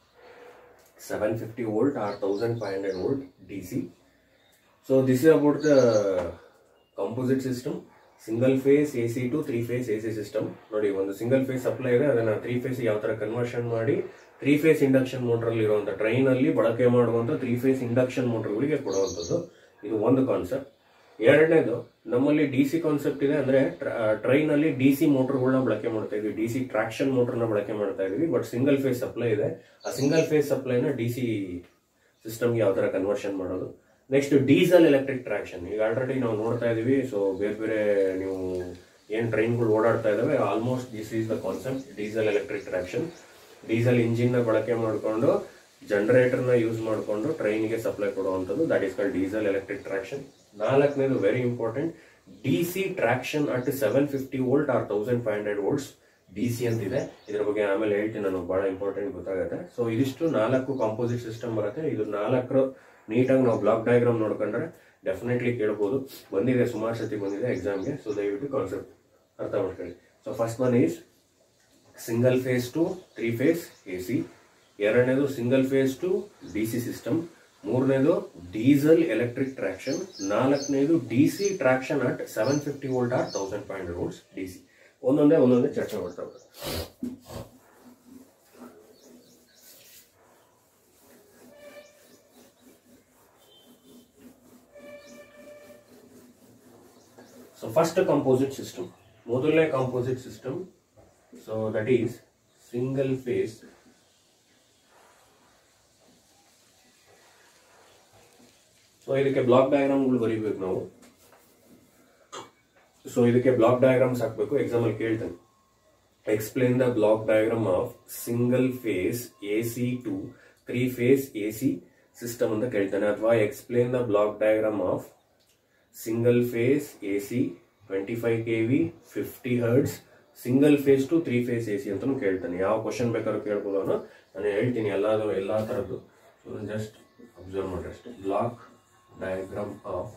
750 volt or 1500 volt DC. So this is about the composite system. Single phase A C to three phase A C system ನೋಡಿ ಒಂದು single phase supply ಇದೆ ಅದನ್ನ three phase ಯಾವ ತರ conversion ಮಾಡಿ three phase induction motor ಅಲ್ಲಿ ಇರುವಂತ train ಅಲ್ಲಿ ಬಳಕೆ ಮಾಡುವಂತ ತ್ರೀ ಫೇಸ್ ಇಂಡಕ್ಷನ್ ಮೋಟರ್ಗಳಿಗೆ ಕೊಡುವಂಥದ್ದು ಇದು ಒಂದು ಕಾನ್ಸೆಪ್ಟ್ ಎರಡನೇದು ನಮ್ಮಲ್ಲಿ ಡಿ ಸಿ ಕಾನ್ಸೆಪ್ಟ್ ಇದೆ ಅಂದ್ರೆ ಟ್ರೈನ್ ಅಲ್ಲಿ ಡಿ ಸಿ ಮೋಟರ್ಗಳನ್ನ ಬಳಕೆ ಮಾಡ್ತಾ ಇದೀವಿ ಡಿ ಸಿ ಟ್ರಾಕ್ಷನ್ ಮೋಟರ್ನ ಬಳಕೆ ಮಾಡ್ತಾ ಇದೀವಿ ಬಟ್ ಸಿಂಗಲ್ ಫೇಸ್ ಸಪ್ಲೈ ಇದೆ ಆ ಸಿಂಗಲ್ ಫೇಸ್ ಸಪ್ಲೈನ ಡಿ ಸಿ ಸಿಸ್ಟಮ್ಗೆ ಯಾವ ತರ ಕನ್ವರ್ಷನ್ ಮಾಡೋದು ನೆಕ್ಸ್ಟ್ ಡೀಸೆಲ್ ಎಲೆಕ್ಟ್ರಿಕ್ ಟ್ರಾಕ್ಷನ್ ಈಗ ಆಲ್ರೆಡಿ ನಾವು ನೋಡ್ತಾ ಇದೀವಿ ಸೊ ಬೇರೆ ಬೇರೆ ನೀವು ಏನ್ ಟ್ರೈನ್ಗಳು ಓಡಾಡ್ತಾ ಇದಾವೆ almost this is the concept diesel electric traction diesel engine ನ ಬಳಕೆ ಮಾಡಿಕೊಂಡು ಜನರೇಟರ್ ನ ಯೂಸ್ ಮಾಡಿಕೊಂಡು ಟ್ರೈನ್ಗೆ ಸಪ್ಲೈ ಕೊಡುವಂಥದ್ದು that is call diesel electric traction ನಾಲ್ಕನೇದು very important D C traction at seven fifty volt or thousand five hundred volts D C ಅಂತಿದೆ ಇದ್ರ ಬಗ್ಗೆ ಆಮೇಲೆ ಹೇಳ್ತೀನಿ ನಾನು ಬಹಳ ಇಂಪಾರ್ಟೆಂಟ್ ಗೊತ್ತಾಗುತ್ತೆ ಸೊ ಇದಿಷ್ಟು ನಾಲ್ಕು ಕಾಂಪೋಸಿಟ್ ಸಿಸ್ಟಮ್ ಬರುತ್ತೆ ಇದು ನಾಲ್ಕರು ನೀಟಾಗಿ ನಾವು ಬ್ಲಾಕ್ ಡಯಾಗ್ರಾಮ್ ನೋಡ್ಕೊಂಡ್ರೆ ಡೆಫಿನೆಟ್ಲಿ ಕೇಳ್ಬೋದು ಬಂದಿದೆ ಸುಮಾರು ಸತಿ ಬಂದಿದೆ ಎಕ್ಸಾಮ್ಗೆ ಸೊ ದಯವಿಟ್ಟು ಕಾನ್ಸೆಪ್ಟ್ ಅರ್ಥ ಮಾಡ್ಕೊಳ್ಳಿ so first one is single phase to three phase A C ಎರಡನೇದು single phase to D C system ಮೂರನೇದು ಡೀಸೆಲ್ ಎಲೆಕ್ಟ್ರಿಕ್ ಟ್ರಾಕ್ಷನ್ ನಾಲ್ಕನೇದು D C traction at seven fifty volt or thousand five hundred volts D C ಒಂದೊಂದೇ ಒಂದೊಂದೇ ಚರ್ಚೆ ಮಾಡ್ತಾ ಹೋಗೋಣ so first composite system ಮೊದಲನೇ composite system so that is single phase so ಇದಕ್ಕೆ block ಡಯಾಗ್ರಾಮ್ಗಳು ಬರೀಬೇಕು ನಾವು ಸೊ ಇದಕ್ಕೆ ಬ್ಲಾಕ್ ಡಯಾಗ್ರಾಮ್ಸ್ ಹಾಕಬೇಕು ಎಕ್ಸಾಮ್ ಅಲ್ಲಿ ಕೇಳ್ತೇನೆ explain the block diagram of single phase A C to three phase A C system ಅಂತ ಕೇಳ್ತಾನೆ ಅಥವಾ explain the block diagram of single phase A C twenty five K V fifty hertz single phase to three phase A C ಅಂತಾನು ಕೇಳ್ತಾನೆ ಯಾವ question ಬೇಕಾದ್ರೂ ಕೇಳ್ಬೋದು ಅವನು ನಾನು ಹೇಳ್ತೀನಿ ಎಲ್ಲಾದು ಎಲ್ಲ ಥರದ್ದು ಸೊ ಜಸ್ಟ್ ಅಬ್ಸರ್ವ್ ಮಾಡಿ ಅಷ್ಟೇ block diagram of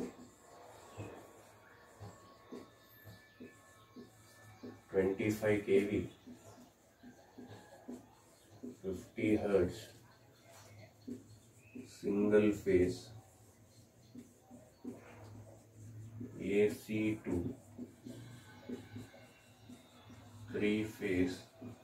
twenty five K V fifty hertz single phase AC to three phase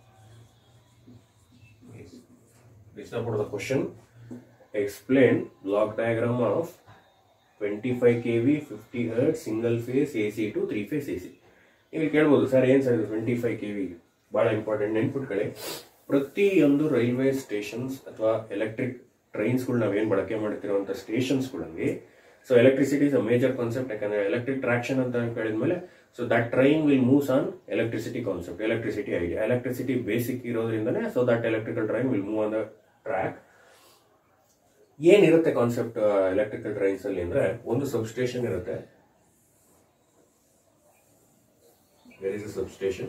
AC. This is about the question. Explain block diagram of 25 kV 50 hertz single phase AC to three phase AC. ಇಲ್ಲಿ ಕೇಳ್ಬೋದು sir ಏನು sir twenty five K V ಭಾಳ important ನೆನ್ಪಿಟ್ಕೊಳ್ಳಿ ಪ್ರತಿಯೊಂದು railway stations ಅಥವಾ electric ಟ್ರೈನ್ಸ್ಗಳು ನಾವೇನು ಬಳಕೆ ಮಾಡ್ತಿರುವಂಥ ಸ್ಟೇಷನ್ಸ್ಗಳಲ್ಲಿ so electricity is a major concept ಯಾಕಂದ್ರೆ ಎಲೆಕ್ಟ್ರಿಕ್ ಟ್ರಾಕ್ಷನ್ ಅಂತ ಹೇಳಿದ್ಮೇಲೆ so that train will moves on electricity concept electricity idea electricity basic ಇರೋದ್ರಿಂದನೇ so that electrical train will move on the track ಏನಿರುತ್ತೆ ಕಾನ್ಸೆಪ್ಟ್ ಎಲೆಕ್ಟ್ರಿಕಲ್ ಟ್ರೈನ್ಸ್ ಅಲ್ಲಿ ಅಂದ್ರೆ ಒಂದು substation ಇರುತ್ತೆ where is a substation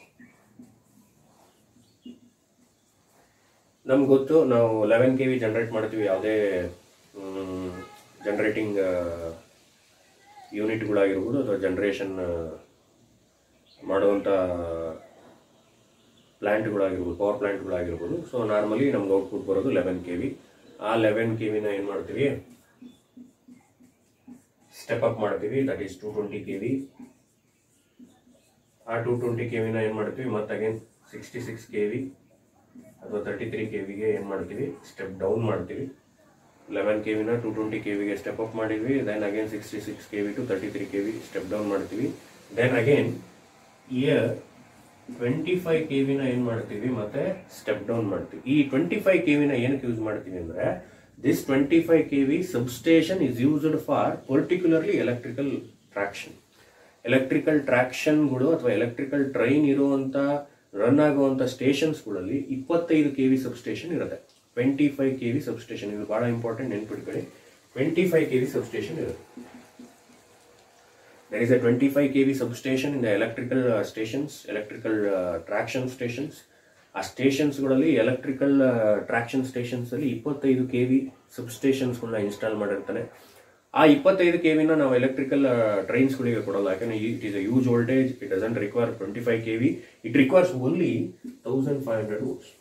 ನಮ್ಗೆ ಗೊತ್ತು ನಾವು ಲೆವೆನ್ ಕೆ ವಿ ಜನರೇಟ್ ಮಾಡ್ತೀವಿ ಯಾವುದೇ ಜನರೇಟಿಂಗ್ ಯೂನಿಟ್ಗಳಾಗಿರ್ಬೋದು ಅಥವಾ ಜನ್ರೇಷನ್ ಮಾಡುವಂಥ ಪ್ಲ್ಯಾಂಟ್ಗಳಾಗಿರ್ಬೋದು ಪವರ್ ಪ್ಲ್ಯಾಂಟ್ಗಳಾಗಿರ್ಬೋದು ಸೊ ನಾರ್ಮಲಿ ನಮ್ಗೆ ಔಟ್ಪುಟ್ ಬರೋದು ಲೆವೆನ್ ಕೆ ವಿ ಆ ಲೆವೆನ್ ಕೆ ವಿನ ಏನು ಮಾಡ್ತೀವಿ ಸ್ಟೆಪ್ ಅಪ್ ಮಾಡ್ತೀವಿ that is two twenty K V ಆ ಟೂ ಟ್ವೆಂಟಿ ಕೆ ವಿನ ಏನು ಮಾಡ್ತೀವಿ ಮತ್ತೆ again sixty six K V ಅಥವಾ ತರ್ಟಿ ತ್ರೀ ಕೆ ವಿಗೆ ಏನು ಮಾಡ್ತೀವಿ ಸ್ಟೆಪ್ ಡೌನ್ ಮಾಡ್ತೀವಿ ಲೆವೆನ್ ಕೆ ವಿನ ಟು ಟ್ವೆಂಟಿ ಕೆ ವಿಗೆ ಸ್ಟೆಪ್ ಅಪ್ ಮಾಡಿದ್ವಿ then again sixty six K V to thirty three K V step down ಮಾಡ್ತೀವಿ then again here twenty five K ವಿನ ಏನು ಮಾಡ್ತೀವಿ ಮತ್ತೆ ಸ್ಟೆಪ್ ಡೌನ್ ಮಾಡ್ತೀವಿ ಈ ಟ್ವೆಂಟಿ ಫೈವ್ ಕೆ ವಿನ ಏನಕ್ಕೆ ಯೂಸ್ ಮಾಡ್ತೀವಿ ಅಂದ್ರೆ this twenty five K V substation is used for particularly electrical traction electrical ಟ್ರಾಕ್ಷನ್ಗಳು ಅಥವಾ ಎಲೆಕ್ಟ್ರಿಕಲ್ ಟ್ರೈನ್ ಇರುವಂತ ರನ್ ಆಗುವಂತ ಸ್ಟೇಷನ್ಸ್ಗಳಲ್ಲಿ ಇಪ್ಪತ್ತೈದು ಕೆ ವಿ ಸಬ್ಸ್ಟೇಷನ್ ಇರುತ್ತೆ twenty five K V substation ಇದು ಬಹಳ ಇಂಪಾರ್ಟೆಂಟ್ ನೆನ್ಪಿಟ್ಕೊಳ್ಳಿ twenty five K V substation ಇರುತ್ತೆ there is a 25 kV substation in the electrical uh, stations electrical uh, traction stations ಆ ಸ್ಟೇಷನ್ಸ್ಗಳಲ್ಲಿ ಎಲೆಕ್ಟ್ರಿಕಲ್ ಟ್ರಾಕ್ಷನ್ ಸ್ಟೇಷನ್ಸ್ ಅಲ್ಲಿ ಇಪ್ಪತ್ತೈದು K V ಸಬ್ಸ್ಟೇಷನ್ಸ್ಗಳನ್ನ install ಮಾಡಿರ್ತಾನೆ ಆ ಇಪ್ಪತ್ತೈದು ಕೆ ವಿನ ನಾವು ಎಲೆಕ್ಟ್ರಿಕಲ್ ಟ್ರೈನ್ಸ್ಗಳಿಗೆ ಕೊಡಲ್ಲ ಯಾಕಂದ್ರೆ it is a use voltage it doesn't require twenty five K V it requires only thousand five hundred volts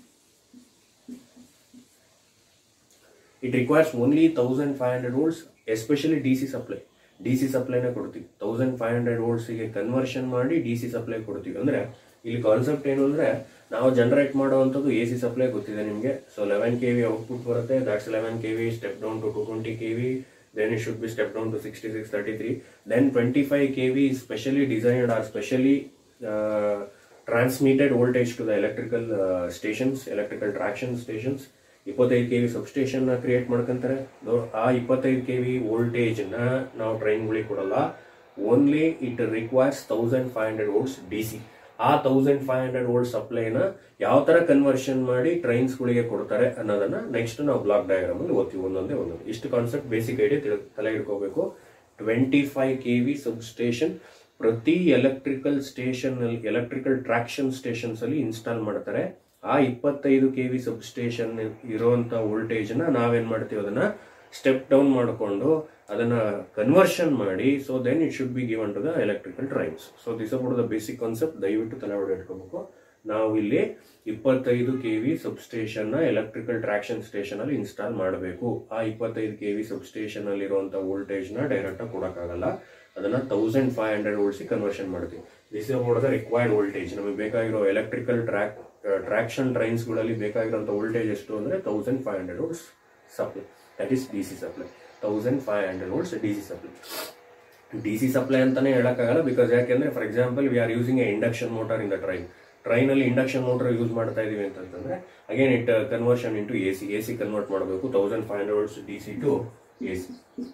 it requires only thousand five hundred volts especially D C supply D C ಸಪ್ಲೈನ ಕೊಡ್ತೀವಿ thousand five hundred ವೋಲ್ಟ್ಸ್ಗೆ conversion ಮಾಡಿ D C supply ಕೊಡ್ತೀವಿ ಅಂದ್ರೆ ಇಲ್ಲಿ concept ಏನು ಅಂದ್ರೆ ನಾವು ಜನರೇಟ್ ಮಾಡುವಂಥದ್ದು ಎ ಸಿ ಸಪ್ಲೈ ಗೊತ್ತಿದೆ ನಿಮಗೆ so eleven K V output ಬರುತ್ತೆ that's eleven K V step down to two twenty K V then it should be step down to sixty six thirty three then twenty five K V specially designed are specially transmitted voltage to the electrical stations electrical traction stations ಇಪ್ಪತ್ತೈದು K V substation create ಮಾಡ್ಕೊಂತಾರೆ ಆ ಇಪ್ಪತ್ತೈದು K V ವೋಲ್ಟೇಜ್ನ ನಾವು ಟ್ರೈನ್ಗಳಿಗೆ ಕೊಡಲ್ಲ only it requires thousand five hundred volts D C ಆ thousand five hundred volt ಸಪ್ಲೈನ ಯಾವ ತರ ಕನ್ವರ್ಷನ್ ಮಾಡಿ ಟ್ರೈನ್ಸ್ಗಳಿಗೆ ಕೊಡ್ತಾರೆ ಅನ್ನೋದನ್ನ ನೆಕ್ಸ್ಟ್ ನಾವು ಬ್ಲಾಕ್ ಡಯಾಗ್ರಾಮ್ ಅಲ್ಲಿ ಓದ್ತೀವಿ ಒಂದೊಂದೇ ಒಂದೊಂದು ಇಷ್ಟು ಕಾನ್ಸೆಪ್ಟ್ ಬೇಸಿಕ್ ಐಡಿಯಾ ತಿಳ್ ತಲೆ ಹಿಡ್ಕೋಬೇಕು twenty five K V substation ಪ್ರತಿ ಎಲೆಕ್ಟ್ರಿಕಲ್ ಸ್ಟೇಷನ್ ಅಲ್ಲಿ ಎಲೆಕ್ಟ್ರಿಕಲ್ ಟ್ರಾಕ್ಷನ್ ಸ್ಟೇಷನ್ಸ್ ಅಲ್ಲಿ ಇನ್ಸ್ಟಾಲ್ ಮಾಡ್ತಾರೆ ಆ ಇಪ್ಪತ್ತೈದು ಕೆ ವಿ ಸಬ್ಸ್ಟೇಷನ್ ಇರುವಂತ ವೋಲ್ಟೇಜ್ ನ ನಾವೇನ್ ಮಾಡ್ತೀವಿ ಅದನ್ನ ಸ್ಟೆಪ್ ಡೌನ್ ಮಾಡಿಕೊಂಡು ಅದನ್ನ ಕನ್ವರ್ಷನ್ ಮಾಡಿ so then it should be given to the electrical trains so this about the basic concept ದಯವಿಟ್ಟು ತಲೆ ಹೊಡೆ ಇಟ್ಕೋಬೇಕು ನಾವು ಇಲ್ಲಿ ಇಪ್ಪತ್ತೈದು ಕೆ ವಿ ಸಬ್ಸ್ಟೇಷನ್ ನ ಎಲೆಕ್ಟ್ರಿಕಲ್ ಟ್ರಾಕ್ಷನ್ ಸ್ಟೇಷನ್ ಅಲ್ಲಿ ಇನ್ಸ್ಟಾಲ್ ಮಾಡಬೇಕು ಆ ಇಪ್ಪತ್ತೈದು ಕೆ ವಿ ಸಬ್ಸ್ಟೇಷನ್ ಅಲ್ಲಿ ಇರುವಂತ ವೋಲ್ಟೇಜ್ ನ ಡೈರೆಕ್ಟ್ ಆಗಿ ಕೊಡಕ್ಕಾಗಲ್ಲ ಅದನ್ನ thousand five hundred volts conversion ಮಾಡ್ತೀವಿ this is about the required voltage ನಮಗೆ ಬೇಕಾಗಿರೋ ಎಲೆಕ್ಟ್ರಿಕಲ್ ಟ್ರ್ಯಾಕ್ ಟ್ರಾಕ್ಷನ್ ಟ್ರೈನ್ಸ್ಗಳಲ್ಲಿ ಬೇಕಾಗಿರೋಂಥ ವೋಲ್ಟೇಜ್ ಎಷ್ಟು ಅಂದರೆ thousand five hundred volts supply that is D C supply thousand five hundred volts D C supply D C supply ಅಂತಾನೆ ಹೇಳಕ್ಕಾಗಲ್ಲ because ಯಾಕೆಂದ್ರೆ for example we are using a induction motor in the train train ಅಲ್ಲಿ induction motor use ಮಾಡ್ತಾ ಇದೀವಿ ಅಂತಂದ್ರೆ again it conversion into A C A C convert ಮಾಡಬೇಕು thousand five hundred volts D C to A C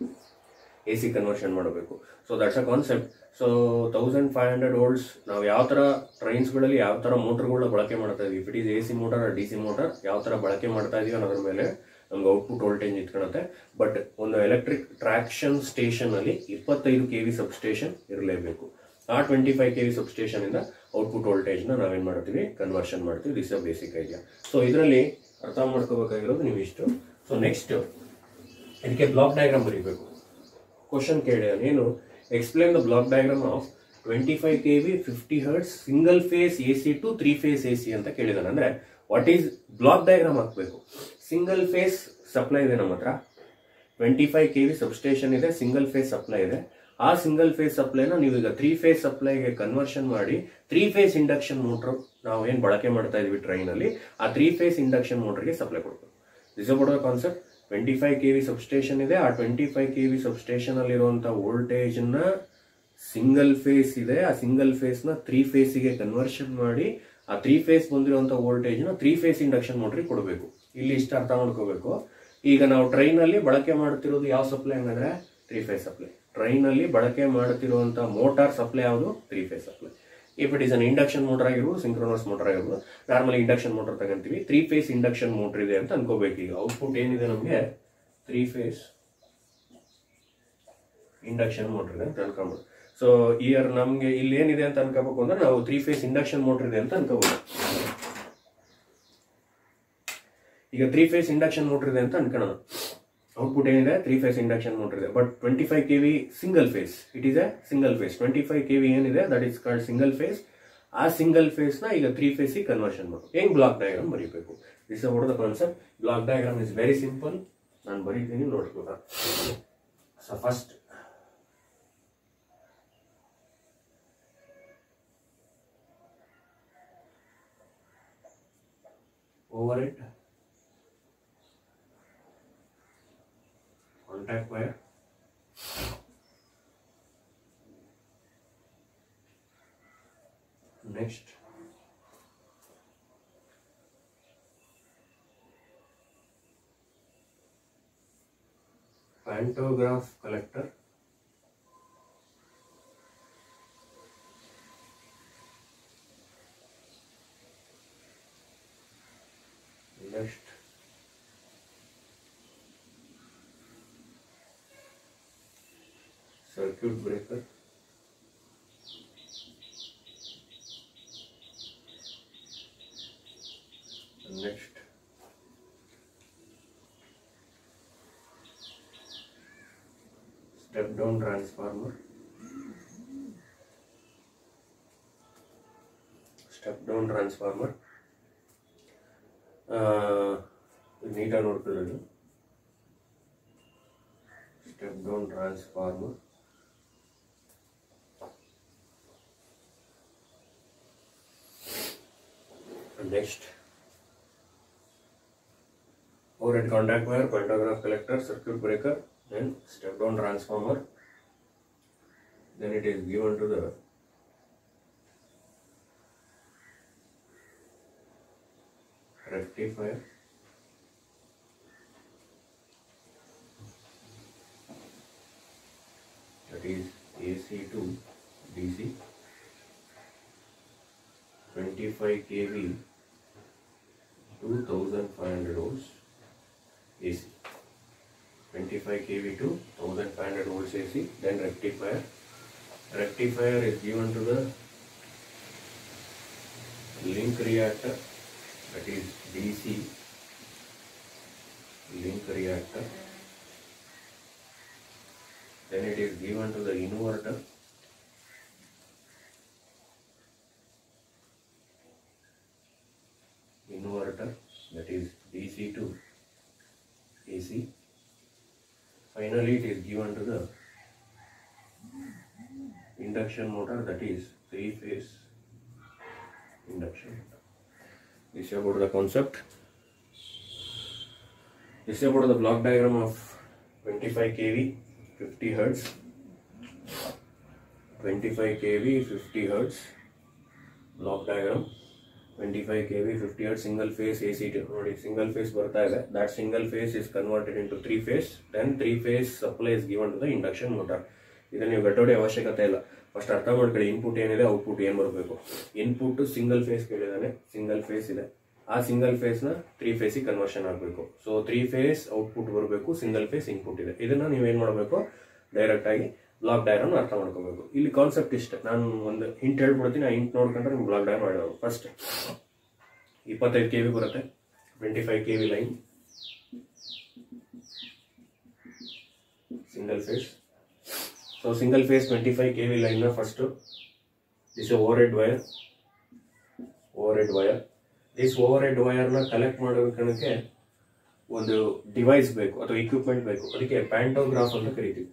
A C conversion ಮಾಡಬೇಕು so that's a concept so thousand five hundred volts ನಾವು ಯಾವ ಥರ ಟ್ರೈನ್ಸ್ಗಳಲ್ಲಿ ಯಾವ ಥರ ಮೋಟರ್ಗಳನ್ನ ಬಳಕೆ ಮಾಡ್ತಾ ಇದೀವಿ if it is A C motor D C motor ಯಾವ ಥರ ಬಳಕೆ ಮಾಡ್ತಾ ಇದೀವಿ ಅನ್ನೋದ್ರ ಮೇಲೆ ನಮ್ಗೆ ಔಟ್ಪುಟ್ ವೋಲ್ಟೇಜ್ ಇಟ್ಕೊಳುತ್ತೆ ಬಟ್ ಒಂದು ಎಲೆಕ್ಟ್ರಿಕ್ ಟ್ರಾಕ್ಷನ್ ಸ್ಟೇಷನ್ ಅಲ್ಲಿ ಇಪ್ಪತ್ತೈದು ಕೆ ವಿ ಸಬ್ಸ್ಟೇಷನ್ ಇರಲೇಬೇಕು ಆ twenty five K V substation ಇಂದ ಔಟ್ಪುಟ್ ವೋಲ್ಟೇಜ್ನ ನಾವೇನು ಮಾಡ್ತೀವಿ ಕನ್ವರ್ಷನ್ ಮಾಡ್ತೀವಿ this a basic idea so ಇದರಲ್ಲಿ ಅರ್ಥ ಮಾಡ್ಕೋಬೇಕಾಗಿರೋದು ನೀವು ಇಷ್ಟು ಸೊ ನೆಕ್ಸ್ಟ್ ಇದಕ್ಕೆ ಬ್ಲಾಕ್ ಡಯಾಗ್ರಾಮ್ ಬರೀಬೇಕು ಕ್ವಶನ್ ಕೇಳಿ ಏನು explain the block diagram of twenty five K V fifty hertz single phase A C to three phase A C ಅಂತ ಕೇಳಿದಾನೆ ಅಂದ್ರೆ ವಾಟ್ ಈಸ್ ಬ್ಲಾಕ್ ಡಯಾಗ್ರಾಮ್ ಹಾಕಬೇಕು ಸಿಂಗಲ್ ಫೇಸ್ ಸಪ್ಲೈ ಇದೆ ನಮ್ಮ ಹತ್ರ twenty five K V substation ಇದೆ single phase supply ಇದೆ ಆ ಸಿಂಗಲ್ ಫೇಸ್ ಸಪ್ಲೈನ ನೀವು ಈಗ ತ್ರೀ ಫೇಸ್ ಸಪ್ಲೈಗೆ ಕನ್ವರ್ಷನ್ ಮಾಡಿ ತ್ರೀ ಫೇಸ್ ಇಂಡಕ್ಷನ್ ಮೋಟ್ರ್ ನಾವು ಏನು ಬಳಕೆ ಮಾಡ್ತಾ ಇದೀವಿ ಟ್ರೈನಲ್ಲಿ ಆ ತ್ರೀ ಫೇಸ್ ಇಂಡಕ್ಷನ್ ಮೋಟ್ರಿಗೆ ಸಪ್ಲೈ ಕೊಡ್ಬೇಕು this about the concept twenty five K V substation ಇದೆ ಆ twenty five K V substation ಅಲ್ಲಿರುವಂಥ ವೋಲ್ಟೇಜ್ನ ಸಿಂಗಲ್ ಫೇಸ್ ಇದೆ ಆ ಸಿಂಗಲ್ ಫೇಸ್ನ ತ್ರೀ ಫೇಸಿಗೆ ಕನ್ವರ್ಷನ್ ಮಾಡಿ ಆ ತ್ರೀ ಫೇಸ್ ಬಂದಿರುವಂಥ ವೋಲ್ಟೇಜ್ನ ತ್ರೀ ಫೇಸ್ ಇಂಡಕ್ಷನ್ ಮೋಟ್ರಿಗೆ ಕೊಡಬೇಕು ಇಲ್ಲಿ ಇಷ್ಟ ಅರ್ಥ ಮಾಡ್ಕೋಬೇಕು ಈಗ ನಾವು ಟ್ರೈನಲ್ಲಿ ಬಳಕೆ ಮಾಡ್ತಿರೋದು ಯಾವ ಸಪ್ಲೈ ಹಂಗಂದ್ರೆ ತ್ರೀ ಫೇಸ್ ಸಪ್ಲೈ ಟ್ರೈನಲ್ಲಿ ಬಳಕೆ ಮಾಡ್ತಿರುವಂಥ ಮೋಟಾರ್ ಸಪ್ಲೈ ಯಾವುದು three phase supply if it is an induction motor ಆಗಿರ್ಬೋದು ಸಿಂಕ್ರೋನಸ್ ಮೋಟರ್ ಆಗಿರ್ಬೋದು ನಾರ್ಮಲಿ ಇಂಡಕ್ಷನ್ ಮೋಟರ್ ತಗೊಂತೀವಿ ತ್ರೀ ಫೇಸ್ ಇಂಡಕ್ಷನ್ ಮೋಟರ್ ಇದೆ ಅಂತ ಅನ್ಕೋಬೇಕು ಈಗ ಔಟ್ಪುಟ್ ಏನಿದೆ ನಮಗೆ ತ್ರೀ ಫೇಸ್ ಇಂಡಕ್ಷನ್ ಮೋಟರ್ ಇದೆ ಅಂತ ಅನ್ಕೊಂಬೋದು ಸೊ ಇಯರ್ ನಮಗೆ ಇಲ್ಲಿ ಏನಿದೆ ಅಂತ ಅನ್ಕೋಬೇಕು ಅಂದ್ರೆ ನಾವು ತ್ರೀ ಫೇಸ್ ಇಂಡಕ್ಷನ್ ಮೋಟರ್ ಇದೆ ಅಂತ ಅನ್ಕೋಬಹುದು ಈಗ ತ್ರೀ ಫೇಸ್ ಇಂಡಕ್ಷನ್ ಮೋಟರ್ ಇದೆ ಅಂತ ಅನ್ಕೊಳ್ಳೋಣ ಔಟ್ಪುಟ್ ಏನಿದೆ ತ್ರೀ ಫೇಸ್ ಇಂಡಕ್ಷನ್ ಮೋಟರ್ ಇದೆ but twenty five K V single phase it is a single phase twenty five K V ಏನಿದೆ that is called single phase ಆ ಸಿಂಗಲ್ ಫೇಸ್ನ ಈಗ three ಫೇಸಿಗೆ ಕನ್ವರ್ಷನ್ ಮಾಡಬೇಕು ಹೆಂಗ್ ಬ್ಲಾಕ್ ಡಯಾಗ್ರಾಮ್ ಬರೀಬೇಕು this about the concept block diagram is very simple ನಾನು ಬರೀತೀನಿ ನೋಡ್ಬೋದಾ so first over it contact wire next pantograph collector next circuit breaker next step down transformer step down transformer ನೀಟಾಗಿ ನೋಡ್ಕೊಳ್ಳೋದು step down transformer next overhead contact wire, pantograph collector, circuit breaker, then step down transformer. Then it is given to the rectifier. That is AC to DC. 25 kV 2500 volts AC. 25 kV to 1500 volts AC, then rectifier. Rectifier is given to the link reactor, that is DC link reactor. Then it is given to the inverter. Inverter, that is DC to AC. Finally, it is given to the induction motor that is three phase induction motor. This is about the concept. This is about the block diagram of 25 kV, 50 hertz. 25 kV, 50 hertz block diagram. 25 kV 50 hertz single phase AC ನೋಡಿ single phase ಬರ್ತಾ ಇದೆ that single phase is converted into three phase then three phase supply is given to the induction motor ಇದನ್ನ ನೀವು ಗಟ್ಟೋಡಿ ಅವಶ್ಯಕತೆ ಇಲ್ಲ first ಅರ್ಥ ಮಾಡ್ಕೊಳ್ಳಿ input ಏನಿದೆ ಔಟ್ಪುಟ್ ಏನು ಬರಬೇಕು ಇನ್ಪುಟ್ ಸಿಂಗಲ್ ಫೇಸ್ ಕೇಳಿದಾನೆ ಸಿಂಗಲ್ ಫೇಸ್ ಇದೆ ಆ ಸಿಂಗಲ್ ಫೇಸ್ನ ತ್ರೀ ಫೇಸಿಗೆ ಕನ್ವರ್ಷನ್ ಆಗಬೇಕು ಸೊ ತ್ರೀ ಫೇಸ್ ಔಟ್ಪುಟ್ ಬರಬೇಕು ಸಿಂಗಲ್ ಫೇಸ್ ಇನ್ಪುಟ್ ಇದೆ ಇದನ್ನ ನೀವೇನು ಮಾಡಬೇಕು ಡೈರೆಕ್ಟ್ ಆಗಿ ಬ್ಲಾಕ್ ಡಯಾಗ್ರಾಮ್ ಅರ್ಥ ಮಾಡ್ಕೋಬೇಕು ಇಲ್ಲಿ ಕಾನ್ಸೆಪ್ಟ್ ಇಷ್ಟೇ ನಾನು ಒಂದು ಹಿಂಟ್ ಹೇಳ್ಬಿಡ್ತೀನಿ ಆ ಹಿಂಟ್ ನೋಡ್ಕೊಂಡ್ರೆ ನಿಮ್ಗೆ ಬ್ಲಾಕ್ ಡಯಾಗ್ರಾಮ್ ಮಾಡೋದು ಫಸ್ಟ್ ಇಪ್ಪತ್ತೈದು ಕೆ ವಿ ಬರುತ್ತೆ twenty five K V line single phase so single phase twenty five K V ಲೈನ್ನ first this overhead wire overhead wire this overhead ವೈರ್ನ collect ಮಾಡೋದಕ್ಕೆ ಒಂದು device ಬೇಕು ಅಥವಾ equipment ಬೇಕು ಅದಕ್ಕೆ ಪ್ಯಾಂಟೋಗ್ರಾಫ್ ಅಂತ ಕರಿತೀವಿ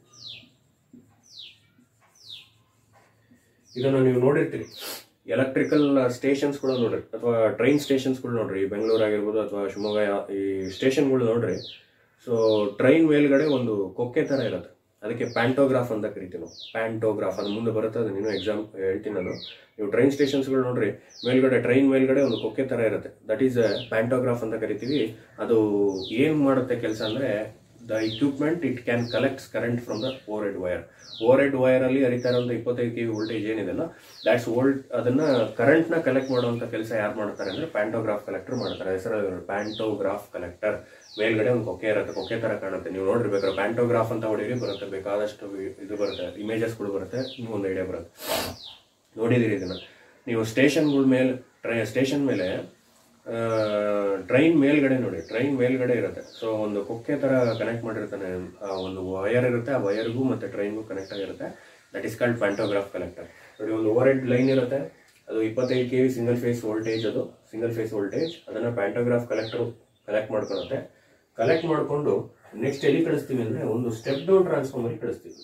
ಇದನ್ನು ನೀವು ನೋಡಿರ್ತೀರಿ ಎಲೆಕ್ಟ್ರಿಕಲ್ ಸ್ಟೇಷನ್ಸ್ ಕೂಡ ನೋಡ್ರಿ ಅಥವಾ ಟ್ರೈನ್ ಸ್ಟೇಷನ್ಸ್ಗಳು ನೋಡ್ರಿ ಬೆಂಗಳೂರು ಆಗಿರ್ಬೋದು ಅಥವಾ ಶಿವಮೊಗ್ಗ ಯಾ- ಈ ಸ್ಟೇಷನ್ಗಳು ನೋಡ್ರಿ ಸೊ ಟ್ರೈನ್ ಮೇಲ್ಗಡೆ ಒಂದು ಕೊಕ್ಕೆ ತರ ಇರುತ್ತೆ ಅದಕ್ಕೆ ಪ್ಯಾಂಟೋಗ್ರಾಫ್ ಅಂತ ಕರಿತೀವಿ ನಾವು ಪ್ಯಾಂಟೋಗ್ರಾಫ್ ಅದು ಮುಂದೆ ಬರುತ್ತೆ ಅದು ನೀನು ಎಕ್ಸಾಮ್ ಹೇಳ್ತೀನಿ ನಾನು ನೀವು ಟ್ರೈನ್ ಸ್ಟೇಷನ್ಸ್ಗಳು ನೋಡ್ರಿ ಮೇಲ್ಗಡೆ ಟ್ರೈನ್ ಮೇಲ್ಗಡೆ ಒಂದು ಕೊಕ್ಕೆ ತರ ಇರುತ್ತೆ ದಟ್ ಈಸ್ ಪ್ಯಾಂಟೋಗ್ರಾಫ್ ಅಂತ ಕರಿತೀವಿ ಅದು ಏನ್ ಮಾಡುತ್ತೆ ಕೆಲಸ ಅಂದ್ರೆ the equipment it can collect current from the overhead wire overhead wire ಅಲ್ಲಿ ಹರಿತಾ ಇರುವಂತ ಇಪ್ಪತ್ತೈದು ಕೆ ವಿ ವೋಲ್ಟೇಜ್ ಏನಿದೆಲ್ಲ ದ್ಯಾಟ್ಸ್ ವೋಲ್ಟ್ ಅದನ್ನ ಕರೆಂಟ್ ನ ಕಲೆಕ್ಟ್ ಮಾಡುವಂತ ಕೆಲಸ ಯಾರು ಮಾಡ್ತಾರೆ ಅಂದ್ರೆ ಪ್ಯಾಂಟೋಗ್ರಾಫ್ ಕಲೆಕ್ಟರ್ ಮಾಡ್ತಾರೆ ಹೆಸರು ಪ್ಯಾಂಟೋಗ್ರಾಫ್ ಕಲೆಕ್ಟರ್ ಮೇಲ್ಗಡೆ ಒಂದು ಕೊಕ್ಕೆ ಇರುತ್ತೆ ಕೊಕ್ಕೆ ತರ ಕಾಣುತ್ತೆ ನೀವು ನೋಡಿರ್ಬೇಕಾದ್ರೆ ಪ್ಯಾಂಟೋಗ್ರಾಫ್ ಅಂತ ಹೊಡೀರಿ ಬರುತ್ತೆ ಬೇಕಾದಷ್ಟು ವಿ- ಇದು ಬರುತ್ತೆ ಇಮೇಜಸ್ಗಳು ಬರುತ್ತೆ ನಿಮ್ಗೆ ಒಂದು ಐಡಿಯಾ ಬರುತ್ತೆ ನೋಡಿದಿರಿ ಇದನ್ನ ನೀವು ಸ್ಟೇಷನ್ಗಳ ಮೇಲೆ ಟ್ರೈ ಸ್ಟೇಷನ್ ಮೇಲೆ ಟ್ರೈನ್ ಮೇಲ್ಗಡೆ ನೋಡಿ ಟ್ರೈನ್ ಮೇಲ್ಗಡೆ ಇರುತ್ತೆ ಸೊ ಒಂದು ಕೊಕ್ಕೆ ತರ ಕನೆಕ್ಟ್ ಮಾಡಿರ್ತಾನೆ ಆ ಒಂದು ವಯರ್ ಇರುತ್ತೆ ಆ ವಯರ್ಗೂ ಮತ್ತೆ ಟ್ರೈನ್ಗೂ ಕನೆಕ್ಟ್ ಆಗಿರುತ್ತೆ that is called pantograph connector ನೋಡಿ ಒಂದು ಓವರ್ ಹೆಡ್ ಲೈನ್ ಇರುತ್ತೆ ಅದು ಇಪ್ಪತ್ತೈದು K V single phase voltage ಅದು ಸಿಂಗಲ್ ಫೇಸ್ ವೋಲ್ಟೇಜ್ ಅದನ್ನ ಪ್ಯಾಂಟೋಗ್ರಾಫ್ ಕಲೆಕ್ಟರ್ ಕಲೆಕ್ಟ್ ಮಾಡ್ಕೊಳುತ್ತೆ ಕಲೆಕ್ಟ್ ಮಾಡಿಕೊಂಡು ನೆಕ್ಸ್ಟ್ ಎಲ್ಲಿ ಕಳಿಸ್ತೀವಿ ಅಂದ್ರೆ ಒಂದು ಸ್ಟೆಪ್ ಡೌನ್ ಟ್ರಾನ್ಸ್ಫಾರ್ಮರ್ ಕಳಿಸ್ತೀವಿ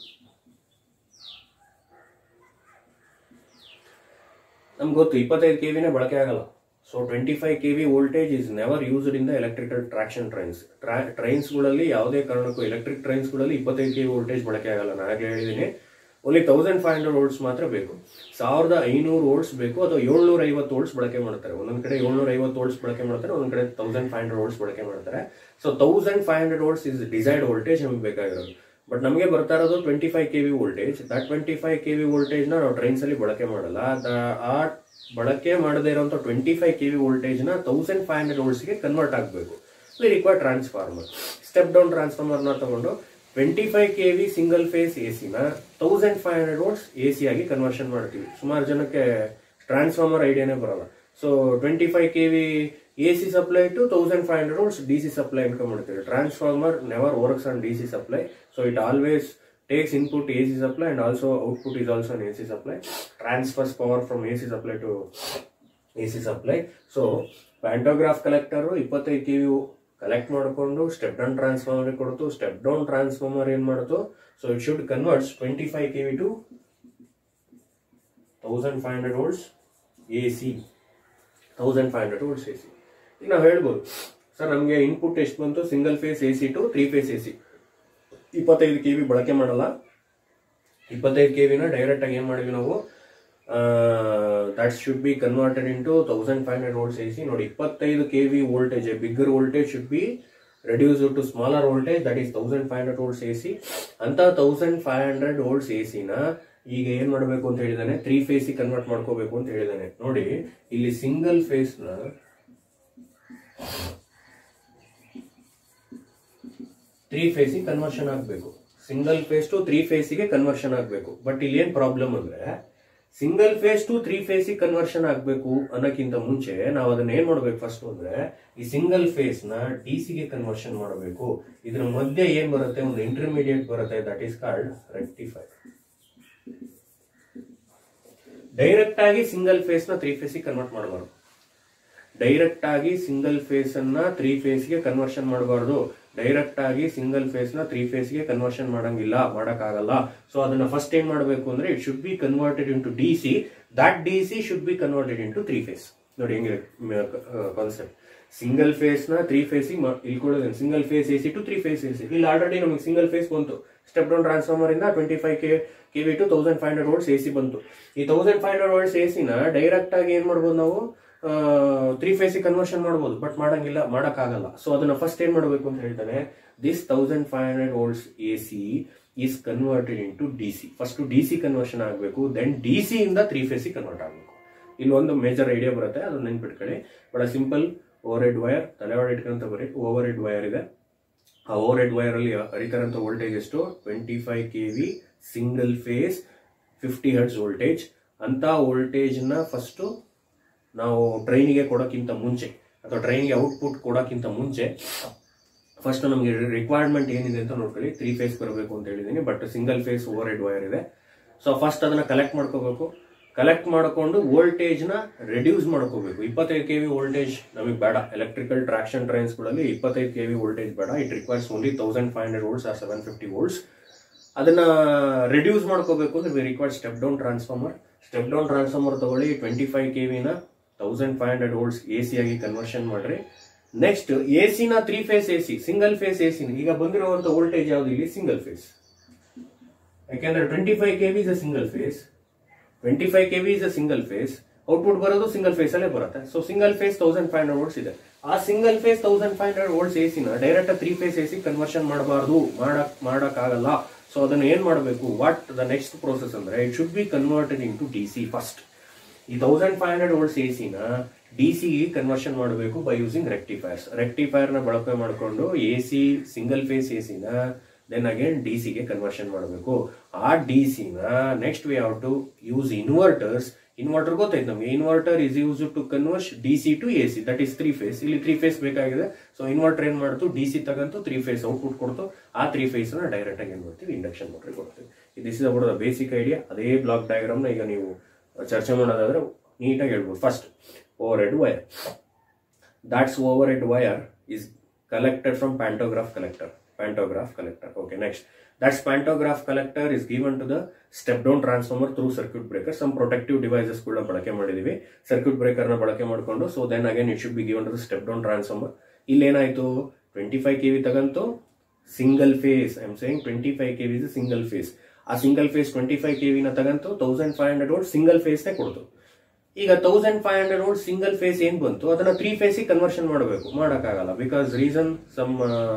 ನಮ್ಗೆ ಗೊತ್ತು ಇಪ್ಪತ್ತೈದು ಕೆ ವಿನೇ ಬಳಕೆ ಆಗಲ್ಲ so twenty five K V voltage is never used in the electrical traction trains ಟ್ರೈನ್ಸ್ಗಳಲ್ಲಿ ಯಾವುದೇ ಕಾರಣಕ್ಕೂ ಎಲೆಕ್ಟ್ರಿಕ್ ಟ್ರೈನ್ಸ್ಗಳಲ್ಲಿ ಇಪ್ಪತ್ತೈದು ಕೆ ವಿ ವೋಲ್ಟೇಜ್ ಬಳಕೆ ಆಗಲ್ಲ ನಾನು ಹಾಗೆ ಹೇಳಿದ್ದೀನಿ only thousand five hundred volts ಮಾತ್ರ ಬೇಕು ಸಾವಿರದ ಐನೂರು ವೋಲ್ಟ್ಸ್ ಬೇಕು ಅಥವಾ ಏಳ್ನೂರ ಐವತ್ತು ವೋಲ್ಟ್ಸ್ ಬಳಕೆ ಮಾಡ್ತಾರೆ ಒಂದೊಂದ್ ಕಡೆ ಏಳ್ನೂರ ಐವತ್ತು ವೋಲ್ಟ್ಸ್ ಬಳಕೆ ಮಾಡ್ತಾರೆ ಒಂದೊಂದ್ ಕಡೆ ತೌಸಂಡ್ ಫೈವ್ ಹಂಡ್ರೆಡ್ ವೋಲ್ಟ್ಸ್ ಬಳಕೆ ಮಾಡ್ತಾರೆ so thousand five hundred volts is desired voltage ನಮಗೆ ಬೇಕಾಗಿರೋದು ಬಟ್ ನಮಗೆ ಬರ್ತಾ ಇರೋದು twenty five K V voltage that twenty five K V voltage ನ ನಾವು ಟ್ರೈನ್ಸ್ ಅಲ್ಲಿ ಬಳಕೆ ಮಾಡಲ್ಲ ದ- ಆ ಬಳಕೆ ಮಾಡದೇ ಇರುವಂತ twenty five K V voltage ನ ತೌಸಂಡ್ ಫೈವ್ ಹಂಡ್ರೆಡ್ ವೋಲ್ಟ್ಸ್ ಗೆ ಕನ್ವರ್ಟ್ ಆಗಬೇಕು we require transformer step down transformer ನ ತಗೊಂಡು twenty five K V single phase A C ನ thousand five hundred volts A C ಆಗಿ ಕನ್ವರ್ಷನ್ ಮಾಡ್ತೀವಿ ಸುಮಾರು ಜನಕ್ಕೆ ಟ್ರಾನ್ಸ್ಫಾರ್ಮರ್ ಐಡಿಯಾನೇ ಬರಲ್ಲ so twenty five K V A C supply to thousand five hundred volts D C supply income ಮಾಡ್ತೀವಿ transformer never works on D C supply so it always takes input AC supply and also output is also an AC supply. Transfers power from AC supply to AC supply. So pantograph collector ಇಪ್ಪತ್ತೈದು K V collect ಮಾಡಿಕೊಂಡು step down transformer ಕೊಡ್ತು step down transformer ಏನ್ ಮಾಡ್ತು so it should converts twenty five K V to thousand five hundred volts A C thousand five hundred volts A C ಈಗ ನಾವು ಹೇಳ್ಬೋದು sir ನಮಗೆ input ಎಷ್ಟು ಬಂತು single phase A C to three phase A C ಇಪ್ಪತ್ತೈದು K V ಬಳಕೆ ಮಾಡಲ್ಲ ಇಪ್ಪತ್ತೈದು ಕೆ ವಿನ ಡೈರೆಕ್ಟ್ ಆಗಿ ಏನ್ ಮಾಡಿದ್ವಿ ನಾವು that should be converted into thousand five hundred volts A C ನೋಡಿ ಇಪ್ಪತ್ತೈದು K V voltage bigger voltage should be reduce to smaller voltage that is thousand five hundred volts A C ಅಂತ thousand five hundred volts A ಸಿನ ಈಗ ಏನ್ ಮಾಡಬೇಕು ಅಂತ ಹೇಳಿದಾನೆ three phase convert ಮಾಡ್ಕೋಬೇಕು ಅಂತ ಹೇಳಿದಾನೆ ನೋಡಿ ಇಲ್ಲಿ ಸಿಂಗಲ್ ಫೇಸ್ ನ ತ್ರೀ ಫೇಸಿಗೆ ಕನ್ವರ್ಷನ್ ಆಗಬೇಕು ಸಿಂಗಲ್ ಫೇಸ್ ಟು ತ್ರೀ ಫೇಸಿಗೆ ಕನ್ವರ್ಷನ್ ಆಗಬೇಕು ಬಟ್ ಇಲ್ಲಿ ಏನ್ ಪ್ರಾಬ್ಲಮ್ ಅಂದ್ರೆ ಸಿಂಗಲ್ ಫೇಸ್ ಟು ತ್ರೀ ಫೇಸಿಗೆ ಕನ್ವರ್ಷನ್ ಆಗಬೇಕು ಅನ್ನೋಕ್ಕಿಂತ ಮುಂಚೆ ನಾವು ಅದನ್ನ ಏನ್ ಮಾಡ್ಬೇಕು ಫಸ್ಟ್ ಅಂದ್ರೆ ಈ ಸಿಂಗಲ್ ಫೇಸ್ ನ ಡಿ ಗೆ ಕನ್ವರ್ಷನ್ ಮಾಡಬೇಕು ಇದ್ರ ಮಧ್ಯೆ ಏನ್ ಬರುತ್ತೆ ಒಂದು ಇಂಟರ್ಮೀಡಿಯೇಟ್ ಬರುತ್ತೆ that is called rectify direct ಆಗಿ ಸಿಂಗಲ್ ಫೇಸ್ ನ ತ್ರೀ ಫೇಸಿಗೆ ಕನ್ವರ್ಟ್ ಮಾಡಬಾರ್ದು ಡೈರೆಕ್ಟ್ ಆಗಿ ಸಿಂಗಲ್ ಫೇಸ್ ಅನ್ನ ತ್ರೀ ಫೇಸ್ ಗೆ ಕನ್ವರ್ಷನ್ ಮಾಡಬಾರ್ದು ಡೈರೆಕ್ಟ್ ಆಗಿ ಸಿಂಗಲ್ ಫೇಸ್ ನ ತ್ರೀ ಫೇಸ್ ಗೆ ಕನ್ವರ್ಷನ್ ಮಾಡಂಗಿಲ್ಲ ಮಾಡಕ್ಕಾಗಲ್ಲ ಸೊ ಅದನ್ನ ಫಸ್ಟ್ ಏನ್ ಮಾಡಬೇಕು ಅಂದ್ರೆ it should be converted into D C that D C should be converted into three phase ನೋಡಿ ಹೆಂಗಿದೆ ಕಾನ್ಸೆಪ್ಟ್ ಸಿಂಗಲ್ ಫೇಸ್ ನ ತ್ರೀ ಫೇಸ್ ಇಲ್ಕೊಳ್ಳೋದೇನು single phase A C to three phase A C ಇಲ್ಲಿ already ನಮಗೆ single phase ಬಂತು step down transformer ಇಂದ twenty five K K V to thousand five hundred volts A C ಬಂತು ಈ thousand five hundred volts A ಸಿನ direct ಆಗಿ ಏನ್ ಮಾಡ್ಬೋದು ನಾವು ತ್ರೀ ಫೇಸಿಗೆ ಕನ್ವರ್ಷನ್ ಮಾಡ್ಬೋದು ಬಟ್ ಮಾಡಂಗಿಲ್ಲ ಮಾಡಕ್ಕಾಗಲ್ಲ ಸೊ ಅದನ್ನ ಫಸ್ಟ್ ಏನ್ ಮಾಡಬೇಕು ಅಂತ ಹೇಳ್ತಾನೆ this thousand five hundred volts A C is converted into D C first D C conversion ಆಗಬೇಕು ದೆನ್ ಡಿ ಸಿ ಇಂದ ತ್ರೀ ಫೇಸಿಗೆ ಕನ್ವರ್ಟ್ ಆಗಬೇಕು ಇಲ್ಲಿ ಒಂದು ಮೇಜರ್ ಐಡಿಯಾ ಬರುತ್ತೆ ಅದನ್ನ ನೆನ್ಪಿಟ್ಕೊಳ್ಳಿ ಬಹಳ ಸಿಂಪಲ್ ಓವರ್ ಹೆಡ್ ವೈರ್ ತಲೆವಾಡ ಇಟ್ಕೊಂತ ಬರೀ ಓವರ್ ಹೆಡ್ ವೈರ್ ಇದೆ ಆ ಓವರ್ ಹೆಡ್ ವೈರ್ ಅಲ್ಲಿ ಹರಿತಾರಂತ ವೋಲ್ಟೇಜ್ ಎಷ್ಟು twenty five K V single phase fifty hertz voltage ಅಂತ ವೋಲ್ಟೇಜ್ನ ಫಸ್ಟು ನಾವು ಟ್ರೈನಿಗೆ ಕೊಡೋಕ್ಕಿಂತ ಮುಂಚೆ ಅಥವಾ ಟ್ರೈನ್ಗೆ ಔಟ್ಪುಟ್ ಕೊಡೋಕ್ಕಿಂತ ಮುಂಚೆ ಫಸ್ಟ್ ನಮಗೆ ರಿಕ್ವೈರ್ಮೆಂಟ್ ಏನಿದೆ ಅಂತ ನೋಡ್ಕೊಳ್ಳಿ ತ್ರೀ ಫೇಸ್ ಬರಬೇಕು ಅಂತ ಹೇಳಿದ್ದೀನಿ but single phase overhead wire ಇದೆ ಸೊ ಫಸ್ಟ್ ಅದನ್ನ ಕಲೆಕ್ಟ್ ಮಾಡ್ಕೋಬೇಕು ಕಲೆಕ್ಟ್ ಮಾಡಿಕೊಂಡು ವೋಲ್ಟೇಜ್ನ ರೆಡ್ಯೂಸ್ ಮಾಡ್ಕೋಬೇಕು ಇಪ್ಪತ್ತೈದು ಕೆ ವಿ ವೋಲ್ಟೇಜ್ ನಮಗೆ ಬೇಡ ಎಲೆಕ್ಟ್ರಿಕಲ್ ಟ್ರಾಕ್ಷನ್ ಟ್ರೈನ್ಸ್ಗಳಲ್ಲಿ ಇಪ್ಪತ್ತೈದು ಕೆ ವಿ ವೋಲ್ಟೇಜ್ ಬೇಡ it requires only thousand five hundred volts or seven fifty volts ಅದನ್ನ ರೆಡ್ಯೂಸ್ ಮಾಡ್ಕೋಬೇಕು ಅಂದ್ರೆ we required step down transformer step down transformer ತಗೊಳ್ಳಿ ಟ್ವೆಂಟಿ ಫೈವ್ ಕೆ ವಿನ thousand five hundred volts A C ಆಗಿ conversion ಮಾಡ್ರಿ next A ಸಿನ three phase A C single phase A ಸಿನ ಈಗ ಬಂದಿರುವಂತ ವೋಲ್ಟೇಜ್ ಯಾವ್ದು ಇಲ್ಲಿ ಸಿಂಗಲ್ ಫೇಸ್ ಯಾಕೆಂದ್ರೆ twenty five K V is a single phase twenty five K V is a single phase output ಬರೋದು ಸಿಂಗಲ್ ಫೇಸ್ ಅಲ್ಲೇ ಬರುತ್ತೆ so single phase thousand five hundred volts ಇದೆ ಆ single phase thousand five hundred volts A ಸಿನ direct three phase A C conversion ಮಾಡಬಾರ್ದು ಮಾಡಕ್ ಮಾಡಕ್ ಆಗಲ್ಲ ಸೊ ಅದನ್ನ ಏನ್ ಮಾಡಬೇಕು ವಾಟ್ ದ ನೆಕ್ಸ್ಟ್ ಪ್ರೋಸೆಸ್ ಅಂದ್ರೆ it should be converted into D C first ಈ thousand five hundred volts A ಸಿನ ಡಿ ಸಿ ಕನ್ವರ್ಷನ್ ಮಾಡಬೇಕು ಬೈ ಯೂಸಿಂಗ್ ರೆಕ್ಟಿಫೈರ್ಸ್ ರೆಕ್ಟಿಫೈರ್ ನ ಬಳಕೆ ಮಾಡಿಕೊಂಡು A C single phase A ಸಿನ ದೆನ್ ಅಗೇನ್ ಡಿ ಗೆ conversion ಮಾಡಬೇಕು ಆ ಡಿ ನ next we have to use inverters inverter ಗೊತ್ತಾಯ್ತು ನಮಗೆ inverter is use to converse D C to A C that is three phase ಇಲ್ಲಿ three phase ಬೇಕಾಗಿದೆ so inverter ಏನ್ ಮಾಡ್ತು ಡಿ ಸಿ ತಗಂತು ತ್ರೀ ಫೇಸ್ ಔಟ್ಪುಟ್ ಕೊಡ್ತು ಆ ತ್ರೀ ಫೇಸ್ ನ ಡೈರೆಕ್ಟ್ ಆಗಿ ಏನ್ ಮಾಡ್ತೀವಿ ಇಂಡಕ್ಷನ್ ಮೋಟರ್ ಕೊಡ್ತೀವಿ this is about the basic idea ಅದೇ ಬ್ಲಾಕ್ ಡಯಾಗ್ರಾಮ್ ನ ಈಗ ನೀವು ಚರ್ಚೆ ಮಾಡೋದಾದ್ರೆ ನೀಟಾಗಿ ಹೇಳ್ಬೋದು first overhead wire that's overhead wire is collected from pantograph collector pantograph collector okay next that's pantograph collector is given to the step down transformer through circuit breaker some protective devices ಕೂಡ ಬಳಕೆ ಮಾಡಿದೀವಿ circuit breaker ನ ಬಳಕೆ ಮಾಡಿಕೊಂಡು so then again it should be given to the step down transformer ಇಲ್ಲೇನಾಯ್ತು twenty five K V ತಗಂತು single phase I am saying twenty five K V single phase ಆ single phase twenty five K ವಿನ ತಗಂತು thousand five hundred volt single ಫೇಸ್ನೇ ಕೊಡ್ತು ಈಗ thousand five hundred volt single phase ಏನ್ ಬಂತು ಅದನ್ನ ತ್ರೀ ಫೇಸಿಗೆ ಕನ್ವರ್ಷನ್ ಮಾಡಬೇಕು ಮಾಡೋಕ್ಕಾಗಲ್ಲ ಬಿಕಾಸ್ ರೀಸನ್ ಸಮ್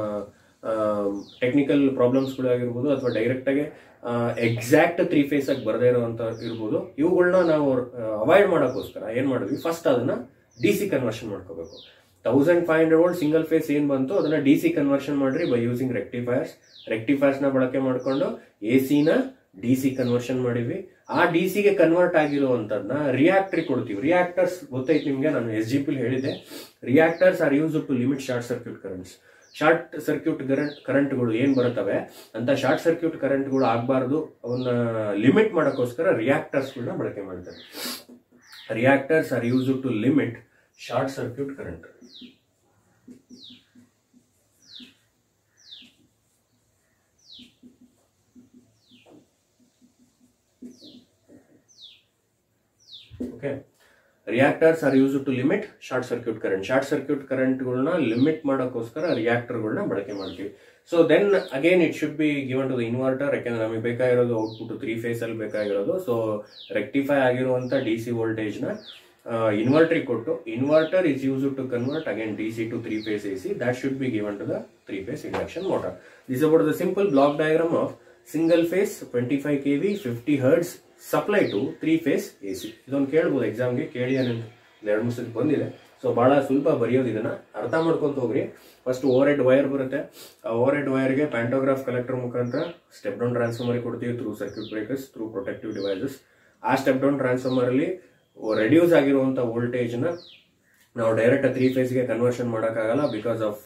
ಟೆಕ್ನಿಕಲ್ ಪ್ರಾಬ್ಲಮ್ಸ್ಗಳು ಆಗಿರ್ಬೋದು ಅಥವಾ ಡೈರೆಕ್ಟ್ ಆಗಿ ಎಕ್ಸಾಕ್ಟ್ ತ್ರೀ ಫೇಸ್ ಆಗಿ ಬರದೇ ಇರುವಂತ ಇರ್ಬೋದು ಇವುಗಳನ್ನ ನಾವು ಅವಾಯ್ಡ್ ಮಾಡೋಕ್ಕೋಸ್ಕರ ಏನ್ ಮಾಡಿದ್ವಿ ಫಸ್ಟ್ ಅದನ್ನ ಡಿ ಸಿ ಕನ್ವರ್ಷನ್ ಮಾಡ್ಕೋಬೇಕು thousand five hundred volt single phase ಏನ್ ಬಂತು ಅದನ್ನ ಡಿ ಸಿ ಕನ್ವರ್ಷನ್ ಮಾಡ್ರಿ ಬೈ ಯೂಸಿಂಗ್ ರೆಕ್ಟಿಫೈರ್ಸ್ ರೆಕ್ಟಿಫೈರ್ಸ್ ನ ಬಳಕೆ ಮಾಡ್ಕೊಂಡು ಎ ಸಿನ ಡಿ ಸಿ ಕನ್ವರ್ಷನ್ ಮಾಡಿವಿ ಆ ಡಿ ಸಿಗೆ ಕನ್ವರ್ಟ್ ಆಗಿರುವಂತದ್ನ ರಿಯಾಕ್ಟರ್ ಕೊಡ್ತೀವಿ ರಿಯಾಕ್ಟರ್ಸ್ ಗೊತ್ತೈತಿ ನಿಮ್ಗೆ ನಾನು ಎಸ್ ಜಿ ಪಿ ಹೇಳಿದೆ reactors are use to limit short circuit currents short circuit current ಕರೆಂಟ್ಗಳು ಏನ್ ಬರುತ್ತವೆ ಅಂತ ಶಾರ್ಟ್ ಸರ್ಕ್ಯೂಟ್ ಕರೆಂಟ್ಗಳು ಆಗಬಾರ್ದು ಅವನ್ನ ಲಿಮಿಟ್ ಮಾಡೋಕ್ಕೋಸ್ಕರ ರಿಯಾಕ್ಟರ್ಸ್ಗಳನ್ನ ಬಳಕೆ ಮಾಡ್ತಾರೆ reactors are use to limit short circuit current okay reactors are use to limit short circuit current short circuit ಕರೆಂಟ್ಗಳನ್ನ ಲಿಮಿಟ್ ಮಾಡೋಕ್ಕೋಸ್ಕರ ರಿಯಾಕ್ಟರ್ಗಳನ್ನ ಬಳಕೆ ಮಾಡ್ತೀವಿ so then again it should be given to the inverter ಯಾಕೆಂದ್ರೆ ನಮಗೆ ಬೇಕಾಗಿರೋದು ಔಟ್ಪುಟ್ ತ್ರೀ ಫೇಸ್ ಅಲ್ಲಿ ಬೇಕಾಗಿರೋದು ಸೊ ರೆಕ್ಟಿಫೈ ಆಗಿರುವಂತ ಡಿ ಸಿ ವೋಲ್ಟೇಜ್ ನ ಇನ್ವರ್ಟರ್ ಕೊಟ್ಟು inverter is use to convert again D C to three phase A C that should be given to the three phase induction motor this about the simple block diagram of single phase twenty five K V fifty hertz supply to three phase A C ಇದೊಂದು ಕೇಳ್ಬೋದು ಎಕ್ಸಾಮ್ಗೆ ಕೇಳಿ ನಾನು ಎರಡು ಮೂರು ಸತಿ ಬಂದಿದೆ so ಬಹಳ ಸುಲಭ ಬರೆಯೋದು ಇದನ್ನ ಅರ್ಥ ಮಾಡ್ಕೊಂತ ಹೋಗ್ರಿ ಫಸ್ಟ್ ಓವರ್ ಹೆಡ್ ವೈರ್ ಬರುತ್ತೆ ಆ ಓವರ್ ಹೆಡ್ ವೈರ್ಗೆ ಪ್ಯಾಂಟೋಗ್ರಾಫ್ ಕಲೆಕ್ಟರ್ ಮುಖಾಂತರ ಸ್ಟೆಪ್ ಡೌನ್ ಟ್ರಾನ್ಸ್ಫಾರ್ಮರ್ ಕೊಡ್ತೀವಿ through circuit breakers through protective devices ಆ ಸ್ಟೆಪ್ ಡೌನ್ ಟ್ರಾನ್ಸ್ಫಾರ್ಮರ್ ಅಲ್ಲಿ ರೆಡ್ಯೂಸ್ ಆಗಿರುವಂತ ವೋಲ್ಟೇಜ್ ನ ನಾವು ಡೈರೆಕ್ಟ್ ತ್ರೀ ಫೇಸ್ಗೆ ಕನ್ವರ್ಷನ್ ಮಾಡೋಕ್ಕಾಗಲ್ಲ because of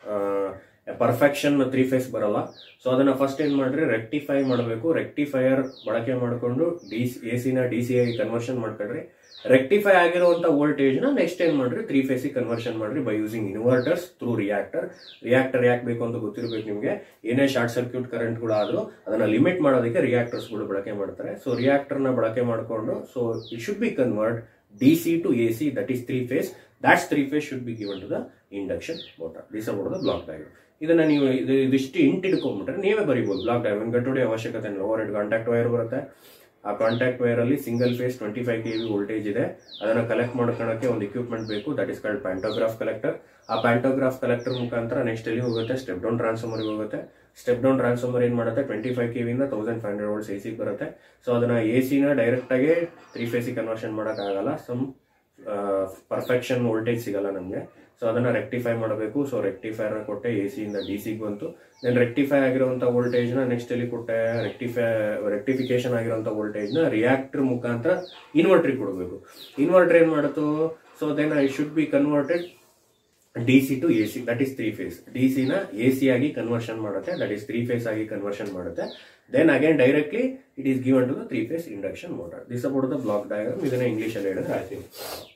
perfection three phase ಬರಲ್ಲ ಸೊ ಅದನ್ನ ಫಸ್ಟ್ ಏನ್ ಮಾಡ್ರಿ ರೆಕ್ಟಿಫೈ ಮಾಡಬೇಕು ರೆಕ್ಟಿಫೈಯರ್ ಬಳಕೆ ಮಾಡಿಕೊಂಡು ಡಿ ಎ ಸಿನ ಡಿ ಸಿ ಆಗಿ ಕನ್ವರ್ಷನ್ ಮಾಡ್ಕೊಳ್ರಿ ರೆಕ್ಟಿಫೈ ಆಗಿರುವಂತ ವೋಲ್ಟೇಜ್ ನ ನೆಕ್ಸ್ಟ್ ಏನ್ ಮಾಡ್ರಿ ತ್ರೀ ಫೇಸಿಗೆ ಕನ್ವರ್ಷನ್ ಮಾಡ್ರಿ by using inverters through reactor reactor ಯಾಕೆ ಬೇಕು ಅಂತ ಗೊತ್ತಿರಬೇಕು ನಿಮಗೆ ಏನೇ ಶಾರ್ಟ್ ಸರ್ಕ್ಯೂಟ್ ಕರೆಂಟ್ ಕೂಡ ಆದ್ರೂ ಅದನ್ನ ಲಿಮಿಟ್ ಮಾಡೋದಕ್ಕೆ ರಿಯಾಕ್ಟರ್ಸ್ ಗಳು ಬಳಕೆ ಮಾಡ್ತಾರೆ ಸೊ ರಿಯಾಕ್ಟರ್ ನ ಬಳಕೆ ಮಾಡಿಕೊಂಡು so it should be convert D C to A C that is three phase that's three phase should be given to the induction motor this about the block diagram ಇದನ್ನ ನೀವು ಇದು ಇದಿಷ್ಟು int ಇಟ್ಕೊಂಡ್ಬಿಟ್ರೆ ನೀವೇ ಬರೀಬಹುದು block diagram ಗಟ್ಟುಡಿ ಅವಶ್ಯಕತೆ ಇಲ್ಲ over overhead contact wire ಬರುತ್ತೆ ಆ contact wire ಅಲ್ಲಿ single phase twenty five K V voltage ಇದೆ ಅದನ್ನ ಕಲೆಕ್ಟ್ ಮಾಡ್ಕೊಳಕ್ಕೆ ಒಂದು ಇಕ್ವಿಪ್ಮೆಂಟ್ ಬೇಕು that is called pantograph collector ಆ ಪ್ಯಾಂಟೋಗ್ರಾಫ್ ಕಲೆಕ್ಟರ್ ಮುಖಾಂತರ ನೆಕ್ಸ್ಟ್ ಎಲ್ಲಿ ಹೋಗುತ್ತೆ ಸ್ಟೆಪ್ ಡೌನ್ ಟ್ರಾನ್ಸ್ಫಾರ್ಮರ್ ಹೋಗುತ್ತೆ ಸ್ಟೆಪ್ ಡೌನ್ ಟ್ರಾನ್ಸ್ಫಾರ್ಮರ್ ಏನ್ ಮಾಡುತ್ತೆ ಟ್ವೆಂಟಿ ಫೈವ್ ಕೆ ವಿಯಿಂದ thousand five hundred volts A C ಬರುತ್ತೆ ಸೊ ಅದನ್ನ ಎ ಸಿನ ಡೈರೆಕ್ಟ್ ಆಗಿ ತ್ರೀ ಫೇಸಿಗೆ ಕನ್ವರ್ಷನ್ ಮಾಡೋಕ್ಕಾಗಲ್ಲ ಸಮ್ ಪರ್ಫೆಕ್ಷನ್ ವೋಲ್ಟೇಜ್ ಸಿಗಲ್ಲ ನಮಗೆ ಸೊ ಅದನ್ನು ರೆಕ್ಟಿಫೈ ಮಾಡಬೇಕು ಸೊ ರೆಕ್ಟಿಫೈರ್ನ ಕೊಟ್ಟೆ ಎ ಸಿಯಿಂದ ಡಿ ಸಿಗೆ ಬಂತು ದೆನ್ ರೆಕ್ಟಿಫೈ ಆಗಿರುವಂಥ ವೋಲ್ಟೇಜ್ನ ನೆಕ್ಸ್ಟ್ ಎಲ್ಲಿ ಕೊಟ್ಟೆ ರೆಕ್ಟಿಫೈ ರೆಕ್ಟಿಫಿಕೇಶನ್ ಆಗಿರುವಂಥ ವೋಲ್ಟೇಜ್ನ ರಿಯಾಕ್ಟರ್ ಮುಖಾಂತರ ಇನ್ವರ್ಟ್ರಿಗೆ ಕೊಡಬೇಕು ಇನ್ವರ್ಟರ್ ಏನು ಮಾಡುತ್ತೋ so then I should be converted D C to A C that is three phase D ಸಿನ ಎ ಸಿ ಆಗಿ ಕನ್ವರ್ಷನ್ ಮಾಡುತ್ತೆ ದಟ್ ಈಸ್ ತ್ರೀ ಫೇಸ್ ಆಗಿ ಕನ್ವರ್ಷನ್ ಮಾಡುತ್ತೆ then again directly it is given to the three phase induction motor this about the block diagram ಇದನ್ನ ಇಂಗ್ಲೀಷಲ್ಲಿ ಹೇಳಿದ್ರೆ ಆಯ್ತೀನಿ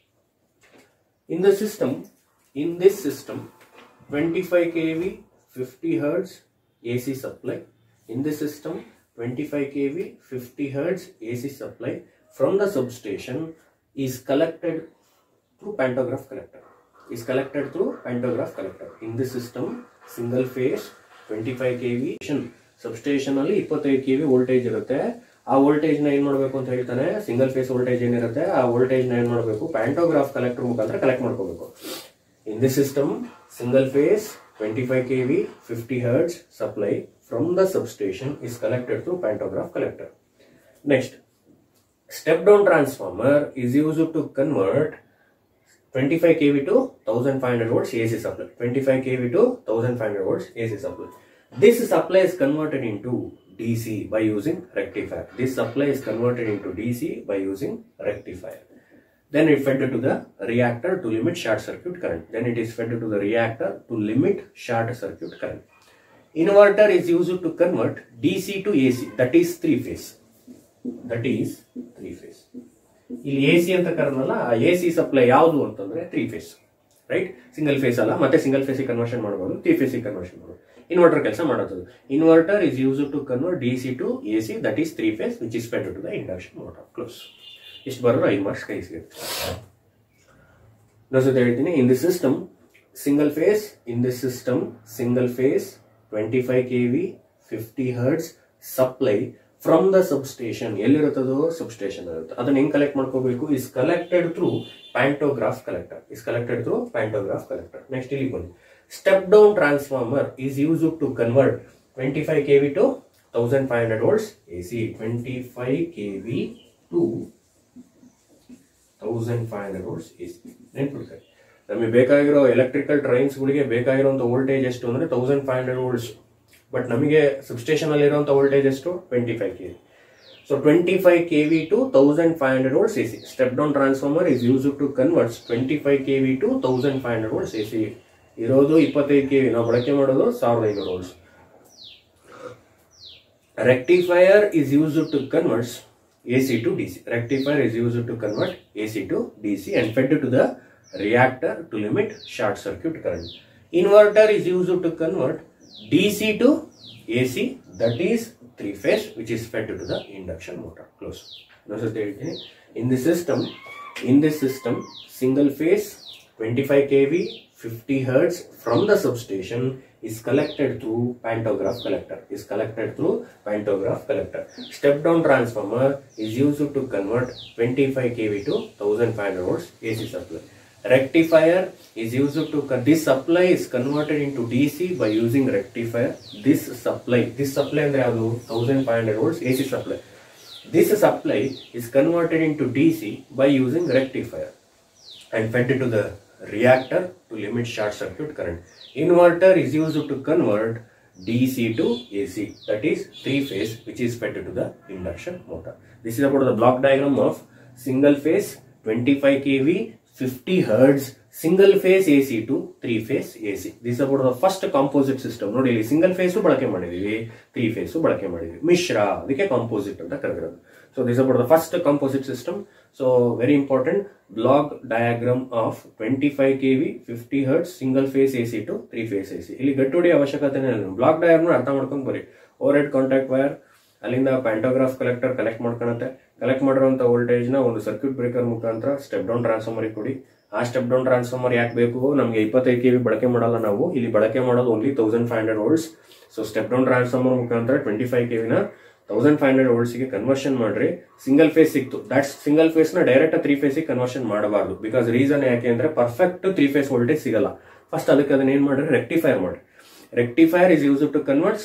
in the system in this system twenty five K V fifty hertz A C supply in this system twenty five K V fifty hertz A C supply from the substation is collected through pantograph collector is collected through pantograph collector in this system single phase 25 kV substation ಅಲ್ಲಿ ಇಪ್ಪತ್ತೈದು K V voltage ಇರುತ್ತೆ ಆ voltage ನ ಏನ್ ಮಾಡಬೇಕು ಅಂತ ಹೇಳ್ತಾನೆ single phase voltage ಏನಿರುತ್ತೆ ಆ ವೋಲ್ಟೇಜ್ ನ ಏನ್ ಮಾಡಬೇಕು ಪ್ಯಾಂಟೋಗ್ರಾಫ್ ಕಲೆಕ್ಟರ್ ಮುಖಾಂತರ ಕಲೆಕ್ಟ್ ಮಾಡ್ಕೋಬೇಕು in this system single phase twenty five K V fifty hertz supply from the substation is collected through pantograph collector next step down transformer is used to convert 25 kV to 1500 volts AC supply. 25 kV to 1500 volts AC supply. This supply is converted into DC by using rectifier. This supply is converted into DC by using rectifier. Then it fed to the reactor to limit short circuit current. Then it is fed to the reactor to limit short circuit current. Inverter is used to convert DC to AC. That is three phase. That is three phase. ಇಲ್ಲಿ A C ಅಂತ ಕರೆದ್ನಲ್ಲ ಆ A C supply ಯಾವುದು ಅಂತಂದ್ರೆ three phase right single phase ಅಲ್ಲ ಮತ್ತೆ single phase conversion ಮಾಡಬಹುದು three phase conversion ಮಾಡಬಹುದು ಇನ್ವರ್ಟರ್ ಕೆಲಸ ಮಾಡೋದು inverter is use to convert D C to A C that is three phase which is fed to the induction motor close ಇಷ್ಟು ಬರೋದು ಐದು marks ಕೈ ಸಿಗುತ್ತೆ ಇನ್ನೊಂದ್ಸತಿ ಹೇಳ್ತೀನಿ in the system single phase in the system single phase twenty five K V fifty hertz supply from the substation ಎಲ್ಲಿರುತ್ತದೋ substation ಇರುತ್ತೆ ಅದನ್ನ ಹೆಂಗ್ ಕಲೆಕ್ಟ್ ಮಾಡ್ಕೋಬೇಕು is collected through pantograph collector is collected through pantograph collector next ಇಲ್ಲಿ ಬನ್ನಿ step down transformer is use to convert twenty five K V to thousand five hundred volts A C twenty five K V to thousand five hundred volts A C ನೆನ್ಪಿಡ್ತಾರೆ ನಮಗೆ ಬೇಕಾಗಿರೋ electrical ಟ್ರೈನ್ಸ್ಗಳಿಗೆ ಬೇಕಾಗಿರುವಂಥ voltage ಎಷ್ಟು ಅಂದರೆ thousand five hundred volts but ನಮಗೆ substation ಅಲ್ಲಿ ಇರುವಂಥ ವೋಲ್ಟೇಜ್ ಎಷ್ಟು twenty five K V so twenty five K V to thousand five hundred volts A C step down transformer is use to converts twenty five K V to thousand five hundred volts A C ಇರೋದು ಇಪ್ಪತ್ತೈದು K V ನಾವು ಬಳಕೆ ಮಾಡೋದು ಸಾವಿರದ ಐನೂರು volts rectifier is use to converts AC to DC. Rectifier is used to convert AC to DC and fed to the reactor to limit short circuit current. Inverter is used to convert DC to AC that is three phase which is fed to the induction motor. Close. Now, so there is- In the system, in this system, single phase 25 kV 50 hertz from the substation is collected through pantograph collector is collected through pantograph collector step down transformer is used to convert 25 kV to 1500 volts AC supply rectifier is used to con- this supply is converted into DC by using rectifier this supply this supply ಅಂದ್ರೆ ಯಾವುದು 1500 volts AC supply this supply is converted into DC by using rectifier and fed to the reactor to limit short circuit current. Inverter is used to convert DC to AC, that is three phase, which is fed to the induction motor. This is about the block diagram of single phase 25 kV 50 hertz single phase AC to three phase AC. This is about the first composite system. ನೋಡಿ ಇಲ್ಲಿ single face ಬಳಕೆ ಮಾಡಿದೀವಿ three face ಬಳಕೆ ಮಾಡಿದೀವಿ ಮಿಶ್ರ ಅದಕ್ಕೆ composite ಅಂತ ಕರೆದಿರೋದು so this about the first composite system so very important block diagram of twenty five K V fifty hertz single phase A C to three phase A C ಇಲ್ಲಿ ಗಟ್ಟುಡಿ ಅವಶ್ಯಕತೆನೇ ಇಲ್ಲ block diagram ಅರ್ಥ ಮಾಡ್ಕೊಂಡು ಬರೀ overhead contact wire ಅಲ್ಲಿಂದ pantograph collector collect ಮಾಡ್ಕೊಳತ್ತೆ collect ಮಾಡಿರುವಂತ ವೋಲ್ಟೇಜ್ ನ ಒಂದು ಸರ್ಕ್ಯೂಟ್ ಬ್ರೇಕರ್ ಮುಖಾಂತರ ಸ್ಟೆಪ್ ಡೌನ್ ಟ್ರಾನ್ಸ್ಫಾರ್ಮರ್ ಕೊಡಿ ಆ ಸ್ಟೆಪ್ ಡೌನ್ ಟ್ರಾನ್ಸ್ಫಾರ್ಮರ್ ಯಾಕೆ ಬೇಕು ನಮಗೆ ಇಪ್ಪತ್ತೈದು ಕೆ ವಿ ಬಳಕೆ ಮಾಡಲ್ಲ ನಾವು ಇಲ್ಲಿ ಬಳಕೆ ಮಾಡೋದು only thousand five hundred volts so step down transformer ಮುಖಾಂತರ ಟ್ವೆಂಟಿ ಫೈವ್ ಕೆ ವಿನ ತೌಸಂಡ್ ಫೈವ್ ಹಂಡ್ರೆಡ್ ವೋಲ್ಟ್ಸ್ಗೆ ಕನ್ವರ್ಷನ್ ಮಾಡ್ರಿ ಸಿಂಗಲ್ ಫೇಸ್ ಸಿಕ್ತು ದಟ್ಸ್ ಸಿಂಗಲ್ ಫೇಸ್ ನ ಡೈರೆಕ್ಟ್ ತ್ರೀ ಫೇಸ್ ಕನ್ವರ್ಷನ್ ಮಾಡಬಾರ್ದು ಬಿಕಾಸ್ ರೀಸನ್ ಯಾಕೆ ಅಂದ್ರೆ ಪರ್ಫೆಕ್ಟ್ ತ್ರೀ ಫೇಸ್ ವೋಲ್ಟೇಜ್ ಸಿಗಲ್ಲ ಫಸ್ಟ್ ಅದಕ್ಕೆ ಅದನ್ನ ಏನ್ ಮಾಡ್ರಿ ರೆಕ್ಟಿಫೈರ್ ಮಾಡಿ rectifier is use to converts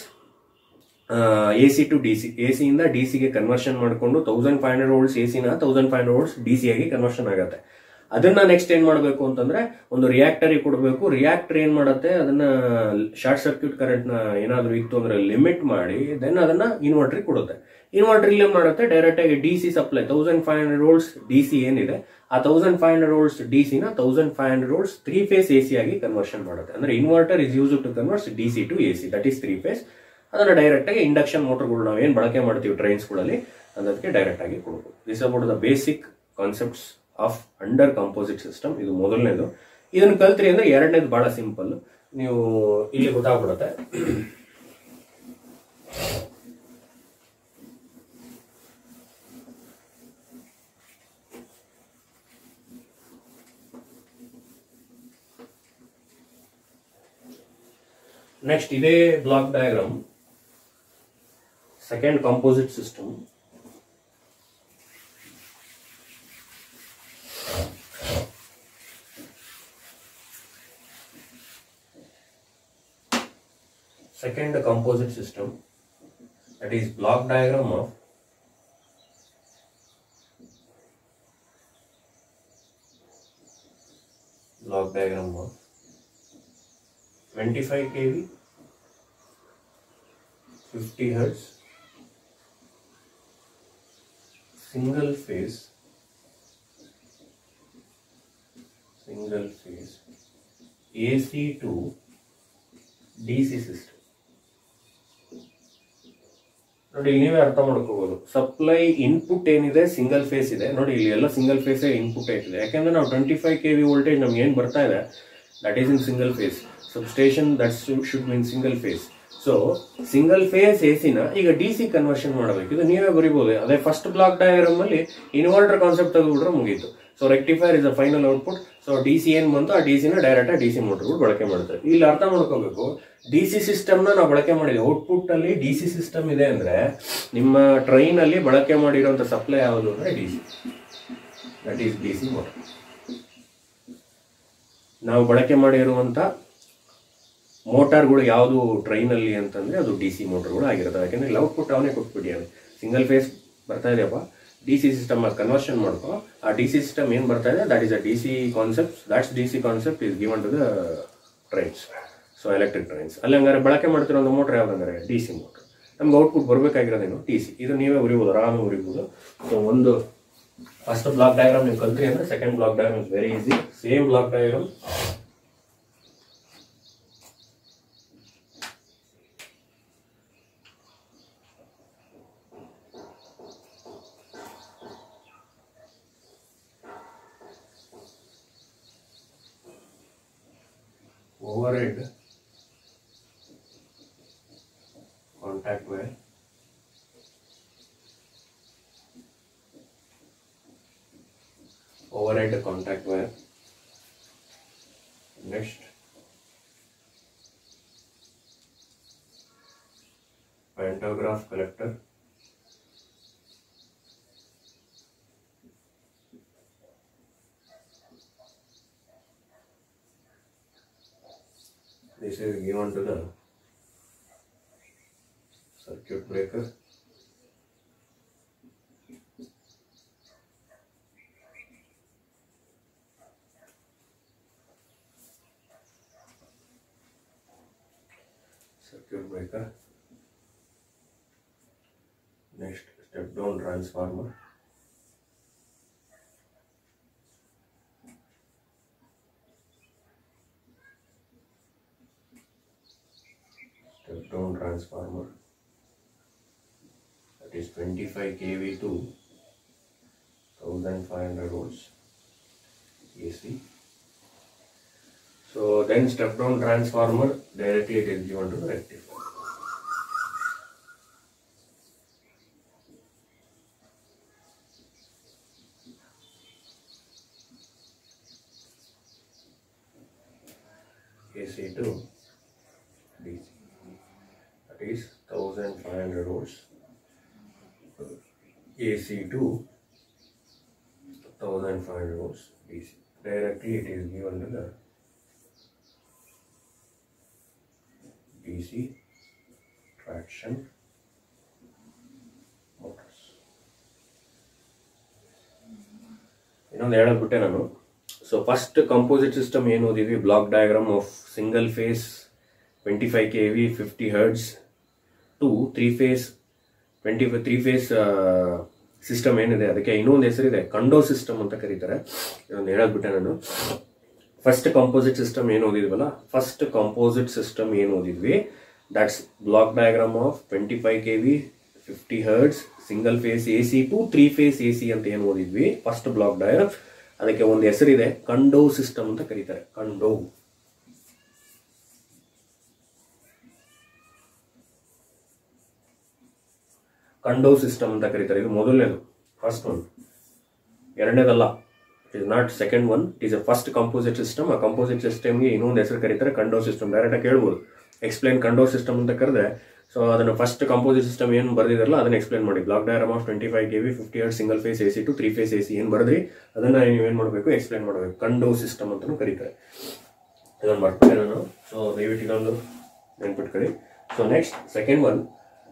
A C to D C A ಸಿಯಿಂದ ಡಿ ಸಿಗೆ ಕನ್ವರ್ಷನ್ ಮಾಡಿಕೊಂಡು thousand five hundred volts A ಸಿನ thousand five hundred volts D C ಆಗಿ ಕನ್ವರ್ಷನ್ ಆಗುತ್ತೆ ಅದನ್ನ ನೆಕ್ಸ್ಟ್ ಏನ್ ಮಾಡಬೇಕು ಅಂತಂದ್ರೆ ಒಂದು ರಿಯಾಕ್ಟರಿಗೆ ಕೊಡಬೇಕು ರಿಯಾಕ್ಟರ್ ಏನ್ ಮಾಡುತ್ತೆ ಅದನ್ನ ಶಾರ್ಟ್ ಸರ್ಕ್ಯೂಟ್ ಕರೆಂಟ್ ನ ಏನಾದ್ರೂ ಇತ್ತು ಅಂದ್ರೆ ಲಿಮಿಟ್ ಮಾಡಿ ದೆನ್ ಅದನ್ನ ಇನ್ವರ್ಟರ್ ಕೊಡುತ್ತೆ ಇನ್ವರ್ಟರ್ ಇಲ್ಲಿ ಏನ್ ಮಾಡುತ್ತೆ ಡೈರೆಕ್ಟ್ ಆಗಿ D C supply thousand five hundred volts D C ಏನಿದೆ ಆ thousand five hundred volts D C ನ thousand five hundred volts three phase A C ಆಗಿ ಕನ್ವರ್ಷನ್ ಮಾಡುತ್ತೆ ಅಂದ್ರೆ inverter is use to converse D C to A C that is three phase ಅದನ್ನ direct ಆಗಿ induction ಮೋಟರ್ಗಳು ನಾವು ಏನ್ ಬಳಕೆ ಮಾಡ್ತೀವಿ ಟ್ರೈನ್ಸ್ಗಳಲ್ಲಿ ಅದಕ್ಕೆ ಡೈರೆಕ್ಟ್ ಆಗಿ ಕೊಡಬಹುದು this about the basic concepts of under composite system ಇದು ಮೊದಲನೇದು ಇದನ್ನ ಕಲ್ತ್ರಿ ಅಂದ್ರೆ ಎರಡನೇದು ಬಹಳ ಸಿಂಪಲ್ ನೀವು ಇಲ್ಲಿ ಗೊತ್ತಾಗ್ಬಿಡುತ್ತೆ ನೆಕ್ಸ್ಟ್ ಇದೇ block diagram second composite system second composite system that is block diagram of block diagram of 25 kV 50 hertz single phase single phase AC to DC system ನೋಡಿ ಇಲ್ಲಿ ನೀವೇ ಅರ್ಥ ಮಾಡ್ಕೋಬಹುದು ಸಪ್ಲೈ ಇನ್ಪುಟ್ ಏನಿದೆ ಸಿಂಗಲ್ ಫೇಸ್ ಇದೆ ನೋಡಿ ಇಲ್ಲಿ ಎಲ್ಲ ಸಿಂಗಲ್ ಫೇಸ್ ಇನ್ಪುಟ್ ಆಯ್ತಿದೆ ಯಾಕಂದ್ರೆ ನಾವು twenty five K V voltage ನಮ್ಗೆ ಏನ್ ಬರ್ತಾ ಇದೆ that is in single phase substation that should mean single phase so single phase ಎಸಿನ ಈಗ ಡಿ ಸಿ ಕನ್ವರ್ಷನ್ ಮಾಡಬೇಕು ಇದು ನೀವೇ ಬರಿಬಹುದು ಅದೇ ಫಸ್ಟ್ ಬ್ಲಾಕ್ ಡಯಾಗ್ರಾಮ್ ಅಲ್ಲಿ ಇನ್ವರ್ಟರ್ ಕಾನ್ಸೆಪ್ಟ್ ತೆಗೆದುಬಿಟ್ರೆ ಮುಗೀತು so rectifier is a final output so D C ಏನ್ ಬಂತು ಆ ಡಿ ಸಿನ ಡೈರೆಕ್ಟ್ ಡಿ ಸಿ ಮೋಟರ್ಗಳು ಬಳಕೆ ಮಾಡ್ತಾರೆ ಇಲ್ಲಿ ಅರ್ಥ ಮಾಡ್ಕೋಬೇಕು ಡಿ ಸಿ ಸಿಸ್ಟಮ್ ನ ನಾವು ಬಳಕೆ ಮಾಡಿದ್ವಿ ಔಟ್ಪುಟ್ ಅಲ್ಲಿ ಡಿ ಸಿ ಸಿಸ್ಟಮ್ ಇದೆ ಅಂದ್ರೆ ನಿಮ್ಮ ಟ್ರೈನ್ ಅಲ್ಲಿ ಬಳಕೆ ಮಾಡಿರುವಂತ ಸಪ್ಲೈ ಯಾವುದು ಅಂದ್ರೆ D C that is D C motor ನಾವು ಬಳಕೆ ಮಾಡಿರುವಂತ ಮೋಟಾರ್ಗಳು ಯಾವುದು ಟ್ರೈನ್ ಅಲ್ಲಿ ಅಂತಂದ್ರೆ ಅದು ಡಿ ಸಿ ಮೋಟರ್ಗಳು ಆಗಿರುತ್ತೆ ಯಾಕಂದ್ರೆ ಇಲ್ಲಿ ಔಟ್ಪುಟ್ ಅವನೇ ಕೊಟ್ಬಿಟ್ಟಿಯಾನೆ ಸಿಂಗಲ್ ಫೇಸ್ ಬರ್ತಾ ಇದೆಯಪ್ಪ ಡಿ ಸಿ ಸಿಸ್ಟಮ್ ಕನ್ವರ್ಷನ್ ಮಾಡ್ಕೋ ಆ ಡಿ ಸಿ ಸಿಸ್ಟಮ್ ಏನ್ ಬರ್ತಾ ಇದೆ that is a D C concept that's D C concept is given to the trains so electric trains ಅಲ್ಲಿ ಹಂಗಾರೆ ಬಳಕೆ ಮಾಡ್ತಿರೋ ಒಂದು ಮೋಟರ್ ಯಾವ್ದಂಗಾರೆ ಡಿ ಸಿ ಮೋಟರ್ ನಮ್ಗೆ ಔಟ್ಪುಟ್ ಬರಬೇಕಾಗಿರೋದೇನು ಟಿ ಸಿ ಇದು ನೀವೇ ಉರಿಬೋದು ಆರಾಮಾಗಿ ಉರಿಬೋದು ಸೊ ಒಂದು ಫಸ್ಟ್ ಬ್ಲಾಕ್ ಡಯಾಗ್ರಾಮ್ ನೀವು ಕಲ್ತ್ರಿ ಅಂದ್ರೆ second block diagram is very easy same block diagram overhead contact wire overhead contact wire next pantograph collector this is given to the circuit breaker circuit breaker next step down transformer step down transformer that is 25 kV to 1500 volts AC so then step down transformer directly it is given to the rectifier AC to DC that is 1500 volts AC to 1500 volts DC directly it is given to the DC traction motors ಇನ್ನೊಂದು ಹೇಳೋದ್ಬಿಟ್ಟೆ ನಾನು so first composite system ಏನು ಓದಿದ್ವಿ block diagram of single phase twenty five K V fifty hertz to three phase twenty three phase system ಏನಿದೆ ಅದಕ್ಕೆ ಇನ್ನೊಂದು ಹೆಸರಿದೆ ಕಂಡೋ system ಅಂತ ಕರೀತಾರೆ ಇದೊಂದು ಹೇಳೋದ್ಬಿಟ್ಟೆ ನಾನು ಫಸ್ಟ್ ಕಂಪೋಸಿಟ್ ಸಿಸ್ಟಮ್ ಏನು ಓದಿದ್ವಲ್ಲ ಫಸ್ಟ್ ಕಂಪೋಸಿಟ್ ಸಿಸ್ಟಮ್ ಏನು ಓದಿದ್ವಿ that's block diagram of twenty five K V fifty hertz single phase A C to three phase A C ಅಂತ ಏನು ಓದಿದ್ವಿ ಫಸ್ಟ್ ಬ್ಲಾಕ್ ಡಯಾಗ್ರಾಮ್ ಅದಕ್ಕೆ ಒಂದು ಹೆಸರಿದೆ ಕಂಡೋ ಸಿಸ್ಟಮ್ ಅಂತ ಕರೀತಾರೆ ಕಂಡೋ ಕಂಡೋ ಸಿಸ್ಟಮ್ ಅಂತ ಕರೀತಾರೆ ಇದು ಮೊದಲನೇದು ಫಸ್ಟ್ ಒನ್ ಎರಡನೇದಲ್ಲ it is not second one it is a first composite system ಆ ಕಂಪೋಸಿಟ್ ಸಿಸ್ಟಮ್ಗೆ ಇನ್ನೊಂದು ಹೆಸರು ಕರೀತಾರೆ ಕಂಡೋ ಸಿಸ್ಟಮ್ ಡೈರೆಕ್ಟಾಗಿ ಕೇಳ್ಬೋದು ಎಕ್ಸ್ಪ್ಲೈನ್ ಕಂಡೋ ಸಿಸ್ಟಮ್ ಅಂತ ಕರೆದ್ರೆ ಸೊ ಅದನ್ನು ಫಸ್ಟ್ ಕಂಪೋಸಿಟ್ ಸಿಸ್ಟಮ್ ಏನು ಬರೆದಿರಲ್ಲ ಅದನ್ನ ಎಕ್ಸ್ಪ್ಲೈನ್ ಮಾಡಿ block diagram of twenty five K V fifty eight single phase A C to three phase A C ಏನು ಬರೆದ್ರಿ ಅದನ್ನು ನೀವೇನು ಮಾಡಬೇಕು ಎಕ್ಸ್ಪ್ಲೈನ್ ಮಾಡಬೇಕು ಕಂಡೋ ಸಿಸ್ಟಮ್ ಅಂತಲೂ ಕರೀತಾರೆ ಇದನ್ನು ಬರ್ತೀನಿ ನಾನು ಸೊ ದಯವಿಟ್ಟು ಇದೊಂದು ನೆನ್ಪಿಟ್ಕೊಳ್ಳಿ so next second one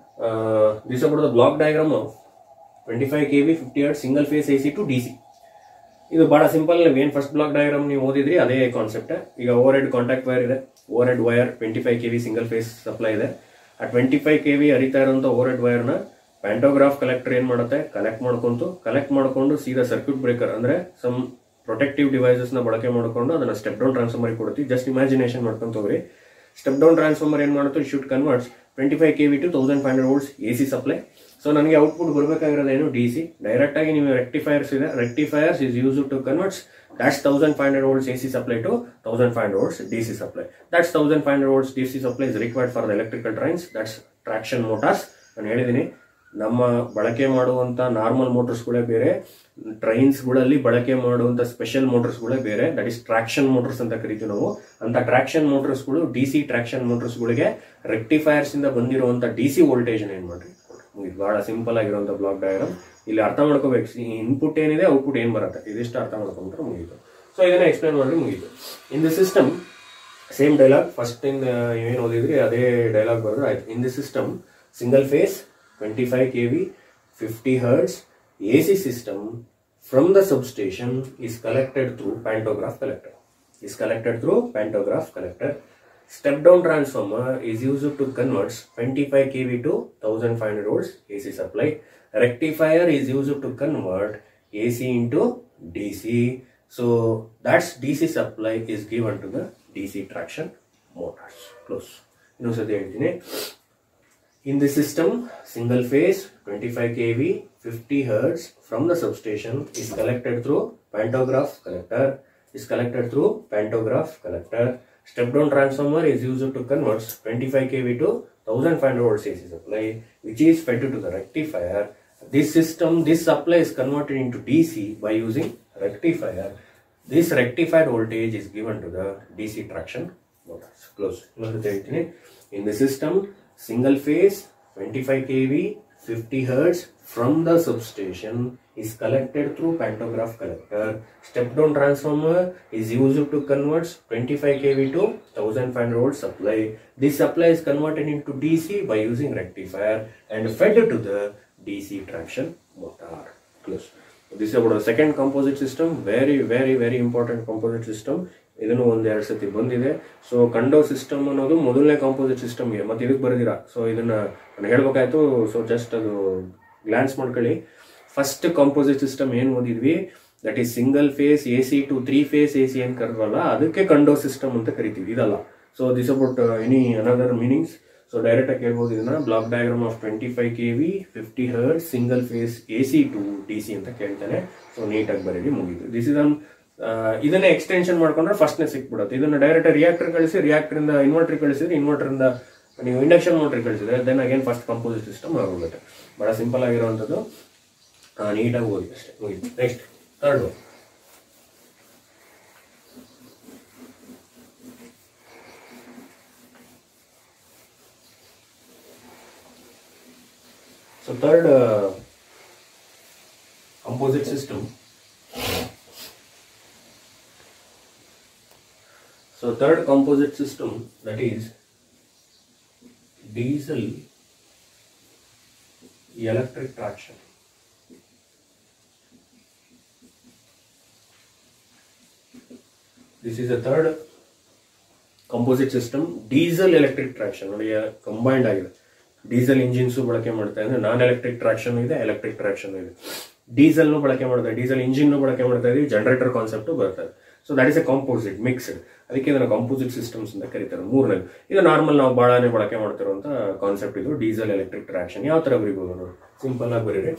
this about the block diagram of twenty five K V fifty eight single phase A C to D C ಇದು ಬಹಳ ಸಿಂಪಲ್ ಏನು ಫಸ್ಟ್ ಬ್ಲಾಕ್ ಡಯಾಗ್ರಾಮ್ ನೀವು ಓದಿದ್ರಿ ಅದೇ ಕಾನ್ಸೆಪ್ಟ್ ಈಗ ಓವರ್ ಹೆಡ್ ಕಾಂಟ್ಯಾಕ್ಟ್ ವೈರ್ ಇದೆ overhead wire twenty five K V single phase supply ಇದೆ ಆ twenty five K V ಹರಿತಾ ಇರೋಂಥ ಓವರ್ ಹೆಡ್ ವೈರ್ನ ಪ್ಯಾಂಟೋಗ್ರಾಫ್ ಕಲೆಕ್ಟರ್ ಏನು ಮಾಡುತ್ತೆ ಕಲೆಕ್ಟ್ ಮಾಡ್ಕೊಂತು ಕಲೆಕ್ಟ್ ಮಾಡ್ಕೊಂಡು ಸೀದಾ ಸರ್ಕ್ಯೂಟ್ ಬ್ರೇಕರ್ ಅಂದ್ರೆ ಸಮ್ ಪ್ರೊಟೆಕ್ಟಿವ್ ಡಿವೈಸಸ್ನ ಬಳಕೆ ಮಾಡ್ಕೊಂಡು ಅದನ್ನ ಸ್ಟೆಪ್ ಡೌನ್ ಟ್ರಾನ್ಸ್ಫಾರ್ಮರ್ ಕೊಡ್ತೀವಿ ಜಸ್ಟ್ ಇಮ್ಯಾಜಿನೇಷನ್ ಮಾಡ್ಕೊಂತ ಹೋಗ್ರಿ ಸ್ಟೆಪ್ ಡೌನ್ ಟ್ರಾನ್ಸ್ಫಾರ್ಮರ್ ಏನು ಮಾಡುತ್ತೆ shoot converts twenty five K V to thousand five hundred volts A C supply so ನನಗೆ ಔಟ್ಪುಟ್ ಬರಬೇಕಾಗಿರೋದು ಏನು ಡಿ ಸಿ ಡೈರೆಕ್ಟ್ ಆಗಿ ನೀವು ರೆಕ್ಟಿಫೈರ್ಸ್ ಇದೆ rectifiers is use to converts that's 1500 volts AC supply to 1500 volts DC supply. That's 1500 volts DC supply is required for the electrical trains. That's traction motors. ನಾನು ಹೇಳಿದ್ದೀನಿ ನಮ್ಮ ಬಳಕೆ ಮಾಡುವಂತ ನಾರ್ಮಲ್ ಮೋಟರ್ಸ್ಗಳೇ ಬೇರೆ ಟ್ರೈನ್ಸ್ಗಳಲ್ಲಿ ಬಳಕೆ ಮಾಡುವಂತ ಸ್ಪೆಷಲ್ ಮೋಟರ್ಸ್ಗಳೇ ಬೇರೆ ದಟ್ ಇಸ್ ಟ್ರಾಕ್ಷನ್ ಮೋಟರ್ಸ್ ಅಂತ ಕರಿತೀವಿ ನಾವು ಅಂತ ಟ್ರಾಕ್ಷನ್ ಮೋಟರ್ಸ್ಗಳು ಡಿ ಸಿ ಟ್ರಾಕ್ಷನ್ ಮೋಟರ್ಸ್ಗಳಿಗೆ ರೆಕ್ಟಿಫೈರ್ಸ್ ಇಂದ ಬಂದಿರುವಂತ ಡಿ ಸಿ ವೋಲ್ಟೇಜ್ ಏನ್ ಮಾಡ್ರಿ ಮುಗಿದು ಬಹಳ ಸಿಂಪಲ್ ಆಗಿರುವಂತ ಬ್ಲಾಕ್ ಡಯಾಗ್ರಾಮ್ ಇಲ್ಲಿ ಅರ್ಥ ಮಾಡ್ಕೋಬೇಕು ಇನ್ಪುಟ್ ಏನಿದೆ ಔಟ್ಪುಟ್ ಏನ್ ಬರುತ್ತೆ ಇದಿಷ್ಟು ಅರ್ಥ ಮಾಡ್ಕೊಂಡ್ರೆ ಮುಗೀತು ಸೊ ಇದನ್ನ ಎಕ್ಸ್ಪ್ಲೈನ್ ಮಾಡಿ ಮುಗೀತು in the system same dialogue first in ಏನು ಓದಿದ್ರಿ ಅದೇ ಡೈಲಾಗ್ ಬರೆದ್ರೆ ಆಯ್ತು in the system single phase twenty five K V fifty hertz A C system from the substation is collected through pantograph collector is collected through pantograph collector. Step down transformer is used to convert 25 kV to 1500 volts AC supply. Rectifier is used to convert AC into DC. So that's DC supply is given to the DC traction motors. Close. ಇನ್ನೊಂದ್ಸತಿ ಹೇಳ್ತೀನಿ In the system, single phase 25 kV 50 hertz from the substation is collected through pantograph collector is collected through pantograph collector. Step down transformer is used to convert 25 kV to 1500 volts AC supply which is fed to the rectifier. This system, this supply is converted into DC by using rectifier. This rectified voltage is given to the DC traction motors. Close. ಇನ್ನೊಂದು ಹೇಳ್ತೀನಿ. In the system, single phase 25 kV 50 hertz from the substation is collected through pantograph collector. Step down transformer is used to convert 25 kV to 1500 volt supply. This supply is converted into DC by using rectifier and fed to the DC traction motor. Close. This is about the second composite system. Very, very, very important composite system. ಇದನ್ನು ಒಂದೆರಡು ಸತಿ ಬಂದಿದೆ so ಕಂಡೋ system ಅನ್ನೋದು ಮೊದಲನೇ composite ಸಿಸ್ಟಮ್ಗೆ ಮತ್ತೆ ಇದಕ್ಕೆ ಬರೆದಿರ so ಇದನ್ನ ನಾನು ಹೇಳ್ಬೇಕಾಯ್ತು ಸೊ ಜಸ್ಟ್ ಅದು ಗ್ಲಾನ್ಸ್ ಮಾಡ್ಕೊಳ್ಳಿ ಫಸ್ಟ್ ಕಾಂಪೋಸಿಟ್ ಸಿಸ್ಟಮ್ ಏನು ಓದಿದ್ವಿ that is single phase A C to three phase A C ಏನು ಕರೆದ್ವಲ್ಲ ಅದಕ್ಕೆ ಕಂಡೋ ಸಿಸ್ಟಮ್ ಅಂತ ಕರಿತೀವಿ ಇದಲ್ಲ so this about any another meanings so direct ಆಗಿ ಕೇಳ್ಬೋದು ಇದನ್ನ block diagram of twenty five K V fifty hertz single phase A C to D C ಅಂತ ಕೇಳ್ತಾನೆ ಸೊ ನೀಟಾಗಿ ಬರೀರಿ ಮುಗೀತು ದಿಸ್ ಇಸ್ ಅನ್ ಇದನ್ನ ಎಕ್ಸ್ಟೆನ್ಷನ್ ಮಾಡ್ಕೊಂಡ್ರೆ ಫಸ್ಟ್ನೇ ಸಿಕ್ಬಿಡುತ್ತೆ ಇದನ್ನ ಡೈರೆಕ್ಟ್ ರಿಯಾಕ್ಟರ್ ಕಳಿಸಿ ರಿಯಾಕ್ಟರ್ ಇಂದ ಇನ್ವರ್ಟರ್ ಕಳಿಸಿದ್ರೆ ಇನ್ವರ್ಟರ್ ಇಂದ ನೀವು ಇಂಡಕ್ಷನ್ ಮೋಟರ್ ಕಳಿಸಿದ್ರೆ then again first composite system ಆಗೋಗುತ್ತೆ ಬಹಳ ಸಿಂಪಲ್ ಆಗಿರುವಂಥದ್ದು ನೀಟಾಗಿ ಓದಿ ಅಷ್ಟೇ ಮುಗೀತು next third So third uh, composite system. So third composite system that is diesel electric traction. This is a third composite system diesel electric traction ನೋಡಿ combined ಆಗಿದೆ diesel engines ಬಳಕೆ ಮಾಡ್ತಾ ಇದ್ರೆ ನಾನ್ ಎಲೆಕ್ಟ್ರಿಕ್ ಟ್ರಾಕ್ಷನ್ ಇದೆ electric traction ಇದೆ ಡೀಸೆಲ್ನು ಬಳಕೆ ಮಾಡ್ತಾ ಡೀಸೆಲ್ ಇಂಜಿನ್ ಬಳಕೆ ಮಾಡ್ತಾ ಇದೀವಿ ಜನರೇಟರ್ ಕಾನ್ಸೆಪ್ಟ್ ಬರ್ತದೆ so that is a composite mixed ಅದಕ್ಕೆ ಇದನ್ನ ಕಾಂಪೋಸಿಟ್ ಸಿಸ್ಟಮ್ಸ್ ಅಂತ ಕರೀತಾರೆ ಮೂರನೇದು ಇದು ನಾರ್ಮಲ್ ನಾವು ಬಾಳನೆ ಬಳಕೆ ಮಾಡ್ತಿರುವಂತ ಕಾನ್ಸೆಪ್ಟ್ ಇದು ಡೀಸೆಲ್ ಎಲೆಕ್ಟ್ರಿಕ್ ಟ್ರಾಕ್ಷನ್ ಯಾವ ತರ ಬರೀಬಹುದು ನೋಡಿ ಸಿಂಪಲ್ ಆಗಿ ಬರೀರಿ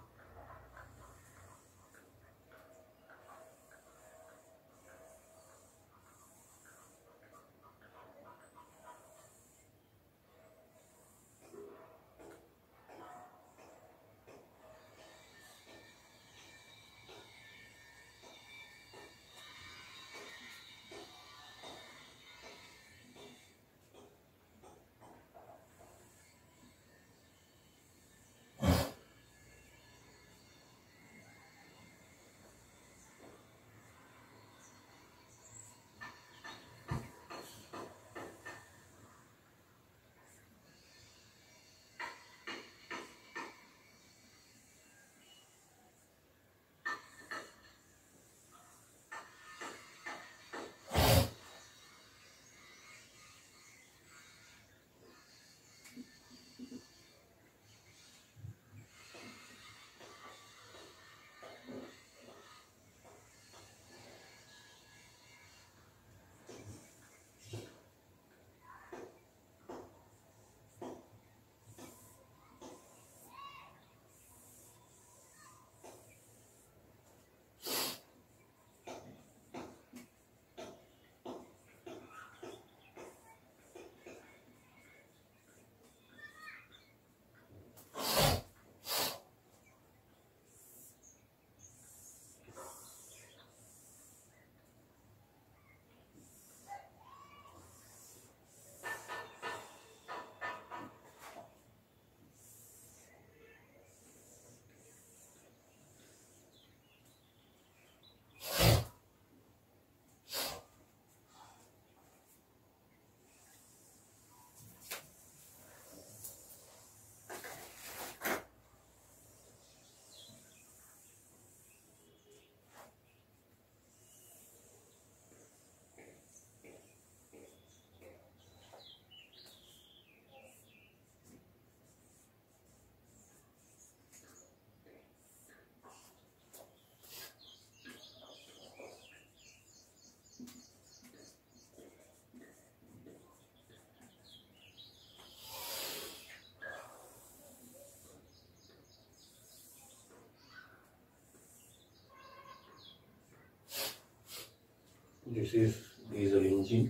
This is diesel engine.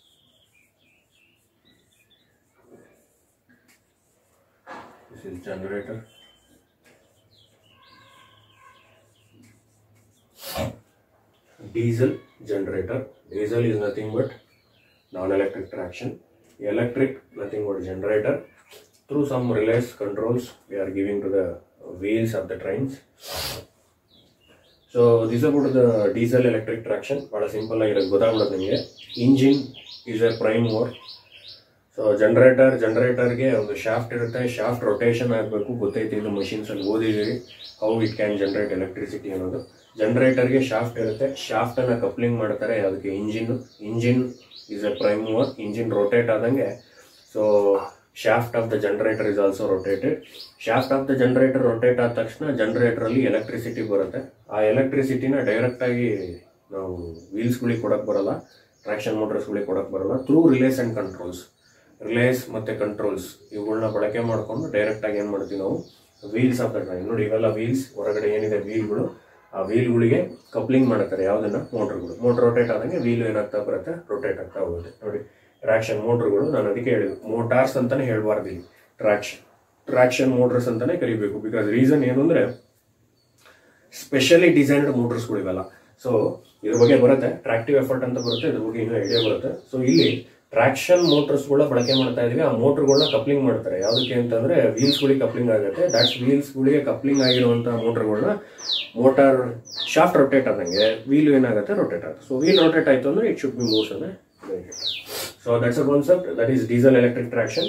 This is generator. Diesel generator. Diesel is nothing but non-electric traction. Electric, nothing but generator. Through some relays controls, we are giving to the wheels of the trains. So this about the diesel electric traction ಭಾಳ simple ಆಗಿರೋದು ಗೊತ್ತಾಗ್ಬಿಡುತ್ತೆ ನಿಮಗೆ engine is a prime mover so generator ಜನರೇಟರ್ಗೆ ಒಂದು shaft ಇರುತ್ತೆ shaft rotation ಆಗಬೇಕು ಗೊತ್ತೈತಿ ಇದು machines ಅಲ್ಲಿ ಓದಿದ್ದೀವಿ how it can generate electricity ಅನ್ನೋದು ಜನರೇಟರ್ಗೆ ಶಾಫ್ಟ್ ಇರುತ್ತೆ ಶಾಫ್ಟನ್ನು ಕಪ್ಲಿಂಗ್ ಮಾಡ್ತಾರೆ ಅದಕ್ಕೆ engine engine is a prime mover engine rotate ಆದಂಗೆ so shaft of the generator is also rotated shaft of the generator rotate ಆದ ತಕ್ಷಣ ಜನರೇಟರ್ ಅಲ್ಲಿ ಎಲೆಕ್ಟ್ರಿಸಿಟಿ ಬರುತ್ತೆ ಆ ಎಲೆಕ್ಟ್ರಿಸಿಟಿನ ಡೈರೆಕ್ಟ್ ಆಗಿ ನಾವು ವೀಲ್ಸ್ಗಳಿಗೆ ಕೊಡಕ್ ಬರಲ್ಲ ಟ್ರಾಕ್ಷನ್ ಮೋಟರ್ಸ್ಗಳಿಗೆ ಕೊಡಕ್ ಬರಲ್ಲ through relays and controls relays ಮತ್ತೆ ಕಂಟ್ರೋಲ್ಸ್ ಇವುಗಳನ್ನ ಬಳಕೆ ಮಾಡ್ಕೊಂಡು ಡೈರೆಕ್ಟ್ ಆಗಿ ಏನ್ ಮಾಡ್ತೀವಿ ನಾವು ವೀಲ್ಸ್ ಆಫ್ ದ ಟ್ರೈನ್ ನೋಡಿ ಇವೆಲ್ಲ ವೀಲ್ಸ್ ಹೊರಗಡೆ ಏನಿದೆ ವೀಲ್ಗಳು ಆ ವೀಲ್ಗಳಿಗೆ ಕಪ್ಲಿಂಗ್ ಮಾಡ್ತಾರೆ ಯಾವ್ದನ್ನ ಮೋಟರ್ಗಳು ಮೋಟರ್ ರೊಟೇಟ್ ಆದಂಗೆ ವೀಲ್ ಏನಾಗ್ತಾ ಬರುತ್ತೆ ರೊಟೇಟ್ ಆಗ್ತಾ ಹೋಗುತ್ತೆ ನೋಡಿ ಟ್ರಾಕ್ಷನ್ ಮೋಟರ್ಗಳು ನಾನು ಅದಕ್ಕೆ ಹೇಳಿದ್ದು ಮೋಟಾರ್ಸ್ ಅಂತಾನೆ ಹೇಳ್ಬಾರ್ದು ಇಲ್ಲಿ ಟ್ರಾಕ್ಷನ್ ಟ್ರಾಕ್ಷನ್ ಮೋಟರ್ಸ್ ಅಂತಾನೆ ಕರಿಬೇಕು ಬಿಕಾಸ್ ರೀಸನ್ ಏನು ಅಂದ್ರೆ ಸ್ಪೆಷಲಿ ಡಿಸೈನ್ಡ್ ಮೋಟರ್ಸ್ಗಳು ಇವೆಲ್ಲ ಸೊ ಇದ್ರ ಬಗ್ಗೆ ಬರುತ್ತೆ ಟ್ರಾಕ್ಟಿವ್ ಎಫರ್ಟ್ ಅಂತ ಬರುತ್ತೆ ಇದ್ರ ಬಗ್ಗೆ ಇನ್ನೂ ಐಡಿಯಾ ಬರುತ್ತೆ ಸೊ ಇಲ್ಲಿ ಟ್ರಾಕ್ಷನ್ ಮೋಟರ್ಸ್ಗಳ ಬಳಕೆ ಮಾಡ್ತಾ ಇದೀವಿ ಆ ಮೋಟರ್ಗಳನ್ನ ಕಪ್ಲಿಂಗ್ ಮಾಡ್ತಾರೆ ಯಾವುದಕ್ಕೆ ಅಂತಂದ್ರೆ ವೀಲ್ಸ್ಗಳಿಗೆ ಕಪ್ಲಿಂಗ್ ಆಗುತ್ತೆ ದಟ್ಸ್ ವೀಲ್ಸ್ಗಳಿಗೆ ಕಪ್ಲಿಂಗ್ ಆಗಿರುವಂತ ಮೋಟರ್ಗಳನ್ನ ಮೋಟಾರ್ ಶಾಫ್ಟ್ ರೊಟೇಟ್ ಆದಂಗೆ ವೀಲ್ ಏನಾಗುತ್ತೆ ರೊಟೇಟ್ ಆಗುತ್ತೆ ಸೊ ವೀಲ್ ರೊಟೇಟ್ ಆಯ್ತು ಅಂದ್ರೆ ಇಟ್ ಶುಡ್ ಬಿ ಮೂವ್ಸ್ ಅಂದ್ರೆ so that's a concept that is diesel electric traction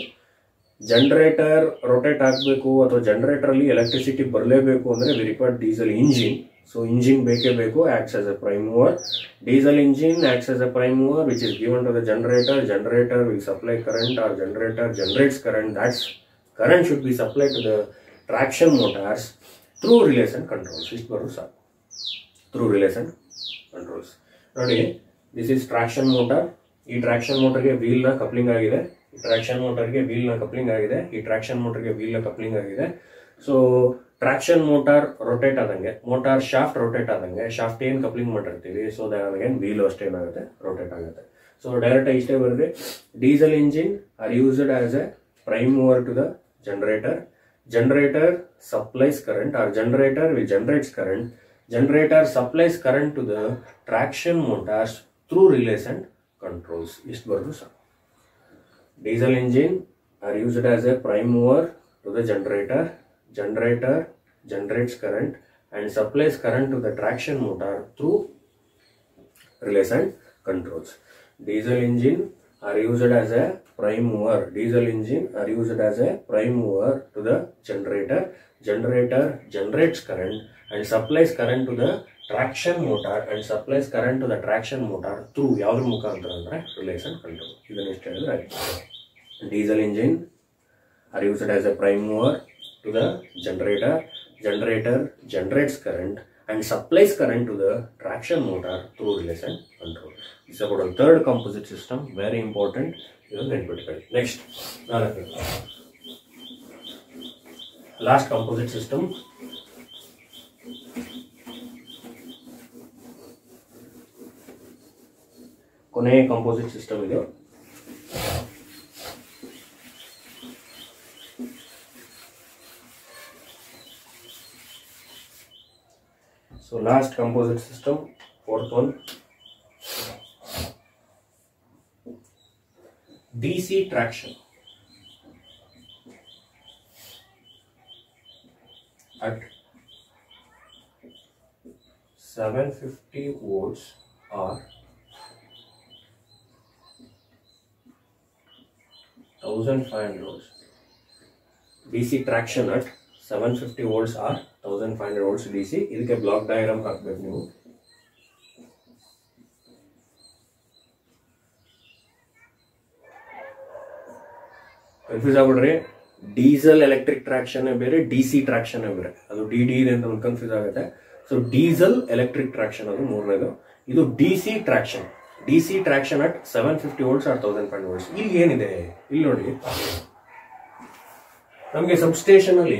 generator rotate ಆಗಬೇಕು ಅಥವಾ ಜನರೇಟರ್ ಅಲ್ಲಿ ಎಲೆಕ್ಟ್ರಿಸಿಟಿ ಬರಲೇಬೇಕು ಅಂದ್ರೆ we require diesel engine so engine ಬೇಕೇ ಬೇಕು acts as a prime mover diesel engine acts as a prime mover which is given to the generator generator will supply current or generator generates current that's current should be supply to the traction motors through relays and controls ಇಷ್ಟು ಬರೋದು ಸಾಕು through relays and controls ನೋಡಿ this is traction motor ಈ traction ಮೋಟರ್ಗೆ ವೀಲ್ನ coupling ಆಗಿದೆ ಈ traction ಮೋಟರ್ಗೆ ವೀಲ್ನ ಕಪ್ಲಿಂಗ್ ಆಗಿದೆ ಈ ಟ್ರಾಕ್ಷನ್ ಮೋಟರ್ಗೆ ವೀಲ್ನ ಕಪ್ಲಿಂಗ್ ಆಗಿದೆ ಸೊ ಟ್ರಾಕ್ಷನ್ ಮೋಟಾರ್ ರೊಟೇಟ್ ಆದಂಗೆ ಮೋಟಾರ್ ಶಾಫ್ಟ್ ರೊಟೇಟ್ ಆದಂಗೆ ಶಾಫ್ಟ್ ಏನು ಕಪ್ಲಿಂಗ್ ಮಾಡಿರ್ತೀವಿ ಸೊ ಅಗೇನ್ ವೀಲು ಅಷ್ಟೇ ಏನಾಗುತ್ತೆ ರೊಟೇಟ್ ಆಗುತ್ತೆ ಸೊ ಡೈರೆಕ್ಟ್ ಇಷ್ಟೇ ಬರುತ್ತೆ diesel engine are used as a prime mover to the generator generator supplies current or generator which generates current generator supplies current to the traction motors through relays and controls ಇಷ್ಟು ಬರೋದು ಸಾಕು diesel engine are used as a prime mover to the generator generator generates current and supplies current to the traction motor through relays and controls. Diesel engine are used as a prime mover. Diesel engine are used as a prime mover to the generator. Generator generates current and supplies current to the traction motor and supplies current to the traction motor through ಯಾವ್ದ್ರ ಮುಖಾಂತರ ಅಂದ್ರೆ relies and control ಇದನ್ನ ಇಷ್ಟು ಹೇಳಿದ್ರೆ diesel engine are used as a prime mover to the generator. Generator generates current and supplies current to the traction motor through relays and control. This is about a third composite system, very important. ಇದು ನೆನ್ಪಿಟ್ಕೊಳ್ಳಿ next ನಾಲ್ಕು last composite system ಕೊನೆಯ composite system ಇದು So last composite system, fourth one. DC traction. At 750 volts or 1500 volts. DC traction at 750 volts or 1500 volts DC ಇದಕ್ಕೆ block diagram ಹಾಕ್ಬೇಕು ನೀವು confuse ಆಗ್ಬಿಡ್ರಿ diesel electric traction ಬೇರೆ D C traction ಬೇರೆ ಅದು D D ಇದೆ ಅಂತ ಕನ್ಫ್ಯೂಸ್ ಆಗುತ್ತೆ ಸೊ ಡೀಸೆಲ್ ಎಲೆಕ್ಟ್ರಿಕ್ ಟ್ರಾಕ್ಷನ್ ಅದು ಮೂರನೇದು ಇದು D C traction D C traction at seven fifty volts or thousand five volts ಇಲ್ಲಿ ಏನಿದೆ ಇಲ್ಲಿ ನೋಡಿ ನಮಗೆ ಸಬ್ಸ್ಟೇಷನ್ ಅಲ್ಲಿ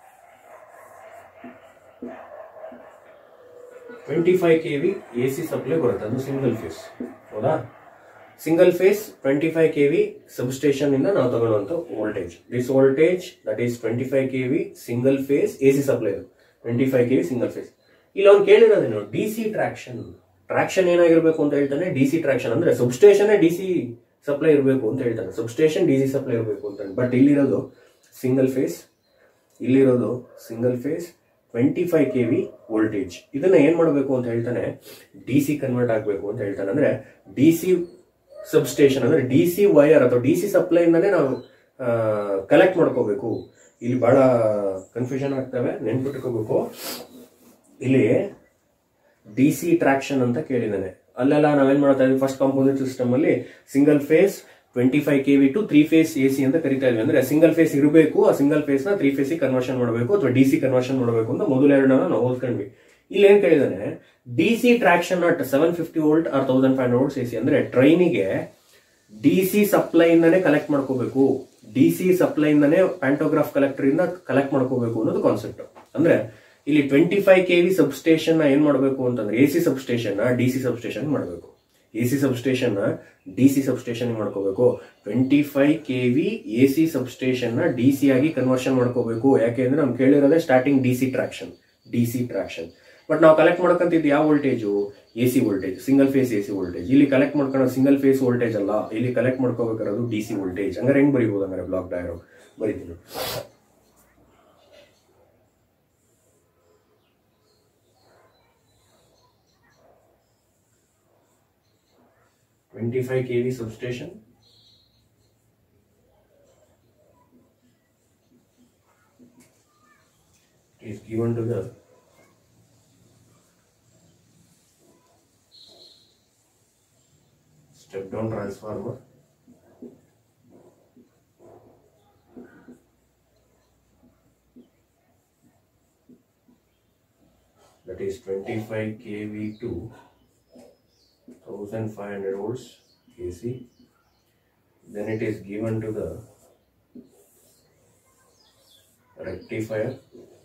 twenty five K V A C supply ಬರುತ್ತೆ ಅದು ಸಿಂಗಲ್ ಫೇಸ್ ಹೌದಾ single phase twenty five K V substation ಇಂದ ನಾವು ತಗೊಳ್ಳುವಂತ voltage this voltage that is twenty five K V single phase A C supply twenty five K V single phase ಇಲ್ಲಿ ಅವ್ನು ಕೇಳಿರೋದೇನು D C traction traction ಏನಾಗಿರ್ಬೇಕು ಅಂತ ಹೇಳ್ತಾನೆ D C traction ಅಂದ್ರೆ substation D C supply ಇರಬೇಕು ಅಂತ ಹೇಳ್ತಾನೆ substation D C supply ಇರಬೇಕು ಅಂತ ಬಟ್ ಇಲ್ಲಿರೋದು ಸಿಂಗಲ್ ಫೇಸ್ ಇಲ್ಲಿರೋದು single phase twenty five K V voltage ಇದನ್ನ ಏನ್ ಮಾಡಬೇಕು ಅಂತ ಹೇಳ್ತಾನೆ ಡಿ ಸಿ ಕನ್ವರ್ಟ್ ಆಗಬೇಕು ಅಂತ ಹೇಳ್ತಾನೆ ಅಂದ್ರೆ ಡಿ ಸಿ ಸಬ್ಸ್ಟೇಷನ್ ಅಂದ್ರೆ ಡಿ ಸಿ ವೈರ್ ಅಥವಾ ಡಿ ಸಿ ಸಪ್ಲೈಯಿಂದನೇ ನಾವು ಕಲೆಕ್ಟ್ ಮಾಡ್ಕೋಬೇಕು ಇಲ್ಲಿ ಬಹಳ ಕನ್ಫ್ಯೂಷನ್ ಆಗ್ತವೆ ನೆನ್ಪಿಟ್ಕೋಬೇಕು ಇಲ್ಲಿ ಡಿ ಸಿ ಟ್ರಾಕ್ಷನ್ ಅಂತ ಕೇಳಿದ್ದಾನೆ ಅಲ್ಲೆಲ್ಲ ನಾವೇನ್ ಮಾಡ್ತಾ ಇದ್ವಿ ಫಸ್ಟ್ ಕಾಂಪೋಸಿಟ್ ಸಿಸ್ಟಮ್ ಅಲ್ಲಿ single phase twenty five K V to three phase A C ಅಂತ ಕರಿತಾ ಇದ್ವಿ ಅಂದ್ರೆ ಸಿಂಗಲ್ ಫೇಸ್ ಇರಬೇಕು ಆ ಸಿಂಗಲ್ ಫೇಸ್ ನ ತ್ರೀ ಫೇಸ್ ಕನ್ವರ್ಷನ್ ಮಾಡಬೇಕು ಅಥವಾ ಡಿ ಸಿ ಕನ್ವರ್ಷನ್ ಮಾಡಬೇಕು ಅಂತ ಮೊದಲೆರಡನ್ನ ನಾವು ಹೋಲ್ಕೊಂಡ್ವಿ ಇಲ್ಲಿ ಏನ್ ಕೇಳಿದಾನೆ D C traction at seven fifty volt or thousand five volts A C ಅಂದ್ರೆ ಟ್ರೈನಿಗೆ ಡಿ ಸಿ ಸಪ್ಲೈ ಇಂದಾನೆ ಕಲೆಕ್ಟ್ ಮಾಡ್ಕೋಬೇಕು ಡಿ ಸಿ ಸಪ್ಲೈ ಇಂದಾನೆ ಪ್ಯಾಂಟೋಗ್ರಾಫ್ ಕಲೆಕ್ಟರ್ ಇಂದ ಕಲೆಕ್ಟ್ ಮಾಡ್ಕೋಬೇಕು ಅನ್ನೋದು ಕಾನ್ಸೆಪ್ಟ್ ಅಂದ್ರೆ ಇಲ್ಲಿ twenty five K V substation ಏನ್ ಮಾಡಬೇಕು ಅಂತಂದ್ರೆ A C substation D C substation ಮಾಡಬೇಕು A C substation D C substation ಮಾಡ್ಕೋಬೇಕು twenty five K V A C substation D C ಆಗಿ ಕನ್ವರ್ಷನ್ ಮಾಡ್ಕೋಬೇಕು ಯಾಕೆಂದ್ರೆ ನಮ್ಗೆ ಕೇಳಿರೋದೇ starting D C traction D C traction but ನಾವು ಕಲೆಕ್ಟ್ ಮಾಡ್ಕೊಂತಿದ್ದು ಯಾವ voltage A C voltage single phase A C voltage ಇಲ್ಲಿ ಕಲೆಕ್ಟ್ ಮಾಡ್ಕೊಳ್ಳೋ ಸಿಂಗಲ್ ಫೇಸ್ ವೋಲ್ಟೇಜ್ ಅಲ್ಲ ಇಲ್ಲಿ ಕಲೆಕ್ಟ್ ಮಾಡ್ಕೋಬೇಕಾರೋದು ಡಿ ಸಿ ವೋಲ್ಟೇಜ್ ಹಂಗಾರೆ ಹೆಂಗ್ ಬರೀಬಹುದು ಹಂಗಾರೆ ಬ್ಲಾಕ್ ಡಯಾಗ್ರಾಮ್ ಬರೀತೀನಿ twenty five K V substation is given to the down transformer that is 25 kV to 1500 volts AC. Then it is given to the rectifier.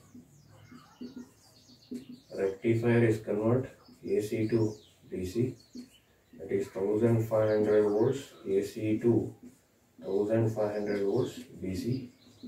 Rectifier is convert AC to DC. That is 1500 volts AC to 1500 volts DC.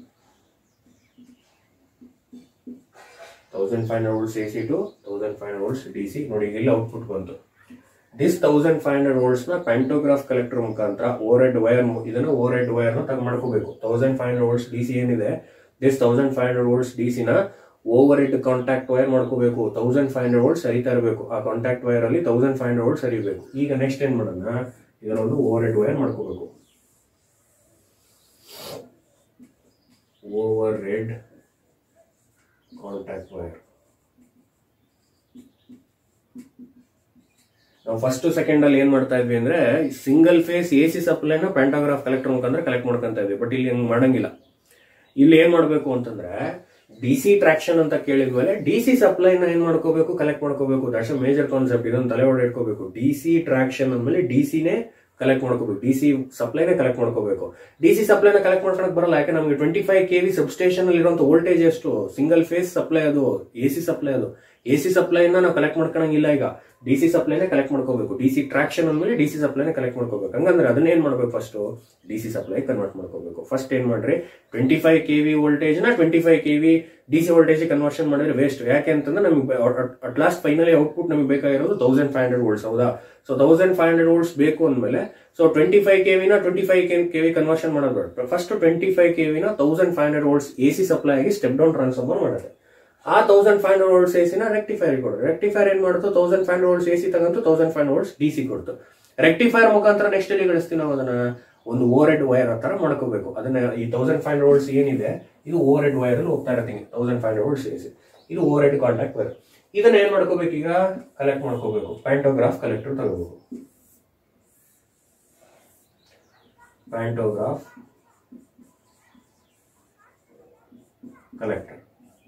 Thousand five hundred volts A C to thousand five hundred volts D C ನೋಡಿ ಇಲ್ಲಿ output ಬಂತು this thousand five hundred volts ನ pantograph collector ಮುಖಾಂತರ overhead wire ಇದನ್ನ overhead wire ನ ತಗೊಂಡ್ ಮಾಡ್ಕೋಬೇಕು thousand five hundred volts D C ಏನಿದೆ this thousand five hundred volts D C ನ ಓವರ್ ಹೆಡ್ ಕಾಂಟ್ಯಾಕ್ಟ್ ವೈರ್ ಮಾಡ್ಕೋಬೇಕು ತೌಸಂಡ್ ಫೈವ್ ಹಂಡ್ರೆಡ್ ವೋಲ್ಟ್ಸ್ ಸರಿತಾ ಇರಬೇಕು ಆ ಕಾಂಟ್ಯಾಕ್ಟ್ ವೈರ್ ಅಲ್ಲಿ ತೌಸಂಡ್ ಫೈವ್ ಹಂಡ್ರೆಡ್ ವೋಲ್ಟ್ಸ್ ಸರಿಬೇಕು ಈಗ ನೆಕ್ಸ್ಟ್ ಏನ್ ಮಾಡೋಣ ಇದನ್ನೊಂದು ಓವರ್ ಹೆಡ್ ವೈರ್ ಮಾಡ್ಕೋಬೇಕು ಓವರ್ ಹೆಡ್ ಕಾಂಟ್ಯಾಕ್ಟ್ ವೈರ್ ನಾವು ಫಸ್ಟ್ ಸೆಕೆಂಡ್ ಅಲ್ಲಿ ಏನ್ ಮಾಡ್ತಾ ಇದ್ವಿ ಅಂದ್ರೆ ಸಿಂಗಲ್ ಫೇಸ್ ಎ ಸಿ ಸಪ್ಲೈನ ಪ್ಯಾಂಟಾಗ್ರಾಫ್ ಕಲೆಕ್ಟರ್ ಮುಖಾಂತರ ಕಲೆಕ್ಟ್ ಮಾಡ್ಕೊಂತ ಇದ್ವಿ ಬಟ್ ಇಲ್ಲಿ ಹಂಗ್ ಮಾಡಂಗಿಲ್ಲ ಇಲ್ಲಿ ಏನ್ ಮಾಡ್ಬೇಕು ಅಂತಂದ್ರೆ ಡಿ ಸಿ ಟ್ರಾಕ್ಷನ್ ಅಂತ ಕೇಳಿದ್ಮೇಲೆ ಡಿ ಸಿ ಸಪ್ಲೈನ ಏನ್ ಮಾಡ್ಕೋಬೇಕು ಕಲೆಕ್ಟ್ ಮಾಡ್ಕೋಬೇಕು ದಟ್ಸ್ ಅ ಮೇಜರ್ ಕಾನ್ಸೆಪ್ಟ್ ಇದೊಂದು ತಲೆ ಒಡೆ ಇಟ್ಕೋಬೇಕು ಡಿ ಸಿ ಟ್ರಾಕ್ಷನ್ ಅಂದ್ಮೇಲೆ ಡಿ ಸಿನೇ ಕಲೆಕ್ಟ್ ಮಾಡ್ಕೋಬೇಕು ಡಿ ಸಿ ಸಪ್ಲೈನೇ ಕಲೆಕ್ಟ್ ಮಾಡ್ಕೋಬೇಕು ಡಿ ಸಿ ಸಪ್ಲೈನ ಕಲೆಕ್ಟ್ ಮಾಡ್ಕೊಳಕ್ ಬರಲ್ಲ ಯಾಕೆ ನಮಗೆ twenty five K V substation ಅಲ್ಲಿ ಇರುವಂತ ವೋಲ್ಟೇಜ್ ಎಷ್ಟು ಸಿಂಗಲ್ ಫೇಸ್ ಸಪ್ಲೈ ಅದು ಎ ಸಿ ಸಪ್ಲೈ ಅದು ಎ ಸಿ ಸಪ್ಲೈನ ನಾವು ಕಲೆಕ್ಟ್ ಮಾಡ್ಕೊಳಂಗಿಲ್ಲ ಈಗ ಡಿ ಸಿ ಸಪ್ಲೈನೇ ಕಲೆಕ್ಟ್ ಮಾಡ್ಕೋಬೇಕು ಡಿ ಸಿ ಟ್ರಾಕ್ಷನ್ ಅಂದ್ಮೇಲೆ ಡಿ ಸಿ ಸಪ್ಲೈನೇ ಕಲೆಕ್ಟ್ ಮಾಡ್ಕೋಬೇಕು ಹಂಗಂದ್ರೆ ಅದನ್ನ ಏನ್ ಮಾಡ್ಬೇಕು first D C supply convert ಮಾಡ್ಕೋಬೇಕು ಫಸ್ಟ್ ಏನ್ ಮಾಡ್ರಿ twenty five K V voltage ನ twenty five K V D C voltage conversion ಮಾಡಿದ್ರೆ ವೇಸ್ಟ್ ಯಾಕೆ ಅಂತಂದ್ರೆ ನಮಗೆ ಅಟ್ ಲಾಸ್ಟ್ ಫೈನಲಿ ಔಟ್ಪುಟ್ ನಮಗೆ ಬೇಕಾಗಿರೋದು ತೌಸಂಡ್ ಫೈವ್ ಹಂಡ್ರೆಡ್ ವೋಲ್ಟ್ಸ್ ಹೌದಾ so thousand five hundred volts ಬೇಕು ಅಂದ್ಮೇಲೆ ಸೊ ಟ್ವೆಂಟಿ ಫೈವ್ ಕೆ ವಿನ twenty five K V conversion ಮಾಡೋದು ಬೇಡ ಫಸ್ಟ್ ಟ್ವೆಂಟಿ ಫೈವ್ ಕೆ ವಿನ thousand five hundred volts A C supply ಆಗಿ ಸ್ಟೆಪ್ ಡೌನ್ ಟ್ರಾನ್ಸ್ಫಾರ್ಮರ್ ಮಾಡುತ್ತೆ ಆ thousand five hundred volts A ಸಿನ ರೆಕ್ಟಿಫೈರ್ ಕೊಡ್ರಿ ರೆಕ್ಟಿಫೈರ್ ಏನ್ ಮಾಡ್ತು thousand five hundred volts A C ತಗಂತು thousand five volts D C ಕೊಡ್ತು ರೆಕ್ಟಿಫೈರ್ ಮುಖಾಂತರ ನೆಕ್ಸ್ಟ್ ಎಲ್ಲಿ ಗಳಿಸ್ತೀವಿ ನಾವು ಅದನ್ನ ಒಂದು ಓವರ್ ಹೆಡ್ ವೈರ್ ಹತ್ರ ಮಾಡ್ಕೋಬೇಕು ಅದನ್ನ ಈ ತೌಸಂಡ್ ಫೈವ್ ಹಂಡ್ರೆಡ್ ವೋಲ್ಟ್ಸ್ ಏನಿದೆ ಇದು ಓವರ್ ಹೆಡ್ ವೈರ್ ಅಲ್ಲಿ ಹೋಗ್ತಾ ಇರ್ತೀನಿ thousand five hundred volts A C ಇದು ಓವರ್ ಹೆಡ್ ಕಾಂಟ್ಯಾಕ್ಟ್ ವೈರ್ ಇದನ್ನ ಏನ್ ಮಾಡ್ಕೋಬೇಕು ಈಗ ಕಲೆಕ್ಟ್ ಮಾಡ್ಕೋಬೇಕು ಪ್ಯಾಂಟೋಗ್ರಾಫ್ ಕಲೆಕ್ಟರ್ ತಗೋಬೇಕು ಪ್ಯಾಂಟೋಗ್ರಾಫ್ ಕಲೆಕ್ಟರ್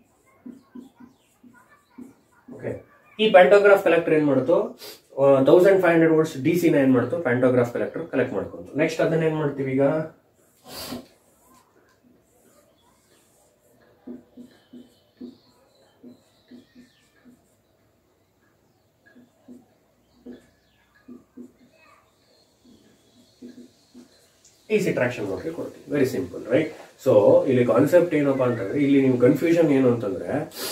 ಓಕೆ ಈ ಪ್ಯಾಂಟೋಗ್ರಾಫ್ ಕಲೆಕ್ಟರ್ ಏನ್ ಮಾಡ್ತು thousand five hundred words D ನ ಏನ್ ಮಾಡ್ತು ಪ್ಯಾಂಟೋಗ್ರಾಫ್ ಕಲೆಕ್ಟರ್ ಕಲೆಕ್ಟ್ ಮಾಡ್ಕೊಂತು ನೆಕ್ಸ್ಟ್ ಅದನ್ನ ಏನ್ ಮಾಡ್ತೀವಿ ಈಗ ಡಿ ಸಿ ಟ್ರಾಕ್ಷನ್ ಮೋಟ್ರಿ ಕೊಡ್ತೀವಿ ವೆರಿ ಸಿಂಪಲ್ ರೈಟ್ ಸೊ ಇಲ್ಲಿ ಕಾನ್ಸೆಪ್ಟ್ ಏನಪ್ಪಾ ಅಂತಂದ್ರೆ ಇಲ್ಲಿ ನೀವು ಕನ್ಫ್ಯೂಷನ್ ಏನು ಅಂತಂದ್ರೆ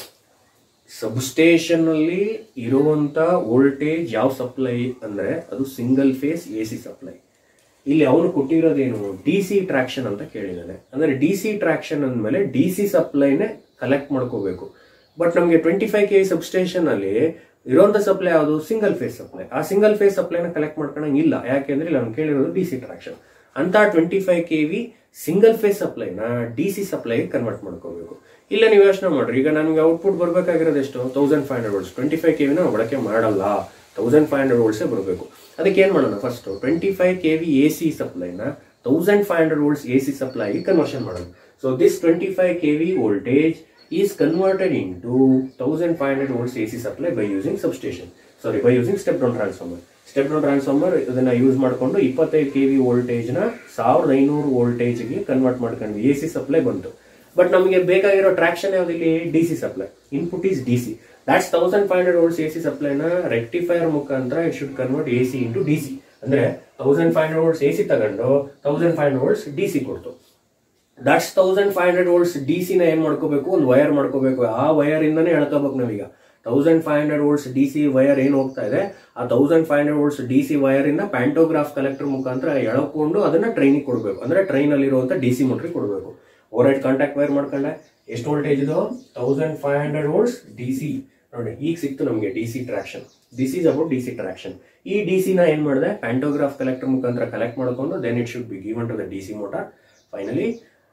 ಸಬ್ಸ್ಟೇಷನ್ ಅಲ್ಲಿ ಇರುವಂತ ವೋಲ್ಟೇಜ್ ಯಾವ ಸಪ್ಲೈ ಅಂದ್ರೆ ಅದು single phase A C supply ಇಲ್ಲಿ ಅವನು ಕೊಟ್ಟಿರೋದೇನು ಡಿ ಸಿ ಟ್ರಾಕ್ಷನ್ ಅಂತ ಕೇಳಿದ್ದಾನೆ ಅಂದ್ರೆ ಡಿ ಸಿ ಟ್ರಾಕ್ಷನ್ ಅಂದಮೇಲೆ ಡಿ ಸಿ ಸಪ್ಲೈನೇ ಕಲೆಕ್ಟ್ ಮಾಡ್ಕೋಬೇಕು ಬಟ್ ನಮಗೆ ಟ್ವೆಂಟಿ ಫೈವ್ ಕೆ ಸಬ್ಸ್ಟೇಷನ್ ಅಲ್ಲಿ ಇರುವಂತ ಸಪ್ಲೈ ಯಾವುದು ಸಿಂಗಲ್ ಫೇಸ್ ಸಪ್ಲೈ ಆ ಸಿಂಗಲ್ ಫೇಸ್ ಸಪ್ಲೈನ ಕಲೆಕ್ಟ್ ಮಾಡ್ಕೊಳಂಗಿಲ್ಲ ಯಾಕೆಂದ್ರೆ ಇಲ್ಲಿ ಅವ್ನು ಕೇಳಿರೋದು ಡಿ ಸಿ ಟ್ರಾಕ್ಷನ್ ಅಂತ twenty five K V single phase ಸಪ್ಲೈನ ಡಿ ಸಿ ಸಪ್ಲೈಗೆ ಕನ್ವರ್ಟ್ ಮಾಡ್ಕೋಬೇಕು ಇಲ್ಲ ನೀವು ಯೋಚನೆ ಮಾಡ್ರಿ ಈಗ ನಮಗೆ ಔಟ್ಪುಟ್ ಬರ್ಬೇಕಾಗಿರೋದು ಎಷ್ಟು thousand five hundred volts twenty five K ವಿನ ಬಳಕೆ ಮಾಡಲ್ಲ ತೌಸಂಡ್ ಫೈವ್ ಹಂಡ್ರೆಡ್ ವೋಲ್ಟ್ಸೇ ಬರಬೇಕು ಅದಕ್ಕೆ ಏನು ಮಾಡೋಣ first twenty five K V A C ಸಪ್ಲೈನ thousand five hundred volts A C ಸಪ್ಲೈಗೆ ಕನ್ವರ್ಷನ್ ಮಾಡೋಣ so this twenty five K V voltage is converted into thousand five hundred volts A C supply by using substation sorry by using step down transformer step down transformer ಇದನ್ನ use ಮಾಡಿಕೊಂಡು ಇಪ್ಪತ್ತೈದು K V ವೋಲ್ಟೇಜ್ನ ಸಾವಿರದ ಐನೂರು ವೋಲ್ಟೇಜ್ಗೆ convert ಮಾಡ್ಕೊಂಡ್ವಿ A C supply ಬಂತು but ನಮಗೆ ಬೇಕಾಗಿರೋ ಟ್ರಾಕ್ಷನ್ ಯಾವ್ದು ಇಲ್ಲಿ D C supply input is D C that's thousand five hundred volts A C ಸಪ್ಲೈನ ರೆಕ್ಟಿಫೈರ್ ಮುಖಾಂತರ it should convert A C into D C ಅಂದ್ರೆ thousand five hundred volts A C ತಗೊಂಡು thousand five hundred volts D C ಕೊಡ್ತು that's thousand five hundred volts D ಸಿನ ಏನ್ ಮಾಡ್ಕೋಬೇಕು ಒಂದು wire ಮಾಡ್ಕೋಬೇಕು ಆ ವೈರ್ ಇಂದಾನೆ ಎಳ್ಕೋಬೇಕು ನಾವೀಗ thousand five hundred volts D C wire ಏನ್ ಹೋಗ್ತಾ ಇದೆ ಆ thousand five hundred volts D C wire ಇಂದ ಪ್ಯಾಂಟೋಗ್ರಾಫ್ ಕಲೆಕ್ಟರ್ ಮುಖಾಂತರ ಎಳ್ಕೊಂಡು ಅದನ್ನ ಟ್ರೈನಿಗೆ ಕೊಡಬೇಕು ಅಂದ್ರೆ ಟ್ರೈನ್ ಅಲ್ಲಿ ಇರುವಂತ ಡಿ ಸಿ ಮೋಟ್ರಿಗೆ ಕೊಡಬೇಕು ಓವರ್ ಹೆಡ್ ಕಾಂಟ್ಯಾಕ್ಟ್ ವೈರ್ ಮಾಡ್ಕೊಂಡೆ ಎಷ್ಟು ವೋಲ್ಟೇಜ್ ಇದು thousand five hundred volts D C ನೋಡಿ ಈಗ ಸಿಕ್ತು ನಮಗೆ D C traction this is about D C traction ಈ ಡಿ ಸಿ ನ ಏನ್ ಮಾಡಿದೆ ಪ್ಯಾಂಟೋಗ್ರಾಫ್ ಕಲೆಕ್ಟರ್ ಮುಖಾಂತರ ಕಲೆಕ್ಟ್ ಮಾಡ್ಕೊಂಡು then it should be given to the D C motor finally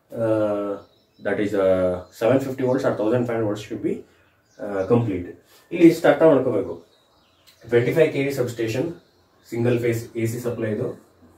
that is seven fifty volts or thousand five volts should be complete ಇಲ್ಲಿ ಇಷ್ಟು ಅರ್ಥ ಮಾಡ್ಕೋಬೇಕು twenty five K V substation single phase A C supply ಇದು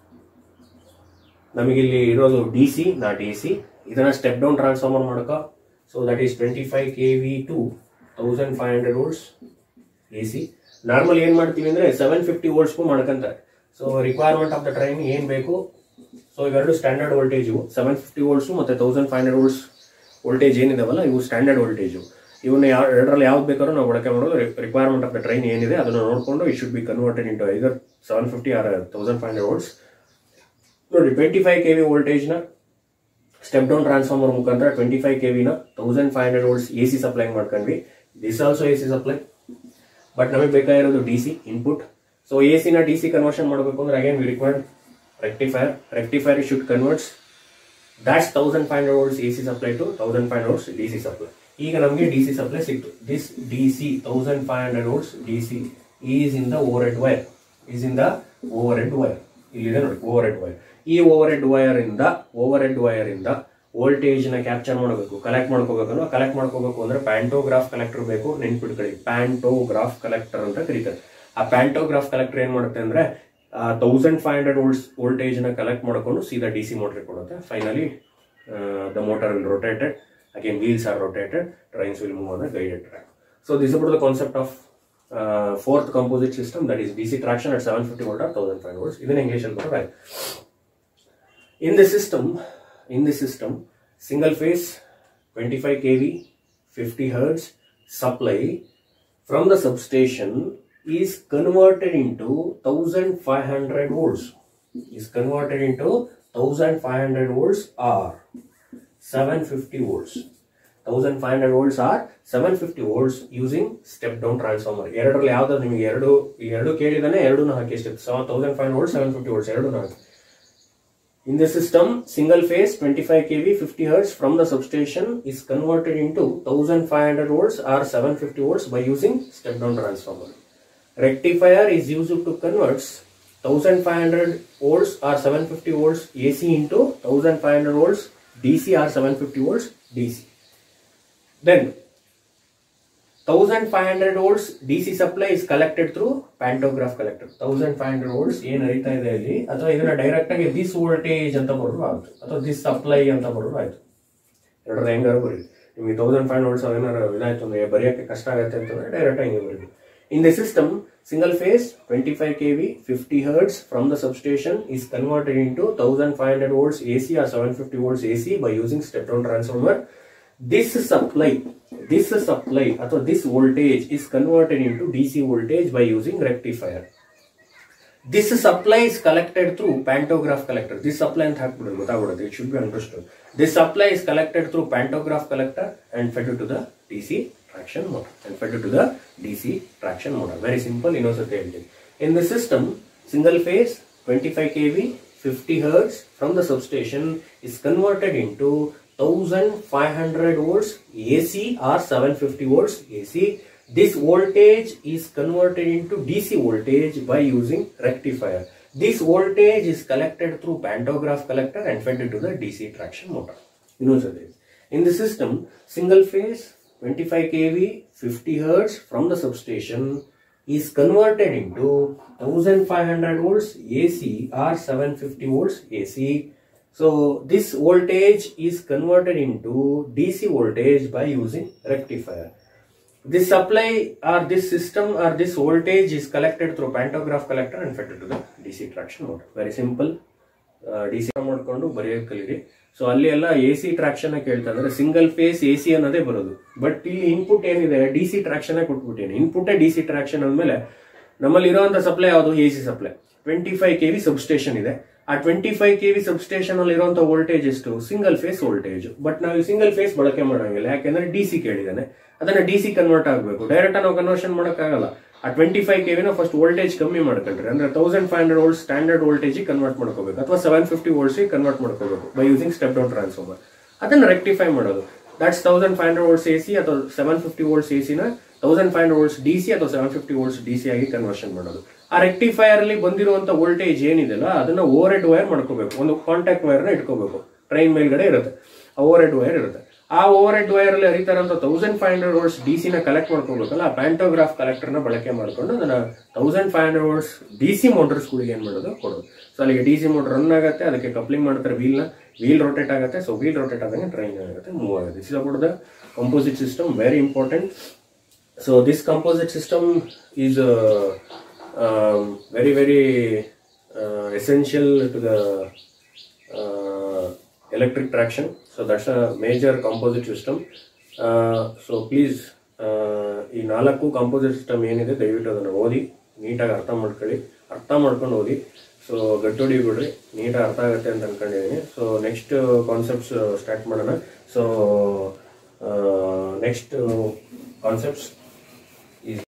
ನಮಗೆ ಇಲ್ಲಿ ಇರೋದು D C not A C ಇದನ್ನ step down transformer ಮಾಡ್ಕೋ so that is twenty five K V to thousand five hundred volts A C normal ಏನು ಮಾಡ್ತೀವಿ ಅಂದರೆ seven fifty ವೋಲ್ಟ್ಸ್ಗೂ ಮಾಡ್ಕೊಂತಾರೆ so requirement of the train ಏನು ಬೇಕು ಸೊ ಇವೆರಡು standard voltage seven fifty volts ಮತ್ತು thousand five hundred volts voltage ಏನಿದಾವಲ್ಲ ಇವು ಸ್ಟ್ಯಾಂಡರ್ಡ್ ವೋಲ್ಟೇಜು ಇವನ್ನ ಯಾವ ಎರಡರಲ್ಲಿ ಯಾವ್ದು ಬೇಕಾದ್ರೂ ನಾವು ಬಳಕೆ ಮಾಡೋದು ರಿಕ್ವೈರ್ಮೆಂಟ್ ಆಫ್ ದ ಟ್ರೈನ್ ಏನಿದೆ ಅದನ್ನು ನೋಡಿಕೊಂಡು it should be converted into either seven fifty or thousand five hundred volts ನೋಡಿ ಟ್ವೆಂಟಿ ಫೈವ್ ಕೆ ವಿ ವೋಲ್ಟೇಜ್ನ ಸ್ಟೆಪ್ ಡೌನ್ ಟ್ರಾನ್ಸ್ಫಾರ್ಮರ್ ಮುಖಾಂತರ ಟ್ವೆಂಟಿ ಫೈವ್ ಕೆ ವಿನ thousand five hundred volts A C supply ಮಾಡ್ಕೊಂಡ್ವಿ this also A C supply but ನಮಗೆ ಬೇಕಾಗಿರೋದು D C input so A ಸಿನ D C conversion ಮಾಡಬೇಕು ಅಂದ್ರೆ again we required rectifier rectifier should converts that's thousand five hundred volts A C supply to thousand five hundred volts D C supply ಈಗ ನಮಗೆ D C supply ಸಿಕ್ತು this D C thousand five hundred volts D C is in the overhead wire is in the overhead wire ಇಲ್ಲಿದೆ ನೋಡಿ overhead wire ಈ overhead wire ಇಂದ overhead wire ಇಂದ voltage ನ capture ಮಾಡಬೇಕು collect ಮಾಡ್ಕೋಬೇಕು collect ಮಾಡ್ಕೋಬೇಕು ಅಂದ್ರೆ ಪ್ಯಾಂಟೋಗ್ರಾಫ್ ಕಲೆಕ್ಟರ್ ಬೇಕು ನೆನ್ಪಿಟ್ಕೊಳ್ಳಿ ಪ್ಯಾಂಟೋಗ್ರಾಫ್ ಕಲೆಕ್ಟರ್ ಅಂತ ಕರೀತಾರೆ ಆ ಪ್ಯಾಂಟೋಗ್ರಾಫ್ ಕಲೆಕ್ಟರ್ ಏನ್ ಮಾಡುತ್ತೆ ಅಂದ್ರೆ thousand five hundred volts voltage ನ ಕಲೆಕ್ಟ್ ಮಾಡ್ಕೊಂಡು ಸೀದಾ ಡಿ ಸಿ ಮೋಟರ್ ಕೊಡುತ್ತೆ finally the motor will rotated again wheels are rotated trains will move on the guided track so this about the concept of fourth composite system that is D C traction at seven fifty volt or thousand five volts ಇದನ್ನ ಇಂಗ್ಲೀಷಲ್ಲಿ ಬರೋದು In the system, in the system, single phase 25 kV, 50 hertz supply from the substation is converted into 1500 volts. Is converted into 1500 volts or 750 volts. 1500 volts are 750 volts using step down transformer. ಎರಡರಲ್ಲಿ ಯಾವ್ದು ನಿಮಗೆ ಎರಡು ಈ ಎರಡು ಕೇಳಿದಾನೆ ಎರಡೂ ಹಾಕಿ step thousand five volt seven fifty volts ಎರಡೂ ಹಾಕಿ In the system, single phase 25 kV 50 hertz from the substation is converted into 1500 volts or 750 volts by using step down transformer. Rectifier is used to convert 1500 volts or 750 volts AC into 1500 volts DC or 750 volts DC. Then 1500 volts DC supply is collected through pantograph collector. 1500 volts ಏನ್ ಹರಿತಾ ಇದೆ ಇಲ್ಲಿ ಅಥವಾ ಇದನ್ನ direct ಆಗಿ this voltage ಅಂತ ಬರೋದು ಆಯ್ತು ಅಥವಾ ದಿಸ್ ಸಪ್ಲೈ ಅಂತ ಬರೋದು ಆಯ್ತು ಎರಡರ ಹೆಂಗಾರು ಬರೀ ನಿಮಗೆ ತೌಸಂಡ್ ಫೈವ್ ವೋಲ್ಟ್ಸ್ ಅದೇನಾರು ಇದಾಯ್ತು ಅಂದ್ರೆ ಬರೆಯೋಕ್ಕೆ ಕಷ್ಟ ಆಗುತ್ತೆ ಅಂತಂದ್ರೆ ಡೈರೆಕ್ಟ್ ಆಗಿ ಬರೀ in the system single phase twenty five K V fifty hertz from the substation is converted into thousand five hundred volts A C or seven fifty volts A C by using step down transformer this supply this supply ಅಥವಾ this voltage is converted into DC voltage by using rectifier this supply is collected through pantograph collector this supply ಅಂತ ಹಾಕ್ಬಿಡೋದು ಗೊತ್ತಾಗ್ಬಿಡುತ್ತೆ it should be understood this supply is collected through pantograph collector and fed to the DC traction motor and fed to the DC traction motor very simple ಇನ್ನೊಂದ್ಸತಿ ಹೇಳ್ತೀನಿ in the system single phase 25 kV 50 hertz from the substation is converted into 1500 volts AC or 750 volts AC. This voltage is converted into DC voltage by using rectifier. This voltage is collected through pantograph collector and fed into the DC traction motor. You know so this. In the system, single phase 25 kV 50 hertz from the substation is converted into 1500 volts AC or 750 volts AC so this voltage is converted into DC voltage by using rectifier. This supply or this system or this voltage is collected through pantograph collector and fed to the DC traction motor. Very simple. D C ಮಾಡ್ಕೊಂಡು ಬರೆಯೋಕೆ ಕಲೀರಿ so ಅಲ್ಲಿ ಎಲ್ಲ A C traction ಕೇಳ್ತಾ ಅಂದ್ರೆ single phase A C ಅನ್ನೋದೇ ಬರೋದು but ಇಲ್ಲಿ ಇನ್ಪುಟ್ ಏನಿದೆ ಡಿ ಸಿ ಟ್ರಾಕ್ಷನ್ ಕೊಟ್ಬಿಟ್ಟಿನಿ ಇನ್ಪುಟ್ಟೇ ಡಿ ಸಿ ಟ್ರಾಕ್ಷನ್ ಅಂದಮೇಲೆ ನಮ್ಮಲ್ಲಿ ಇರುವಂತ ಸಪ್ಲೈ ಯಾವುದು A C supply twenty five K V substation ಇದೆ ಆ twenty five K V substation ಅಲ್ಲಿ ಇರುವಂತ ವೋಲ್ಟೇಜ್ ಎಷ್ಟು ಸಿಂಗಲ್ ಫೇಸ್ ವೋಲ್ಟೇಜ್ ಬಟ್ ನಾವು ಸಿಂಗಲ್ ಫೇಸ್ ಬಳಕೆ ಮಾಡಂಗಿಲ್ಲ ಯಾಕೆಂದ್ರೆ ಡಿ ಸಿ ಕೇಳಿದಾನೆ ಅದನ್ನ ಡಿ ಸಿ ಕನ್ವರ್ಟ್ ಆಗಬೇಕು ಡೈರೆಕ್ಟ್ ನಾವು ಕನ್ವರ್ಷನ್ ಮಾಡೋಕ್ಕಾಗಲ್ಲ ಆ ಟ್ವೆಂಟಿ ಫೈವ್ ಕೆ ವಿನ ಫಸ್ಟ್ ವೋಲ್ಟೇಜ್ ಕಮ್ಮಿ ಮಾಡ್ಕೊಂಡ್ರೆ ಅಂದ್ರೆ thousand five hundred volt standard voltage convert ಮಾಡ್ಕೋಬೇಕು ಅಥವಾ ಸೆವೆನ್ ಫಿಫ್ಟಿ ವೋಲ್ಟ್ಸ್ ಕನ್ವರ್ಟ್ ಮಾಡ್ಕೋಬೇಕು by using step down transformer ಅದನ್ನ ರೆಕ್ಟಿಫೈ ಮಾಡೋದು that's thousand five hundred volts A C ಅಥವಾ ಸೆವೆನ್ ಫಿಫ್ಟಿ ವೋಲ್ಟ್ಸ್ ಎ ಸಿನ thousand five hundred volts D C ಅಥವಾ seven fifty volts D C ಆಗಿ conversion ಮಾಡೋದು ಆ rectifier ಅಲ್ಲಿ ಬಂದಿರುವಂತ ವೋಲ್ಟೇಜ್ ಏನಿದೆಲ್ಲ ಅದನ್ನ ಓವರ್ ಹೆಡ್ ವೈರ್ ಮಾಡ್ಕೋಬೇಕು ಒಂದು ಕಾಂಟ್ಯಾಕ್ಟ್ ವೈರ್ ನ ಇಟ್ಕೋಬೇಕು ಟ್ರೈನ್ ಮೇಲ್ಗಡೆ ಇರುತ್ತೆ ಓವರ್ ಹೆಡ್ ವೈರ್ ಇರುತ್ತೆ ಆ ಓವರ್ ಹೆಡ್ ವೈರ್ ಅಲ್ಲಿ ಹರಿತಾರಂತ thousand five hundred words D ನ ಕಲೆಕ್ಟ್ ಮಾಡ್ಕೋಬೇಕಲ್ಲ ಆ ಪ್ಯಾಂಟೋಗ್ರಾಫ್ ಕಲೆಕ್ಟರ್ನ ಬಳಕೆ ಮಾಡ್ಕೊಂಡು ಅದನ್ನ thousand five hundred words D C ಮೋಟರ್ಸ್ಗಳಿಗೆ ಏನ್ ಮಾಡೋದು ಕೊಡೋದು ಸೊ ಅಲ್ಲಿಗೆ ಡಿ ಸಿ ಮೋಟರ್ ರನ್ ಆಗುತ್ತೆ ಅದಕ್ಕೆ ಕಪ್ಲಿಂಗ್ ಮಾಡ್ತಾರೆ ವೀಲ್ನ ವೀಲ್ ರೊಟೇಟ್ ಆಗುತ್ತೆ ಸೊ ವೀಲ್ ರೊಟೇಟ್ ಆದಂಗೆ ಟ್ರೈನ್ ಆಗುತ್ತೆ ಮೂವ್ ಆಗುತ್ತೆ this is about the composite system very important so this composite system is very very essential to the electric traction so that's a major composite system uh, so please uh, ಈ ನಾಲ್ಕು composite system ಏನಿದೆ ದಯವಿಟ್ಟು ಅದನ್ನು ಓದಿ ನೀಟಾಗಿ ಅರ್ಥ ಮಾಡ್ಕೊಳ್ಳಿ ಅರ್ಥ ಮಾಡ್ಕೊಂಡು ಓದಿ ಸೊ ಗಟ್ಟೋಡಿ ಬಿಡ್ರಿ ನೀಟಾಗಿ ಅರ್ಥ ಆಗುತ್ತೆ ಅಂತ ಅನ್ಕೊಂಡಿದ್ದೀನಿ ಸೊ ನೆಕ್ಸ್ಟ್ ಕಾನ್ಸೆಪ್ಟ್ಸ್ ಸ್ಟಾರ್ಟ್ ಮಾಡೋಣ ಸೊ ನೆಕ್ಸ್ಟ್ ಕಾನ್ಸೆಪ್ಟ್ಸ್